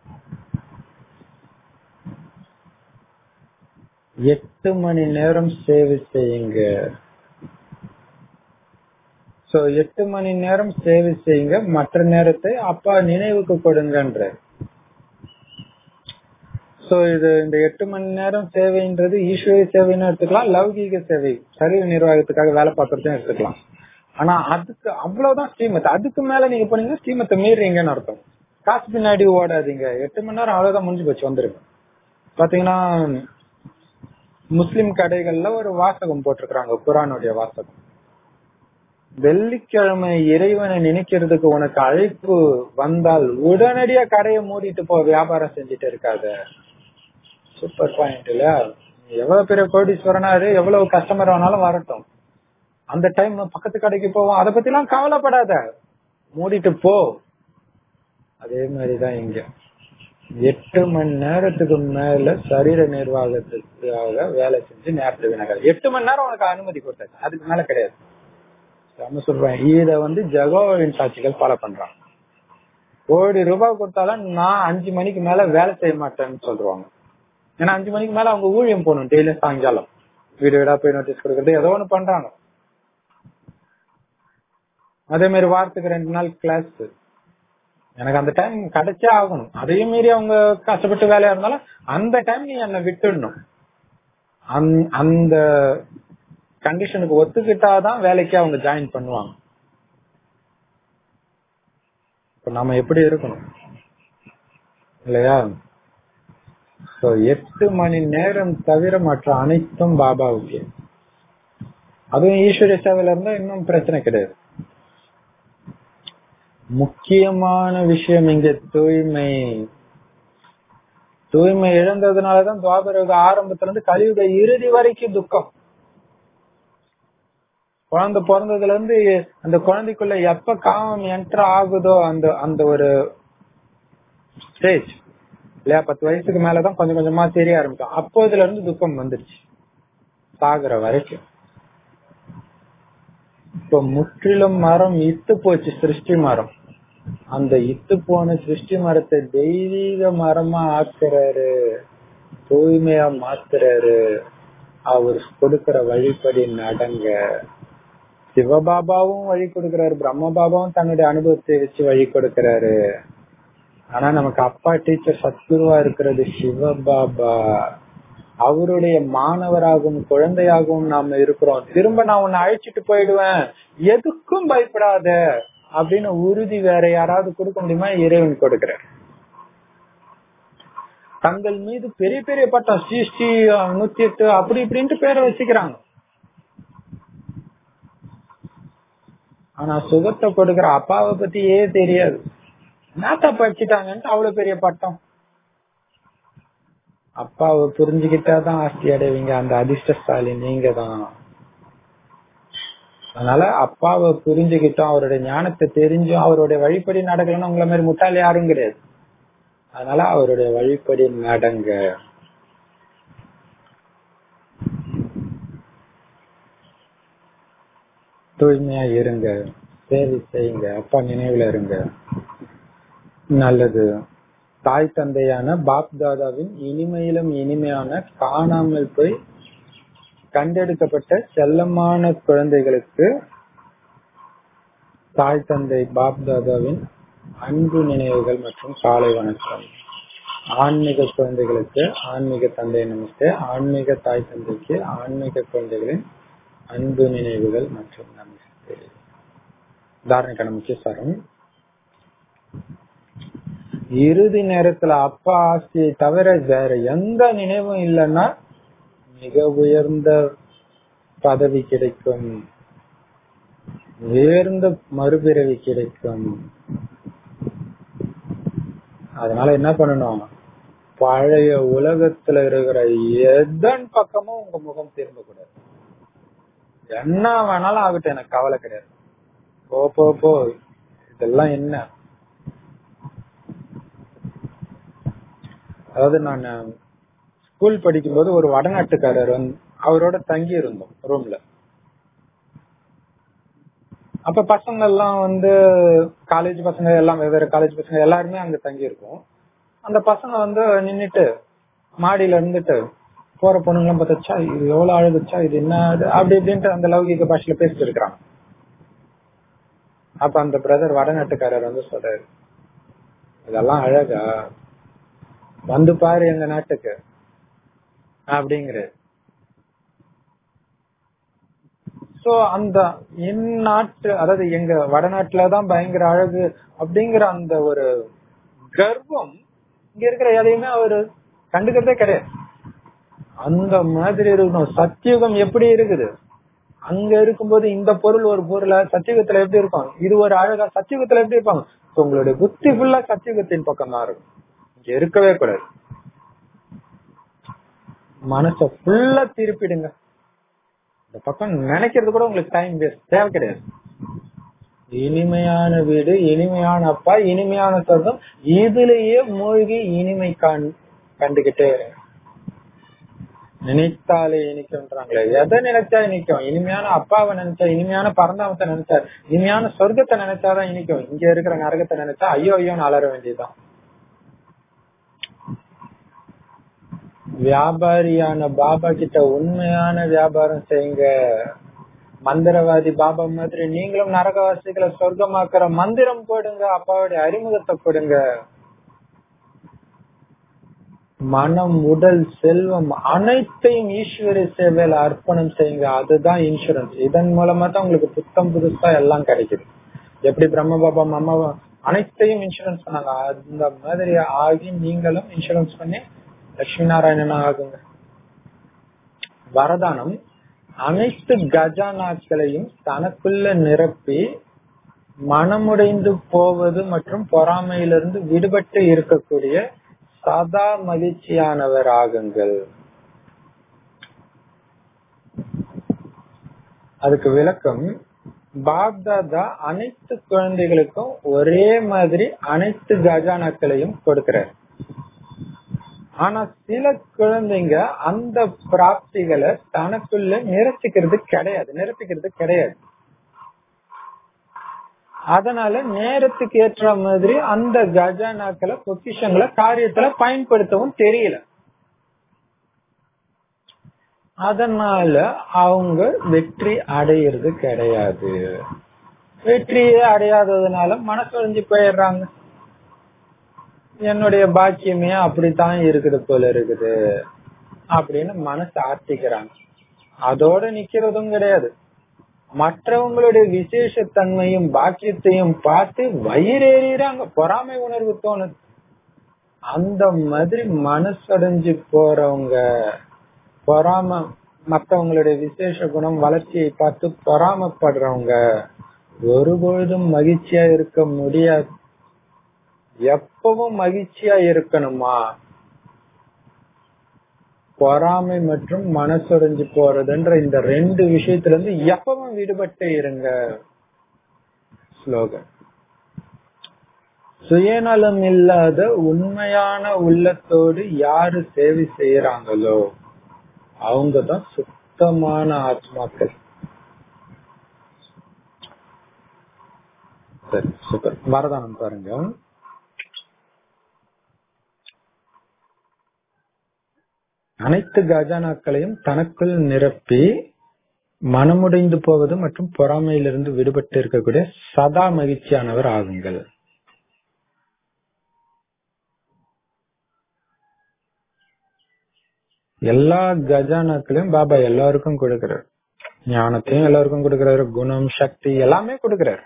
எட்டு மணி நேரம் சேவை செய்யுங்க சோ எட்டு மணி நேரம் சேவை செய்யுங்க மற்ற நேரத்தை அப்பா நினைவுக்கு கொடுங்கன்ற சோ இது இந்த எட்டு மணி நேரம் சேவைன்றது ஈஸ்வரிய சேவைன்னு எடுத்துக்கலாம் லௌகீக சேவை சரீர நிர்வாகத்துக்காக வேலை பார்க்கறதும் எடுத்துக்கலாம் ஆனா அதுக்கு அவ்வளவுதான் ஸ்ரீமத் அதுக்கு மேல நீங்க போனீங்கன்னா ஸ்ரீமத்தை மீறீங்கன்னு அர்த்தம் காசு பின்னாடி ஓடாதீங்க எட்டு மணி நேரம் அவ்வளவுதான் முடிஞ்சு போச்சு வந்துருக்கு பாத்தீங்கன்னா முஸ்லிம் கடைகள்ல ஒரு வாசகம் போட்டிருக்காங்க குரானுடைய வாசகம் வெள்ளிக்கிழமை இறைவனை நினைக்கிறதுக்கு உனக்கு அழைப்பு வந்தால் உடனடியா கடையை மூடிட்டு போ வியாபாரம் செஞ்சுட்டு இருக்காத சூப்பர் பாயிண்ட் இல்ல எவ்வளவு பெரிய கோடீஸ்வரனாரு எவ்வளவு கஸ்டமர் வேணாலும் வரட்டும் அந்த டைம் பக்கத்து கடைக்கு போவோம் அதை பத்தி எல்லாம் கவலைப்படாத மூடிட்டு போ அதே மாதிரிதான் இங்க எட்டு மணி நேரத்துக்கு மேல சரீர நிர்வாகத்துக்காக வேலை செஞ்சு நேரத்தை வினகர் எட்டு மணி நேரம் உனக்கு அனுமதி கொடுத்தாச்சு அதுக்கு மேல கிடையாது நம்ம சொல்றேன் இத வந்து ஜகோவின் சாட்சிகள் ஃபாலோ பண்றாங்க கோடி ரூபாய் கொடுத்தாலும் நான் அஞ்சு மணிக்கு மேல வேலை செய்ய மாட்டேன்னு சொல்லுவாங்க ஏன்னா அஞ்சு மணிக்கு மேல அவங்க ஊழியம் போகணும் டெய்லி சாயங்காலம் வீடு வீடா போய் நோட்டீஸ் கொடுக்கறது ஏதோ ஒண்ணு பண்றாங்க அதே மாதிரி வாரத்துக்கு ரெண்டு நாள் கிளாஸ் எனக்கு அந்த டைம் கிடைச்சே ஆகணும் அதையும் மீறி அவங்க கஷ்டப்பட்டு வேலையா இருந்தாலும் அந்த டைம் நீ என்னை விட்டுடணும் அந்த கண்டிஷனுக்கு ஒத்துக்கிட்டாதான் வேலைக்கு அவங்க ஜாயின் பண்ணுவாங்க இப்ப நாம எப்படி இருக்கணும் இல்லையா சோ எட்டு மணி நேரம் தவிர மற்ற அனைத்தும் பாபாவுக்கு அதுவும் ஈஸ்வரிய சேவையில இருந்தா இன்னும் பிரச்சனை கிடையாது முக்கியமான விஷயம் இங்க தூய்மை தூய்மை இழந்ததுனாலதான் துவாபரக ஆரம்பத்துல இருந்து கலியுக இறுதி வரைக்கும் துக்கம் குழந்தை பிறந்ததுல இருந்து அந்த குழந்தைக்குள்ள எப்ப காமம் என்டர் ஆகுதோ அந்த அந்த ஒரு ஸ்டேஜ் இல்லையா பத்து வயசுக்கு மேலதான் கொஞ்சம் கொஞ்சமா தெரிய ஆரம்பிக்கும் அப்போதுல இருந்து துக்கம் வந்துருச்சு சாகுற வரைக்கும் இப்ப முற்றிலும் மரம் இத்து போச்சு சிருஷ்டி மரம் அந்த இத்து போன சிருஷ்டி மரத்தை தெய்வீக மரமா ஆக்குறாரு தூய்மையா மாத்துறாரு அவர் கொடுக்கிற வழிப்படி நடங்க சிவபாபாவும் வழி கொடுக்கிறாரு பிரம்ம பாபாவும் தன்னுடைய அனுபவத்தை வச்சு வழி கொடுக்கிறாரு ஆனா நமக்கு அப்பா டீச்சர் சத்குருவா இருக்கிறது சிவபாபா அவருடைய மாணவராகவும் குழந்தையாகவும் நாம இருக்கிறோம் திரும்ப நான் உன்னை அழைச்சிட்டு போயிடுவேன் எதுக்கும் பயப்படாத அப்படின்னு உறுதி வேற யாராவது கொடுக்க முடியுமா இறைவன் கொடுக்கிறார் தங்கள் மீது பெரிய பெரிய பட்டம் ஸ்ரீ ஸ்ரீ நூத்தி எட்டு அப்படி இப்படின்ட்டு பேரை வச்சுக்கிறாங்க ஆனா சுகத்தை கொடுக்கிற அப்பாவை பத்தியே தெரியாது நாத்தா படிச்சுட்டாங்கன்ட்டு அவ்வளவு பெரிய பட்டம் அப்பாவை புரிஞ்சுக்கிட்டாதான் ஆஸ்தி அடைவீங்க அந்த அதிர்ஷ்டசாலி நீங்க தான் அதனால அப்பாவை புரிஞ்சுக்கிட்டோம் அவருடைய ஞானத்தை தெரிஞ்சும் அவருடைய வழிப்படி நடக்கலன்னு உங்களை மாதிரி முட்டாள் யாரும் கிடையாது அதனால அவருடைய வழிப்படி நடங்க தூய்மையா இருங்க சேவை செய்யுங்க அப்பா நினைவுல இருங்க நல்லது தாய் தந்தையான பாப் தாதாவின் இனிமையிலும் இனிமையான காணாமல் போய் கண்டெடுக்கப்பட்ட செல்லமான குழந்தைகளுக்கு தாய் தந்தை பாப் தாதாவின் அன்பு நினைவுகள் மற்றும் காலை வணக்கம் ஆன்மீக குழந்தைகளுக்கு ஆன்மீக தந்தை நமஸ்தே ஆன்மீக தாய் தந்தைக்கு ஆன்மீக குழந்தைகளின் அன்பு நினைவுகள் மற்றும் நம்பிக்கை தாரணைக்கான முக்கிய சாரம் இறுதி நேரத்துல அப்பா ஆஸ்தியை தவிர வேற எந்த நினைவும் இல்லைன்னா மிக உயர்ந்த பதவி கிடைக்கும் உயர்ந்த மறுபிறவி கிடைக்கும் அதனால என்ன பண்ணணும் பழைய உலகத்துல இருக்கிற எதன் பக்கமும் உங்க முகம் திரும்ப கூடாது என்ன வேணாலும் ஆகட்டும் எனக்கு கவலை கிடையாது போ போ போ இதெல்லாம் என்ன அதாவது நான் ஸ்கூல் படிக்கும்போது ஒரு வடநாட்டுக்காரர் வந்து அவரோட தங்கி இருந்தோம் ரூம்ல அப்ப பசங்க எல்லாம் வந்து காலேஜ் பசங்க எல்லாம் வெவ்வேறு காலேஜ் பசங்க எல்லாருமே அங்க தங்கி இருக்கோம் அந்த பசங்க வந்து நின்னுட்டு மாடியில இருந்துட்டு போற பொண்ணுங்களாம் பார்த்தா இது எவ்வளவு அழகுச்சா இது என்ன அது அப்படி இப்படின்ட்டு அந்த லௌகிக பாஷையில பேசிட்டு இருக்கிறாங்க அப்ப அந்த பிரதர் வடநாட்டுக்காரர் வந்து சொல்றாரு இதெல்லாம் அழகா வந்து பாரு எங்க நாட்டுக்கு அப்படிங்கிற சோ அந்த இந்நாட்டு அதாவது எங்க வடநாட்டுலதான் பயங்கர அழகு அப்படிங்கிற அந்த ஒரு கர்வம் இங்க இருக்கிற எதையுமே அவரு கண்டுக்கிறதே கிடையாது அந்த மாதிரி இருக்கணும் சத்தியுகம் எப்படி இருக்குது அங்க இருக்கும்போது இந்த பொருள் ஒரு பொருளா சத்தியுகத்துல எப்படி இருக்கும் இது ஒரு அழகா சத்தியுகத்துல எப்படி இருப்பாங்க உங்களுடைய புத்தி ஃபுல்லா சத்தியுகத்தின் பக்கம் தான் இருக்கும் இங்க இருக்கவே கூடாது மனச ஃபுல்லா திருப்பிடுங்க இந்த பக்கம் நினைக்கிறது கூட உங்களுக்கு டைம் வேஸ்ட் தேவை கிடையாது இனிமையான வீடு இனிமையான அப்பா இனிமையான சொர்க்கம் இதுலயே மூழ்கி இனிமை கண் கண்டுகிட்டே நினைத்தாலே இனிக்கும்ன்றாங்களே எதை நினைச்சா இனிக்கும் இனிமையான அப்பாவை நினைச்சா இனிமையான பரந்தாமத்தை நினைச்சா இனிமையான சொர்க்கத்தை நினைச்சாதான் இனிக்கும் இங்க இருக்கிற நரகத்தை நினைச்சா ஐயோ ஐயோன்னு அலற வேண்டியதுதான் வியாபாரியான பாபா கிட்ட உண்மையான வியாபாரம் செய்யுங்க மந்திரவாதி பாபா மாதிரி நீங்களும் நரகவாசிகளை சொர்க்கமாக்குற மந்திரம் போடுங்க அப்பாவுடைய அறிமுகத்தை கொடுங்க மனம் உடல் செல்வம் அனைத்தையும் ஈஸ்வர சேவையில அர்ப்பணம் செய்யுங்க அதுதான் இன்சூரன்ஸ் இதன் மூலமா தான் உங்களுக்கு புத்தம் புதுசா எல்லாம் கிடைக்குது எப்படி பிரம்ம பாபா அம்மா அனைத்தையும் இன்சூரன்ஸ் பண்ணாங்க அந்த மாதிரி ஆகி நீங்களும் இன்சூரன்ஸ் பண்ணி லட்சுமி நாராயணன் ஆகுங்க வரதானம் அனைத்து கஜானாக்களையும் தனக்குள்ள நிரப்பி மனமுடைந்து போவது மற்றும் பொறாமையிலிருந்து விடுபட்டு இருக்கக்கூடிய சதா மகிழ்ச்சியானவர் ஆகுங்கள் அதுக்கு விளக்கம் பாப்தாதா அனைத்து குழந்தைகளுக்கும் ஒரே மாதிரி அனைத்து கஜானாக்களையும் கொடுக்கிறார் ஆனா சில குழந்தைங்க அந்த பிராப்திகளை தனக்குள்ள நிரப்பிக்கிறது கிடையாது நிரப்பிக்கிறது கிடையாது அதனால நேரத்துக்கு ஏற்ற மாதிரி அந்த கஜானாக்களை பொக்கிஷங்களை காரியத்துல பயன்படுத்தவும் தெரியல அதனால அவங்க வெற்றி அடையிறது கிடையாது வெற்றியே அடையாததுனால மனசொழிஞ்சு போயிடுறாங்க என்னுடைய பாக்கியமே அப்படித்தான் இருக்குது போல இருக்குது அப்படின்னு மனசு ஆர்த்திக்கிறாங்க அதோட நிக்கிறதும் கிடையாது மற்றவங்களுடைய விசேஷத்தன்மையும் பாக்கியத்தையும் பார்த்து வயிறேறாங்க பொறாமை உணர்வு தோணுது அந்த மாதிரி மனசடைஞ்சு போறவங்க பொறாம மற்றவங்களுடைய விசேஷ குணம் வளர்ச்சியை பார்த்து பொறாமப்படுறவங்க ஒருபொழுதும் மகிழ்ச்சியா இருக்க முடியாது எப்பவும் மகிழ்ச்சியா இருக்கணுமா பொறாமை மற்றும் மனசுடைஞ்சு போறதுன்ற இந்த ரெண்டு விஷயத்துல இருந்து எப்பவும் விடுபட்டு இருங்க ஸ்லோகன் சுயநலம் இல்லாத உண்மையான உள்ளத்தோடு யாரு சேவை செய்யறாங்களோ அவங்கதான் சுத்தமான ஆத்மாக்கள் சரி சூப்பர் வரதானம் பாருங்க அனைத்து கஜானாக்களையும் தனக்குள் நிரப்பி மனமுடைந்து போவது மற்றும் பொறாமையிலிருந்து விடுபட்டு இருக்கக்கூடிய சதா மகிழ்ச்சியானவர் ஆகுங்கள் எல்லா கஜானாக்களையும் பாபா எல்லாருக்கும் கொடுக்கிறார் ஞானத்தையும் எல்லாருக்கும் கொடுக்கறாரு குணம் சக்தி எல்லாமே கொடுக்கறாரு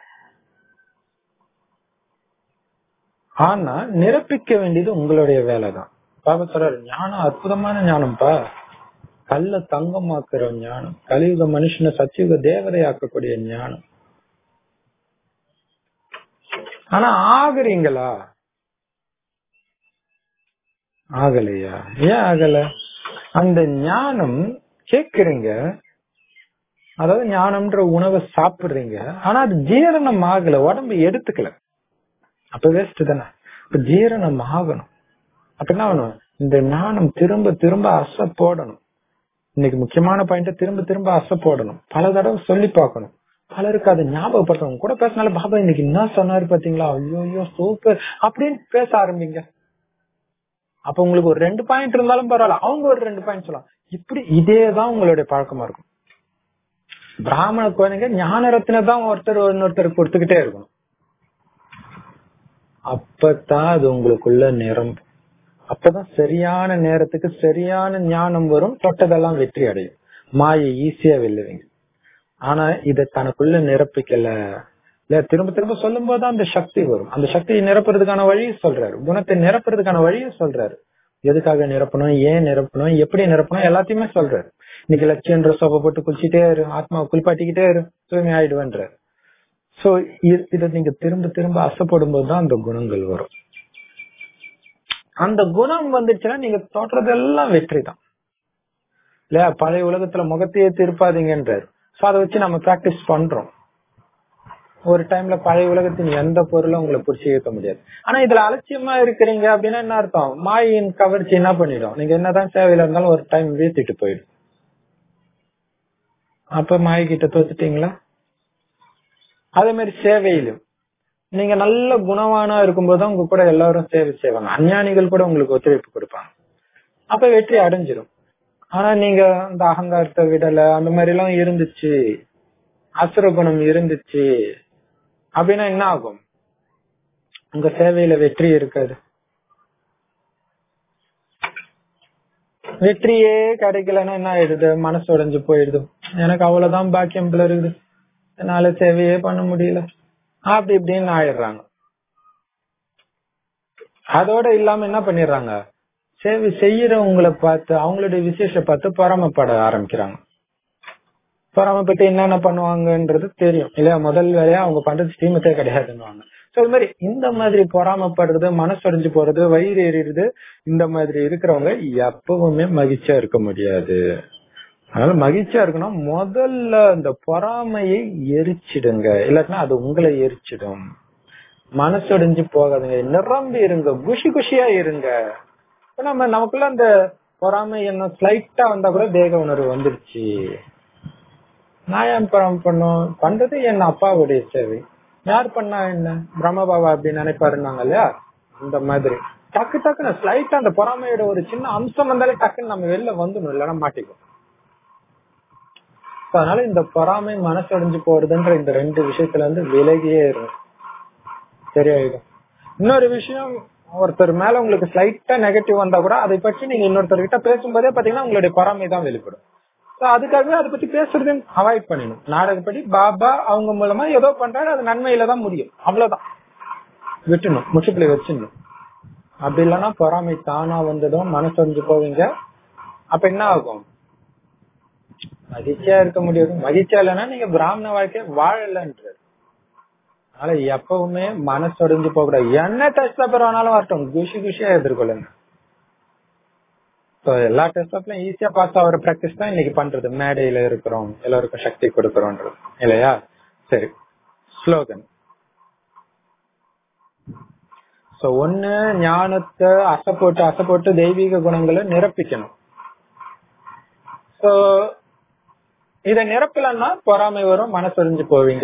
ஆனா நிரப்பிக்க வேண்டியது உங்களுடைய வேலைதான் பாபா சொல்றாரு ஞானம் அற்புதமான ஞானம்ப்பா கல்ல தங்கமாக்குற ஞானம் கலியுக மனுஷனை சத்தியுக தேவதையாக்கக்கூடிய ஞானம் ஆனா ஆகுறீங்களா ஆகலையா ஏன் ஆகல அந்த ஞானம் கேக்குறீங்க அதாவது ஞானம்ன்ற உணவை சாப்பிடுறீங்க ஆனா அது ஜீரணம் ஆகல உடம்பு எடுத்துக்கல அப்ப வேஸ்ட் தானே இப்ப ஜீரணம் ஆகணும் அப்ப என்ன ஆகணும் இந்த ஞானம் திரும்ப திரும்ப அசை போடணும் இன்னைக்கு முக்கியமான பாயிண்ட் திரும்ப திரும்ப அசை போடணும் பல தடவை சொல்லி பார்க்கணும் பலருக்கு அதை ஞாபகப்படுத்தணும் கூட பேசினாலும் பாபா இன்னைக்கு என்ன சொன்னாரு பாத்தீங்களா ஐயோ ஐயோ சூப்பர் அப்படின்னு பேச ஆரம்பிங்க அப்ப உங்களுக்கு ஒரு ரெண்டு பாயிண்ட் இருந்தாலும் பரவாயில்ல அவங்க ஒரு ரெண்டு பாயிண்ட் சொல்லலாம் இப்படி இதேதான் உங்களுடைய பழக்கமா இருக்கும் பிராமண குழந்தைங்க ஞான ரத்தின தான் ஒருத்தர் இன்னொருத்தர் கொடுத்துக்கிட்டே இருக்கணும் அப்பதான் அது உங்களுக்குள்ள நிரம்பும் அப்பதான் சரியான நேரத்துக்கு சரியான ஞானம் வரும் தொட்டதெல்லாம் வெற்றி அடையும் மாயை ஈஸியா வெல்லுவீங்க ஆனா இத தனக்குள்ள நிரப்பிக்கல இல்ல திரும்ப திரும்ப சொல்லும் போதுதான் அந்த சக்தி வரும் அந்த சக்தியை நிரப்புறதுக்கான வழியை சொல்றாரு குணத்தை நிரப்புறதுக்கான வழியை சொல்றாரு எதுக்காக நிரப்பணும் ஏன் நிரப்பணும் எப்படி நிரப்பணும் எல்லாத்தையுமே சொல்றாரு இன்னைக்கு லட்சியன்ற சோப்பை போட்டு குளிச்சுட்டே இரு ஆத்மா குளிப்பாட்டிக்கிட்டே இரு தூய்மை ஆயிடுவேன்றாரு சோ இத நீங்க திரும்ப திரும்ப அசைப்படும் போதுதான் அந்த குணங்கள் வரும் அந்த குணம் வந்துச்சுன்னா நீங்க தொடர்றதெல்லாம் வெற்றி தான் இல்லையா பழைய உலகத்துல முகத்தையே திருப்பாதீங்கன்றாரு சோ அதை வச்சு நம்ம பிராக்டிஸ் பண்றோம் ஒரு டைம்ல பழைய உலகத்தின் எந்த பொருளும் உங்களை பிடிச்சி இழுக்க முடியாது ஆனா இதுல அலட்சியமா இருக்கிறீங்க அப்படின்னா என்ன அர்த்தம் மாயின் கவர்ச்சி என்ன பண்ணிடும் நீங்க என்னதான் சேவையில இருந்தாலும் ஒரு டைம் வீழ்த்திட்டு போயிடும் அப்ப மாய கிட்ட தோத்துட்டீங்களா அதே மாதிரி சேவையிலும் நீங்க நல்ல குணவானா இருக்கும்போது உங்க கூட எல்லாரும் சேவை செய்வாங்க அஞ்ஞானிகள் கூட உங்களுக்கு ஒத்துழைப்பு கொடுப்பாங்க அப்ப வெற்றி அடைஞ்சிரும் ஆனா நீங்க அந்த அகங்காரத்தை விடல அந்த மாதிரி எல்லாம் இருந்துச்சு அசுர குணம் இருந்துச்சு அப்படின்னா என்ன ஆகும் உங்க சேவையில வெற்றி இருக்காது வெற்றியே கிடைக்கலன்னா என்ன ஆயிடுது மனசு உடைஞ்சு போயிடுது எனக்கு அவ்வளவுதான் பாக்கியம் போல இருக்குது என்னால சேவையே பண்ண முடியல அப்படி இப்படின்னு ஆயிடுறாங்க அதோட இல்லாம என்ன பண்ணிடுறாங்க சேவை செய்யறவங்களை பார்த்து அவங்களுடைய விசேஷ பார்த்து பொறாமப்பட ஆரம்பிக்கிறாங்க பொறாமப்பட்டு என்னென்ன பண்ணுவாங்கன்றது தெரியும் இல்லையா முதல் வேலையா அவங்க பண்றது ஸ்ரீமத்தே கிடையாதுன்னு சோ இது மாதிரி இந்த மாதிரி பொறாமப்படுறது மனசொடைஞ்சு போறது வயிறு எறிறது இந்த மாதிரி இருக்கிறவங்க எப்பவுமே மகிழ்ச்சியா இருக்க முடியாது அதனால மகிழ்ச்சியா இருக்கணும் முதல்ல இந்த பொறாமையை எரிச்சிடுங்க இல்லாட்டினா அது உங்களை எரிச்சிடும் மனசொடைஞ்சு போகாதுங்க நிரம்பி இருங்க குஷி குஷியா இருங்க நம்ம நமக்குள்ள அந்த பொறாமை என்ன ஸ்லைட்டா வந்தா கூட தேக உணர்வு வந்துருச்சு நான் ஏன் பொறாம பண்ணும் பண்றது என் அப்பாவுடைய சேவை யார் பண்ணா என்ன பிரம்மபாபா அப்படி நினைப்பாருனாங்க இல்லையா இந்த மாதிரி டக்கு டக்குன்னு ஸ்லைட்டா அந்த பொறாமையோட ஒரு சின்ன அம்சம் வந்தாலே டக்குன்னு நம்ம வெளில வந்துடும் இல்லைன்னா மாட்டிக்கும் அதனால இந்த பொறாமை மனசடைஞ்சு போறதுன்ற இந்த ரெண்டு விஷயத்துல இருந்து விலகியே இருக்கும் சரியாயிடும் இன்னொரு விஷயம் ஒருத்தர் மேல உங்களுக்கு ஸ்லைட்டா நெகட்டிவ் வந்தா கூட அதை பற்றி நீங்க இன்னொருத்தர் கிட்ட பேசும்போதே பாத்தீங்கன்னா உங்களுடைய பொறாமை தான் வெளிப்படும் அதுக்காகவே அதை பத்தி பேசுறது அவாய்ட் பண்ணிடும் நாடகப்படி பாபா அவங்க மூலமா ஏதோ பண்றாரு அது நன்மையில தான் முடியும் அவ்வளவுதான் விட்டுணும் முச்சுப்பிள்ளை வச்சிடணும் அப்படி இல்லைன்னா பொறாமை தானா வந்ததும் மனசொஞ்சு போவீங்க அப்ப என்ன ஆகும் மகிழ்ச்சியா இருக்க முடியாது மகிழ்ச்சியா இல்லைன்னா நீங்க பிராமண வாழ்க்கை வாழலன்றது அதனால எப்பவுமே மனசொடைஞ்சு போக கூடாது என்ன டெஸ்ட் பேப்பர் வேணாலும் வரட்டும் குஷி குஷியா எதிர்கொள்ளுங்க எல்லா டெஸ்ட் பேப்பர்லயும் ஈஸியா பாஸ் ஆகிற பிராக்டிஸ் தான் இன்னைக்கு பண்றது மேடையில இருக்கிறோம் எல்லாருக்கும் சக்தி கொடுக்கறோம்ன்றது இல்லையா சரி ஸ்லோகன் சோ ஒண்ணு ஞானத்தை அசை போட்டு அசை போட்டு தெய்வீக குணங்களை நிரப்பிக்கணும் சோ இத நிரப்பலன்னா பொறாமை வரும் மனசொறிஞ்சு போவீங்க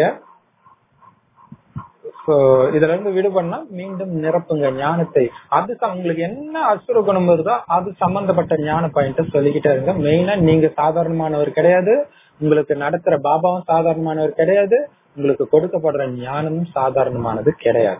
சோ இதுல இருந்து விடுபடனா மீண்டும் நிரப்புங்க ஞானத்தை அது உங்களுக்கு என்ன அசுர குணம் வருதோ அது சம்பந்தப்பட்ட ஞான பாயிண்ட சொல்லிக்கிட்டே இருங்க மெயினா நீங்க சாதாரணமானவர் கிடையாது உங்களுக்கு நடத்துற பாபாவும் சாதாரணமானவர் கிடையாது உங்களுக்கு கொடுக்கப்படுற ஞானமும் சாதாரணமானது கிடையாது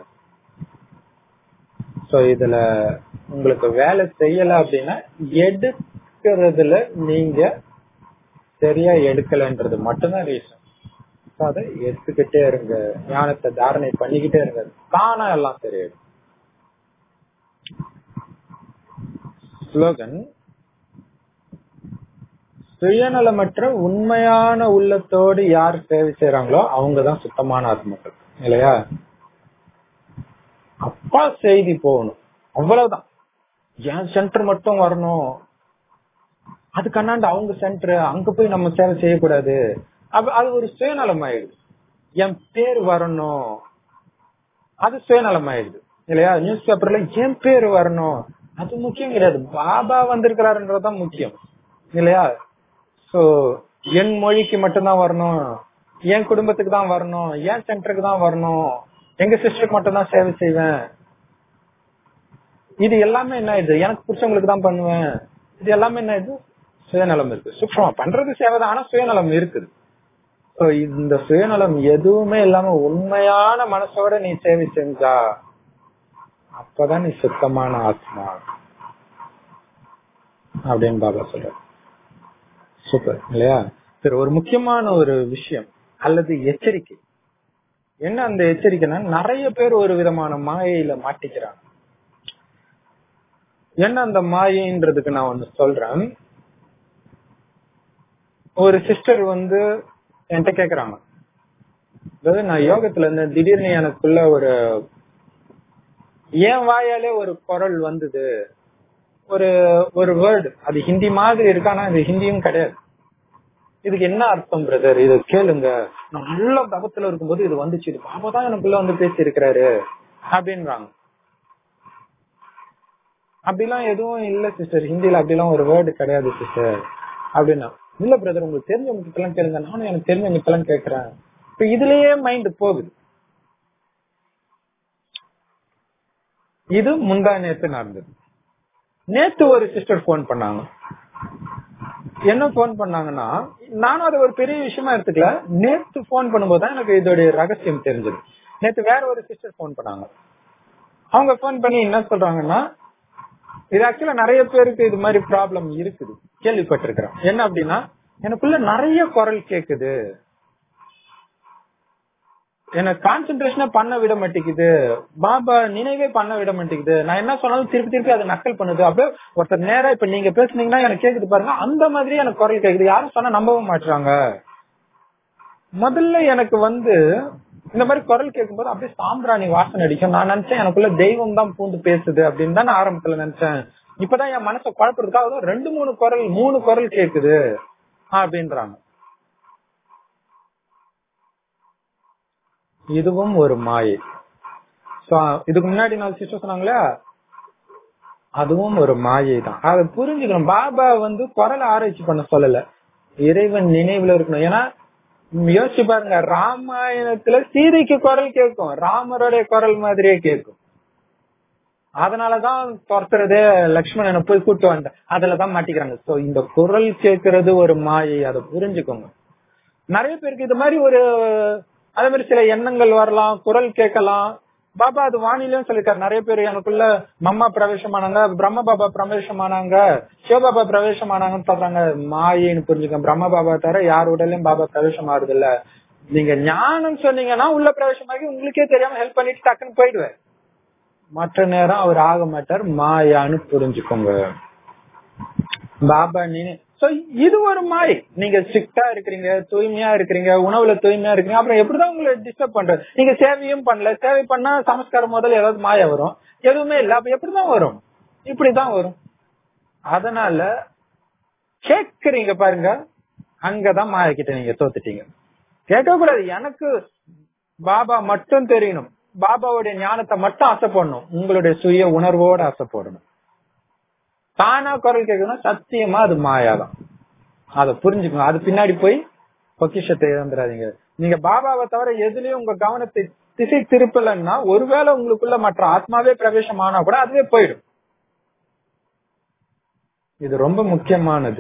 சோ இதுல உங்களுக்கு வேலை செய்யல அப்படின்னா எடுக்கிறதுல நீங்க சரியா எடுக்கலன்றது மட்டும்தான் ரீசன் அதை எடுத்துக்கிட்டே இருங்க ஞானத்தை தாரணை பண்ணிக்கிட்டே இருங்க தானா எல்லாம் சரியாயிடும் ஸ்லோகன் சுயநலமற்ற உண்மையான உள்ளத்தோடு யார் சேவை செய்யறாங்களோ அவங்கதான் சுத்தமான ஆத்மக்கள் இல்லையா அப்பா செய்தி போகணும் அவ்வளவுதான் என் சென்டர் மட்டும் வரணும் அது கண்ணாண்டு அவங்க சென்டர் அங்க போய் நம்ம சேவை செய்யக்கூடாது அப்ப அது ஒரு சுயநலம் ஆயிடுது என் பேர் வரணும் அது சுயநலம் ஆயிடுது இல்லையா நியூஸ் பேப்பர்ல என் பேர் வரணும் அது முக்கியம் கிடையாது பாபா வந்திருக்கிறாருன்றதுதான் முக்கியம் இல்லையா சோ என் மொழிக்கு மட்டும்தான் வரணும் என் குடும்பத்துக்கு தான் வரணும் என் சென்டருக்கு தான் வரணும் எங்க சிஸ்டருக்கு மட்டும் தான் சேவை செய்வேன் இது எல்லாமே என்ன ஆயிடுது எனக்கு பிடிச்சவங்களுக்கு தான் பண்ணுவேன் இது எல்லாமே என்ன ஆயிடுது சுயநலம் இருக்கு சுற்றமா பண்றது சேவை தான் ஆனா சுயநலம் இருக்குது So, இந்த சுயநலம் எதுவுமே இல்லாம உண்மையான மனசோட நீ சேவை செஞ்சா அப்பதான் நீ சுத்தமான ஆத்மா அப்படின்னு பாபா சொல்ற சூப்பர் இல்லையா சரி ஒரு முக்கியமான ஒரு விஷயம் அல்லது எச்சரிக்கை என்ன அந்த எச்சரிக்கைனா நிறைய பேர் ஒரு விதமான மாயையில மாட்டிக்கிறாங்க என்ன அந்த மாயைன்றதுக்கு நான் ஒண்ணு சொல்றேன் ஒரு சிஸ்டர் வந்து என்கிட்ட கேக்குறாங்க அதாவது நான் யோகத்துல இருந்து திடீர்னு எனக்குள்ள ஒரு என் வாயாலே ஒரு குரல் வந்தது ஒரு ஒரு வேர்டு அது ஹிந்தி மாதிரி இருக்கு ஆனா இது ஹிந்தியும் கிடையாது இதுக்கு என்ன அர்த்தம் பிரதர் இது கேளுங்க நான் நல்ல தபத்துல இருக்கும்போது இது வந்துச்சு இது பாபா தான் எனக்குள்ள வந்து பேசி இருக்கிறாரு அப்படின்றாங்க அப்படிலாம் எதுவும் இல்ல சிஸ்டர் ஹிந்தில அப்படிலாம் ஒரு வேர்டு கிடையாது சிஸ்டர் அப்படின்னா இல்ல பிரதர் உங்களுக்கு தெரிஞ்சவங்க எல்லாம் கேளுங்க நானும் எனக்கு தெரிஞ்சவங்க எல்லாம் கேக்குறேன் இப்ப இதுலயே மைண்ட் போகுது இது முந்தா நேத்து நடந்தது நேத்து ஒரு சிஸ்டர் போன் பண்ணாங்க என்ன போன் பண்ணாங்கன்னா நானும் அதை ஒரு பெரிய விஷயமா எடுத்துக்கல நேத்து போன் பண்ணும்போது தான் எனக்கு இதோடைய ரகசியம் தெரிஞ்சது நேத்து வேற ஒரு சிஸ்டர் போன் பண்ணாங்க அவங்க போன் பண்ணி என்ன சொல்றாங்கன்னா இது ஆக்சுவலா நிறைய பேருக்கு இது மாதிரி ப்ராப்ளம் இருக்குது கேள்விப்பட்டிருக்கிறேன் என்ன அப்படின்னா எனக்குள்ள நிறைய குரல் கேக்குது எனக்கு கான்சென்ட்ரேஷனா பண்ண விட மாட்டேங்குது பாபா நினைவே பண்ண விட மாட்டேங்குது நான் என்ன சொன்னாலும் திருப்பி திருப்பி அதை நக்கல் பண்ணுது அப்படியே ஒருத்தர் நேரா இப்ப நீங்க பேசுனீங்கன்னா எனக்கு கேக்குது பாருங்க அந்த மாதிரி எனக்கு குரல் கேக்குது யாரும் சொன்னா நம்பவும் மாட்டுறாங்க முதல்ல எனக்கு வந்து இந்த மாதிரி குரல் கேட்கும்போது அப்படியே சாம்பிராணி வாசனை அடிக்கும் நான் நினைச்சேன் எனக்குள்ள தெய்வம் தான் பூந்து பேசுது அப்படின்னு தான் நான் ஆரம்பத்துல நினைச்சேன் இப்பதான் என் மனசை குழப்பறதுக்காக ரெண்டு மூணு குரல் மூணு குரல் கேக்குது அப்படின்றாங்க இதுவும் ஒரு மாயை இதுக்கு முன்னாடி நாலு சிஸ்டர் சொன்னாங்களே அதுவும் ஒரு மாயை தான் அதை புரிஞ்சுக்கணும் பாபா வந்து குரல் ஆராய்ச்சி பண்ண சொல்லல இறைவன் நினைவுல இருக்கணும் ஏன்னா யோசிச்சு பாருங்க ராமாயணத்துல சீதைக்கு குரல் கேட்கும் ராமருடைய குரல் மாதிரியே கேட்கும் அதனாலதான் துரத்துறதே லக்ஷ்மணனை போய் கூட்டு வந்த அதுலதான் மாட்டிக்கிறாங்க சோ இந்த குரல் கேட்கறது ஒரு மாயை அதை புரிஞ்சுக்கோங்க நிறைய பேருக்கு இது மாதிரி ஒரு அதே மாதிரி சில எண்ணங்கள் வரலாம் குரல் கேட்கலாம் பாபா அது வானிலையும் சொல்லிருக்காரு நிறைய பேர் எனக்குள்ள மம்மா பிரவேசமானாங்க பிரம்ம பாபா பிரவேசமானாங்க சிவபாபா பிரவேசமானாங்கன்னு சொல்றாங்க மாயின்னு புரிஞ்சுக்க பிரம்ம பாபா தவிர யார் உடலையும் பாபா பிரவேசம் ஆறுது இல்ல நீங்க ஞானம் சொன்னீங்கன்னா உள்ள பிரவேசமாகி உங்களுக்கே தெரியாம ஹெல்ப் பண்ணிட்டு டக்குன்னு போயிடுவேன் மற்ற நேரம் அவர் ஆக மாட்டார் மாயான்னு புரிஞ்சுக்கோங்க பாபா நீ சோ இது ஒரு மாய் நீங்க ஸ்ட்ரிக்டா இருக்கிறீங்க தூய்மையா இருக்கிறீங்க உணவுல தூய்மையா இருக்கிறீங்க அப்புறம் எப்படிதான் உங்களை டிஸ்டர்ப் பண்றது நீங்க சேவையும் பண்ணல சேவை பண்ணா சமஸ்காரம் முதல்ல ஏதாவது மாயா வரும் எதுவுமே இல்ல அப்ப எப்படிதான் வரும் இப்படிதான் வரும் அதனால கேக்குறீங்க பாருங்க அங்கதான் மாயா கிட்ட நீங்க தோத்துட்டீங்க கேட்க கூடாது எனக்கு பாபா மட்டும் தெரியணும் பாபாவுடைய ஞானத்தை மட்டும் ஆசைப்படணும் உங்களுடைய சுய உணர்வோட ஆசைப்படணும் தானா குரல் கேட்கணும் சத்தியமா அது மாயாதான் அத புரிஞ்சுக்கணும் அது பின்னாடி போய் பொக்கிஷத்தை இழந்துடாதீங்க நீங்க பாபாவை தவிர எதுலயும் உங்க கவனத்தை திசை திருப்பலன்னா ஒருவேளை உங்களுக்குள்ள மற்ற ஆத்மாவே பிரவேசம் ஆனா கூட அதுவே போயிடும் இது ரொம்ப முக்கியமானது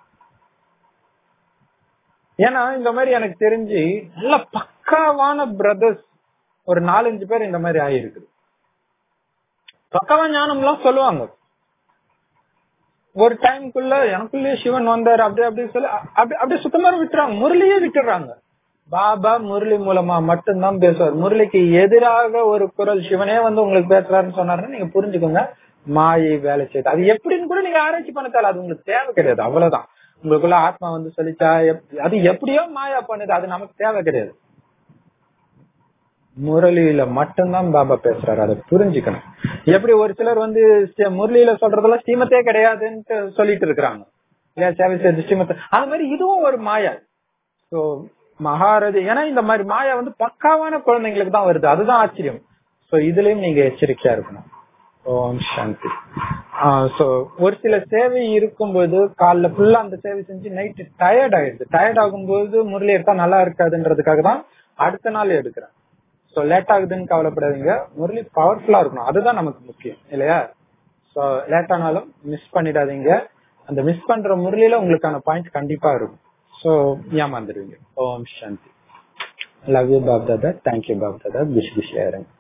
ஏன்னா இந்த மாதிரி எனக்கு தெரிஞ்சு நல்ல பக்காவான பிரதர்ஸ் ஒரு நாலஞ்சு பேர் இந்த மாதிரி ஆயிருக்குது பக்காவா ஞானம் எல்லாம் சொல்லுவாங்க ஒரு டைம்குள்ள எனக்குள்ளேயே சிவன் வந்தாரு அப்படி அப்படி சொல்லி அ- அப்படி அப்படியே சுத்தமா விட்டுறாங்க முரளியே விட்டுறாங்க பாபா முரளி மூலமா மட்டும்தான் பேசுவார் முரளிக்கு எதிராக ஒரு குரல் சிவனே வந்து உங்களுக்கு பேசுறாருன்னு சொன்னாருன்னு நீங்க புரிஞ்சுக்கோங்க மாயை வேலை செய்யுது அது எப்படின்னு கூட நீங்க ஆராய்ச்சி பண்ண தேவை அது உங்களுக்கு தேவை கிடையாது அவ்வளவுதான் உங்களுக்குள்ள ஆத்மா வந்து சொல்லிச்சா எப்- அது எப்படியோ மாயா பண்ணுது அது நமக்கு தேவை கிடையாது முரளியில மட்டும்தான் பாபா பேசுறாரு அதை புரிஞ்சுக்கணும் எப்படி ஒரு சிலர் வந்து ஸ்ரீ- முரளியில சொல்றதெல்லாம் ஸ்ரீமத்தே கிடையாதுன்னு சொல்லிட்டு இருக்கிறாங்க இல்லையா சேவை செய்யறது ஸ்ரீமத்தை அது மாதிரி இதுவும் ஒரு மாயா சோ மகாரதி ஏன்னா இந்த மாதிரி மாயா வந்து பக்காவான குழந்தைங்களுக்கு தான் வருது அதுதான் ஆச்சரியம் சோ இதுலயும் நீங்க எச்சரிக்கையா இருக்கணும் ஓம் சாந்தி சோ ஒரு சில சேவை இருக்கும்போது காலைல ஃபுல்லா அந்த சேவை செஞ்சு நைட்டு டயர்ட் ஆயிடுது டயர்ட் ஆகும்போது முரளி எடுத்தா நல்லா இருக்காதுன்றதுக்காக தான் அடுத்த நாள் எடுக்கிறேன் சோ லேட் ஆகுதுன்னு கவலைப்படாதீங்க முரளி பவர்ஃபுல்லா இருக்கணும் அதுதான் நமக்கு முக்கியம் இல்லையா சோ லேட் ஆனாலும் மிஸ் பண்ணிடாதீங்க அந்த மிஸ் பண்ற முரளியில உங்களுக்கான பாயிண்ட் கண்டிப்பா இருக்கும் சோ ஏமாந்துருவீங்க Om Shanti love you Bap Dada thank you Bap Dada பிஷ் பிஷ் ஏறங்க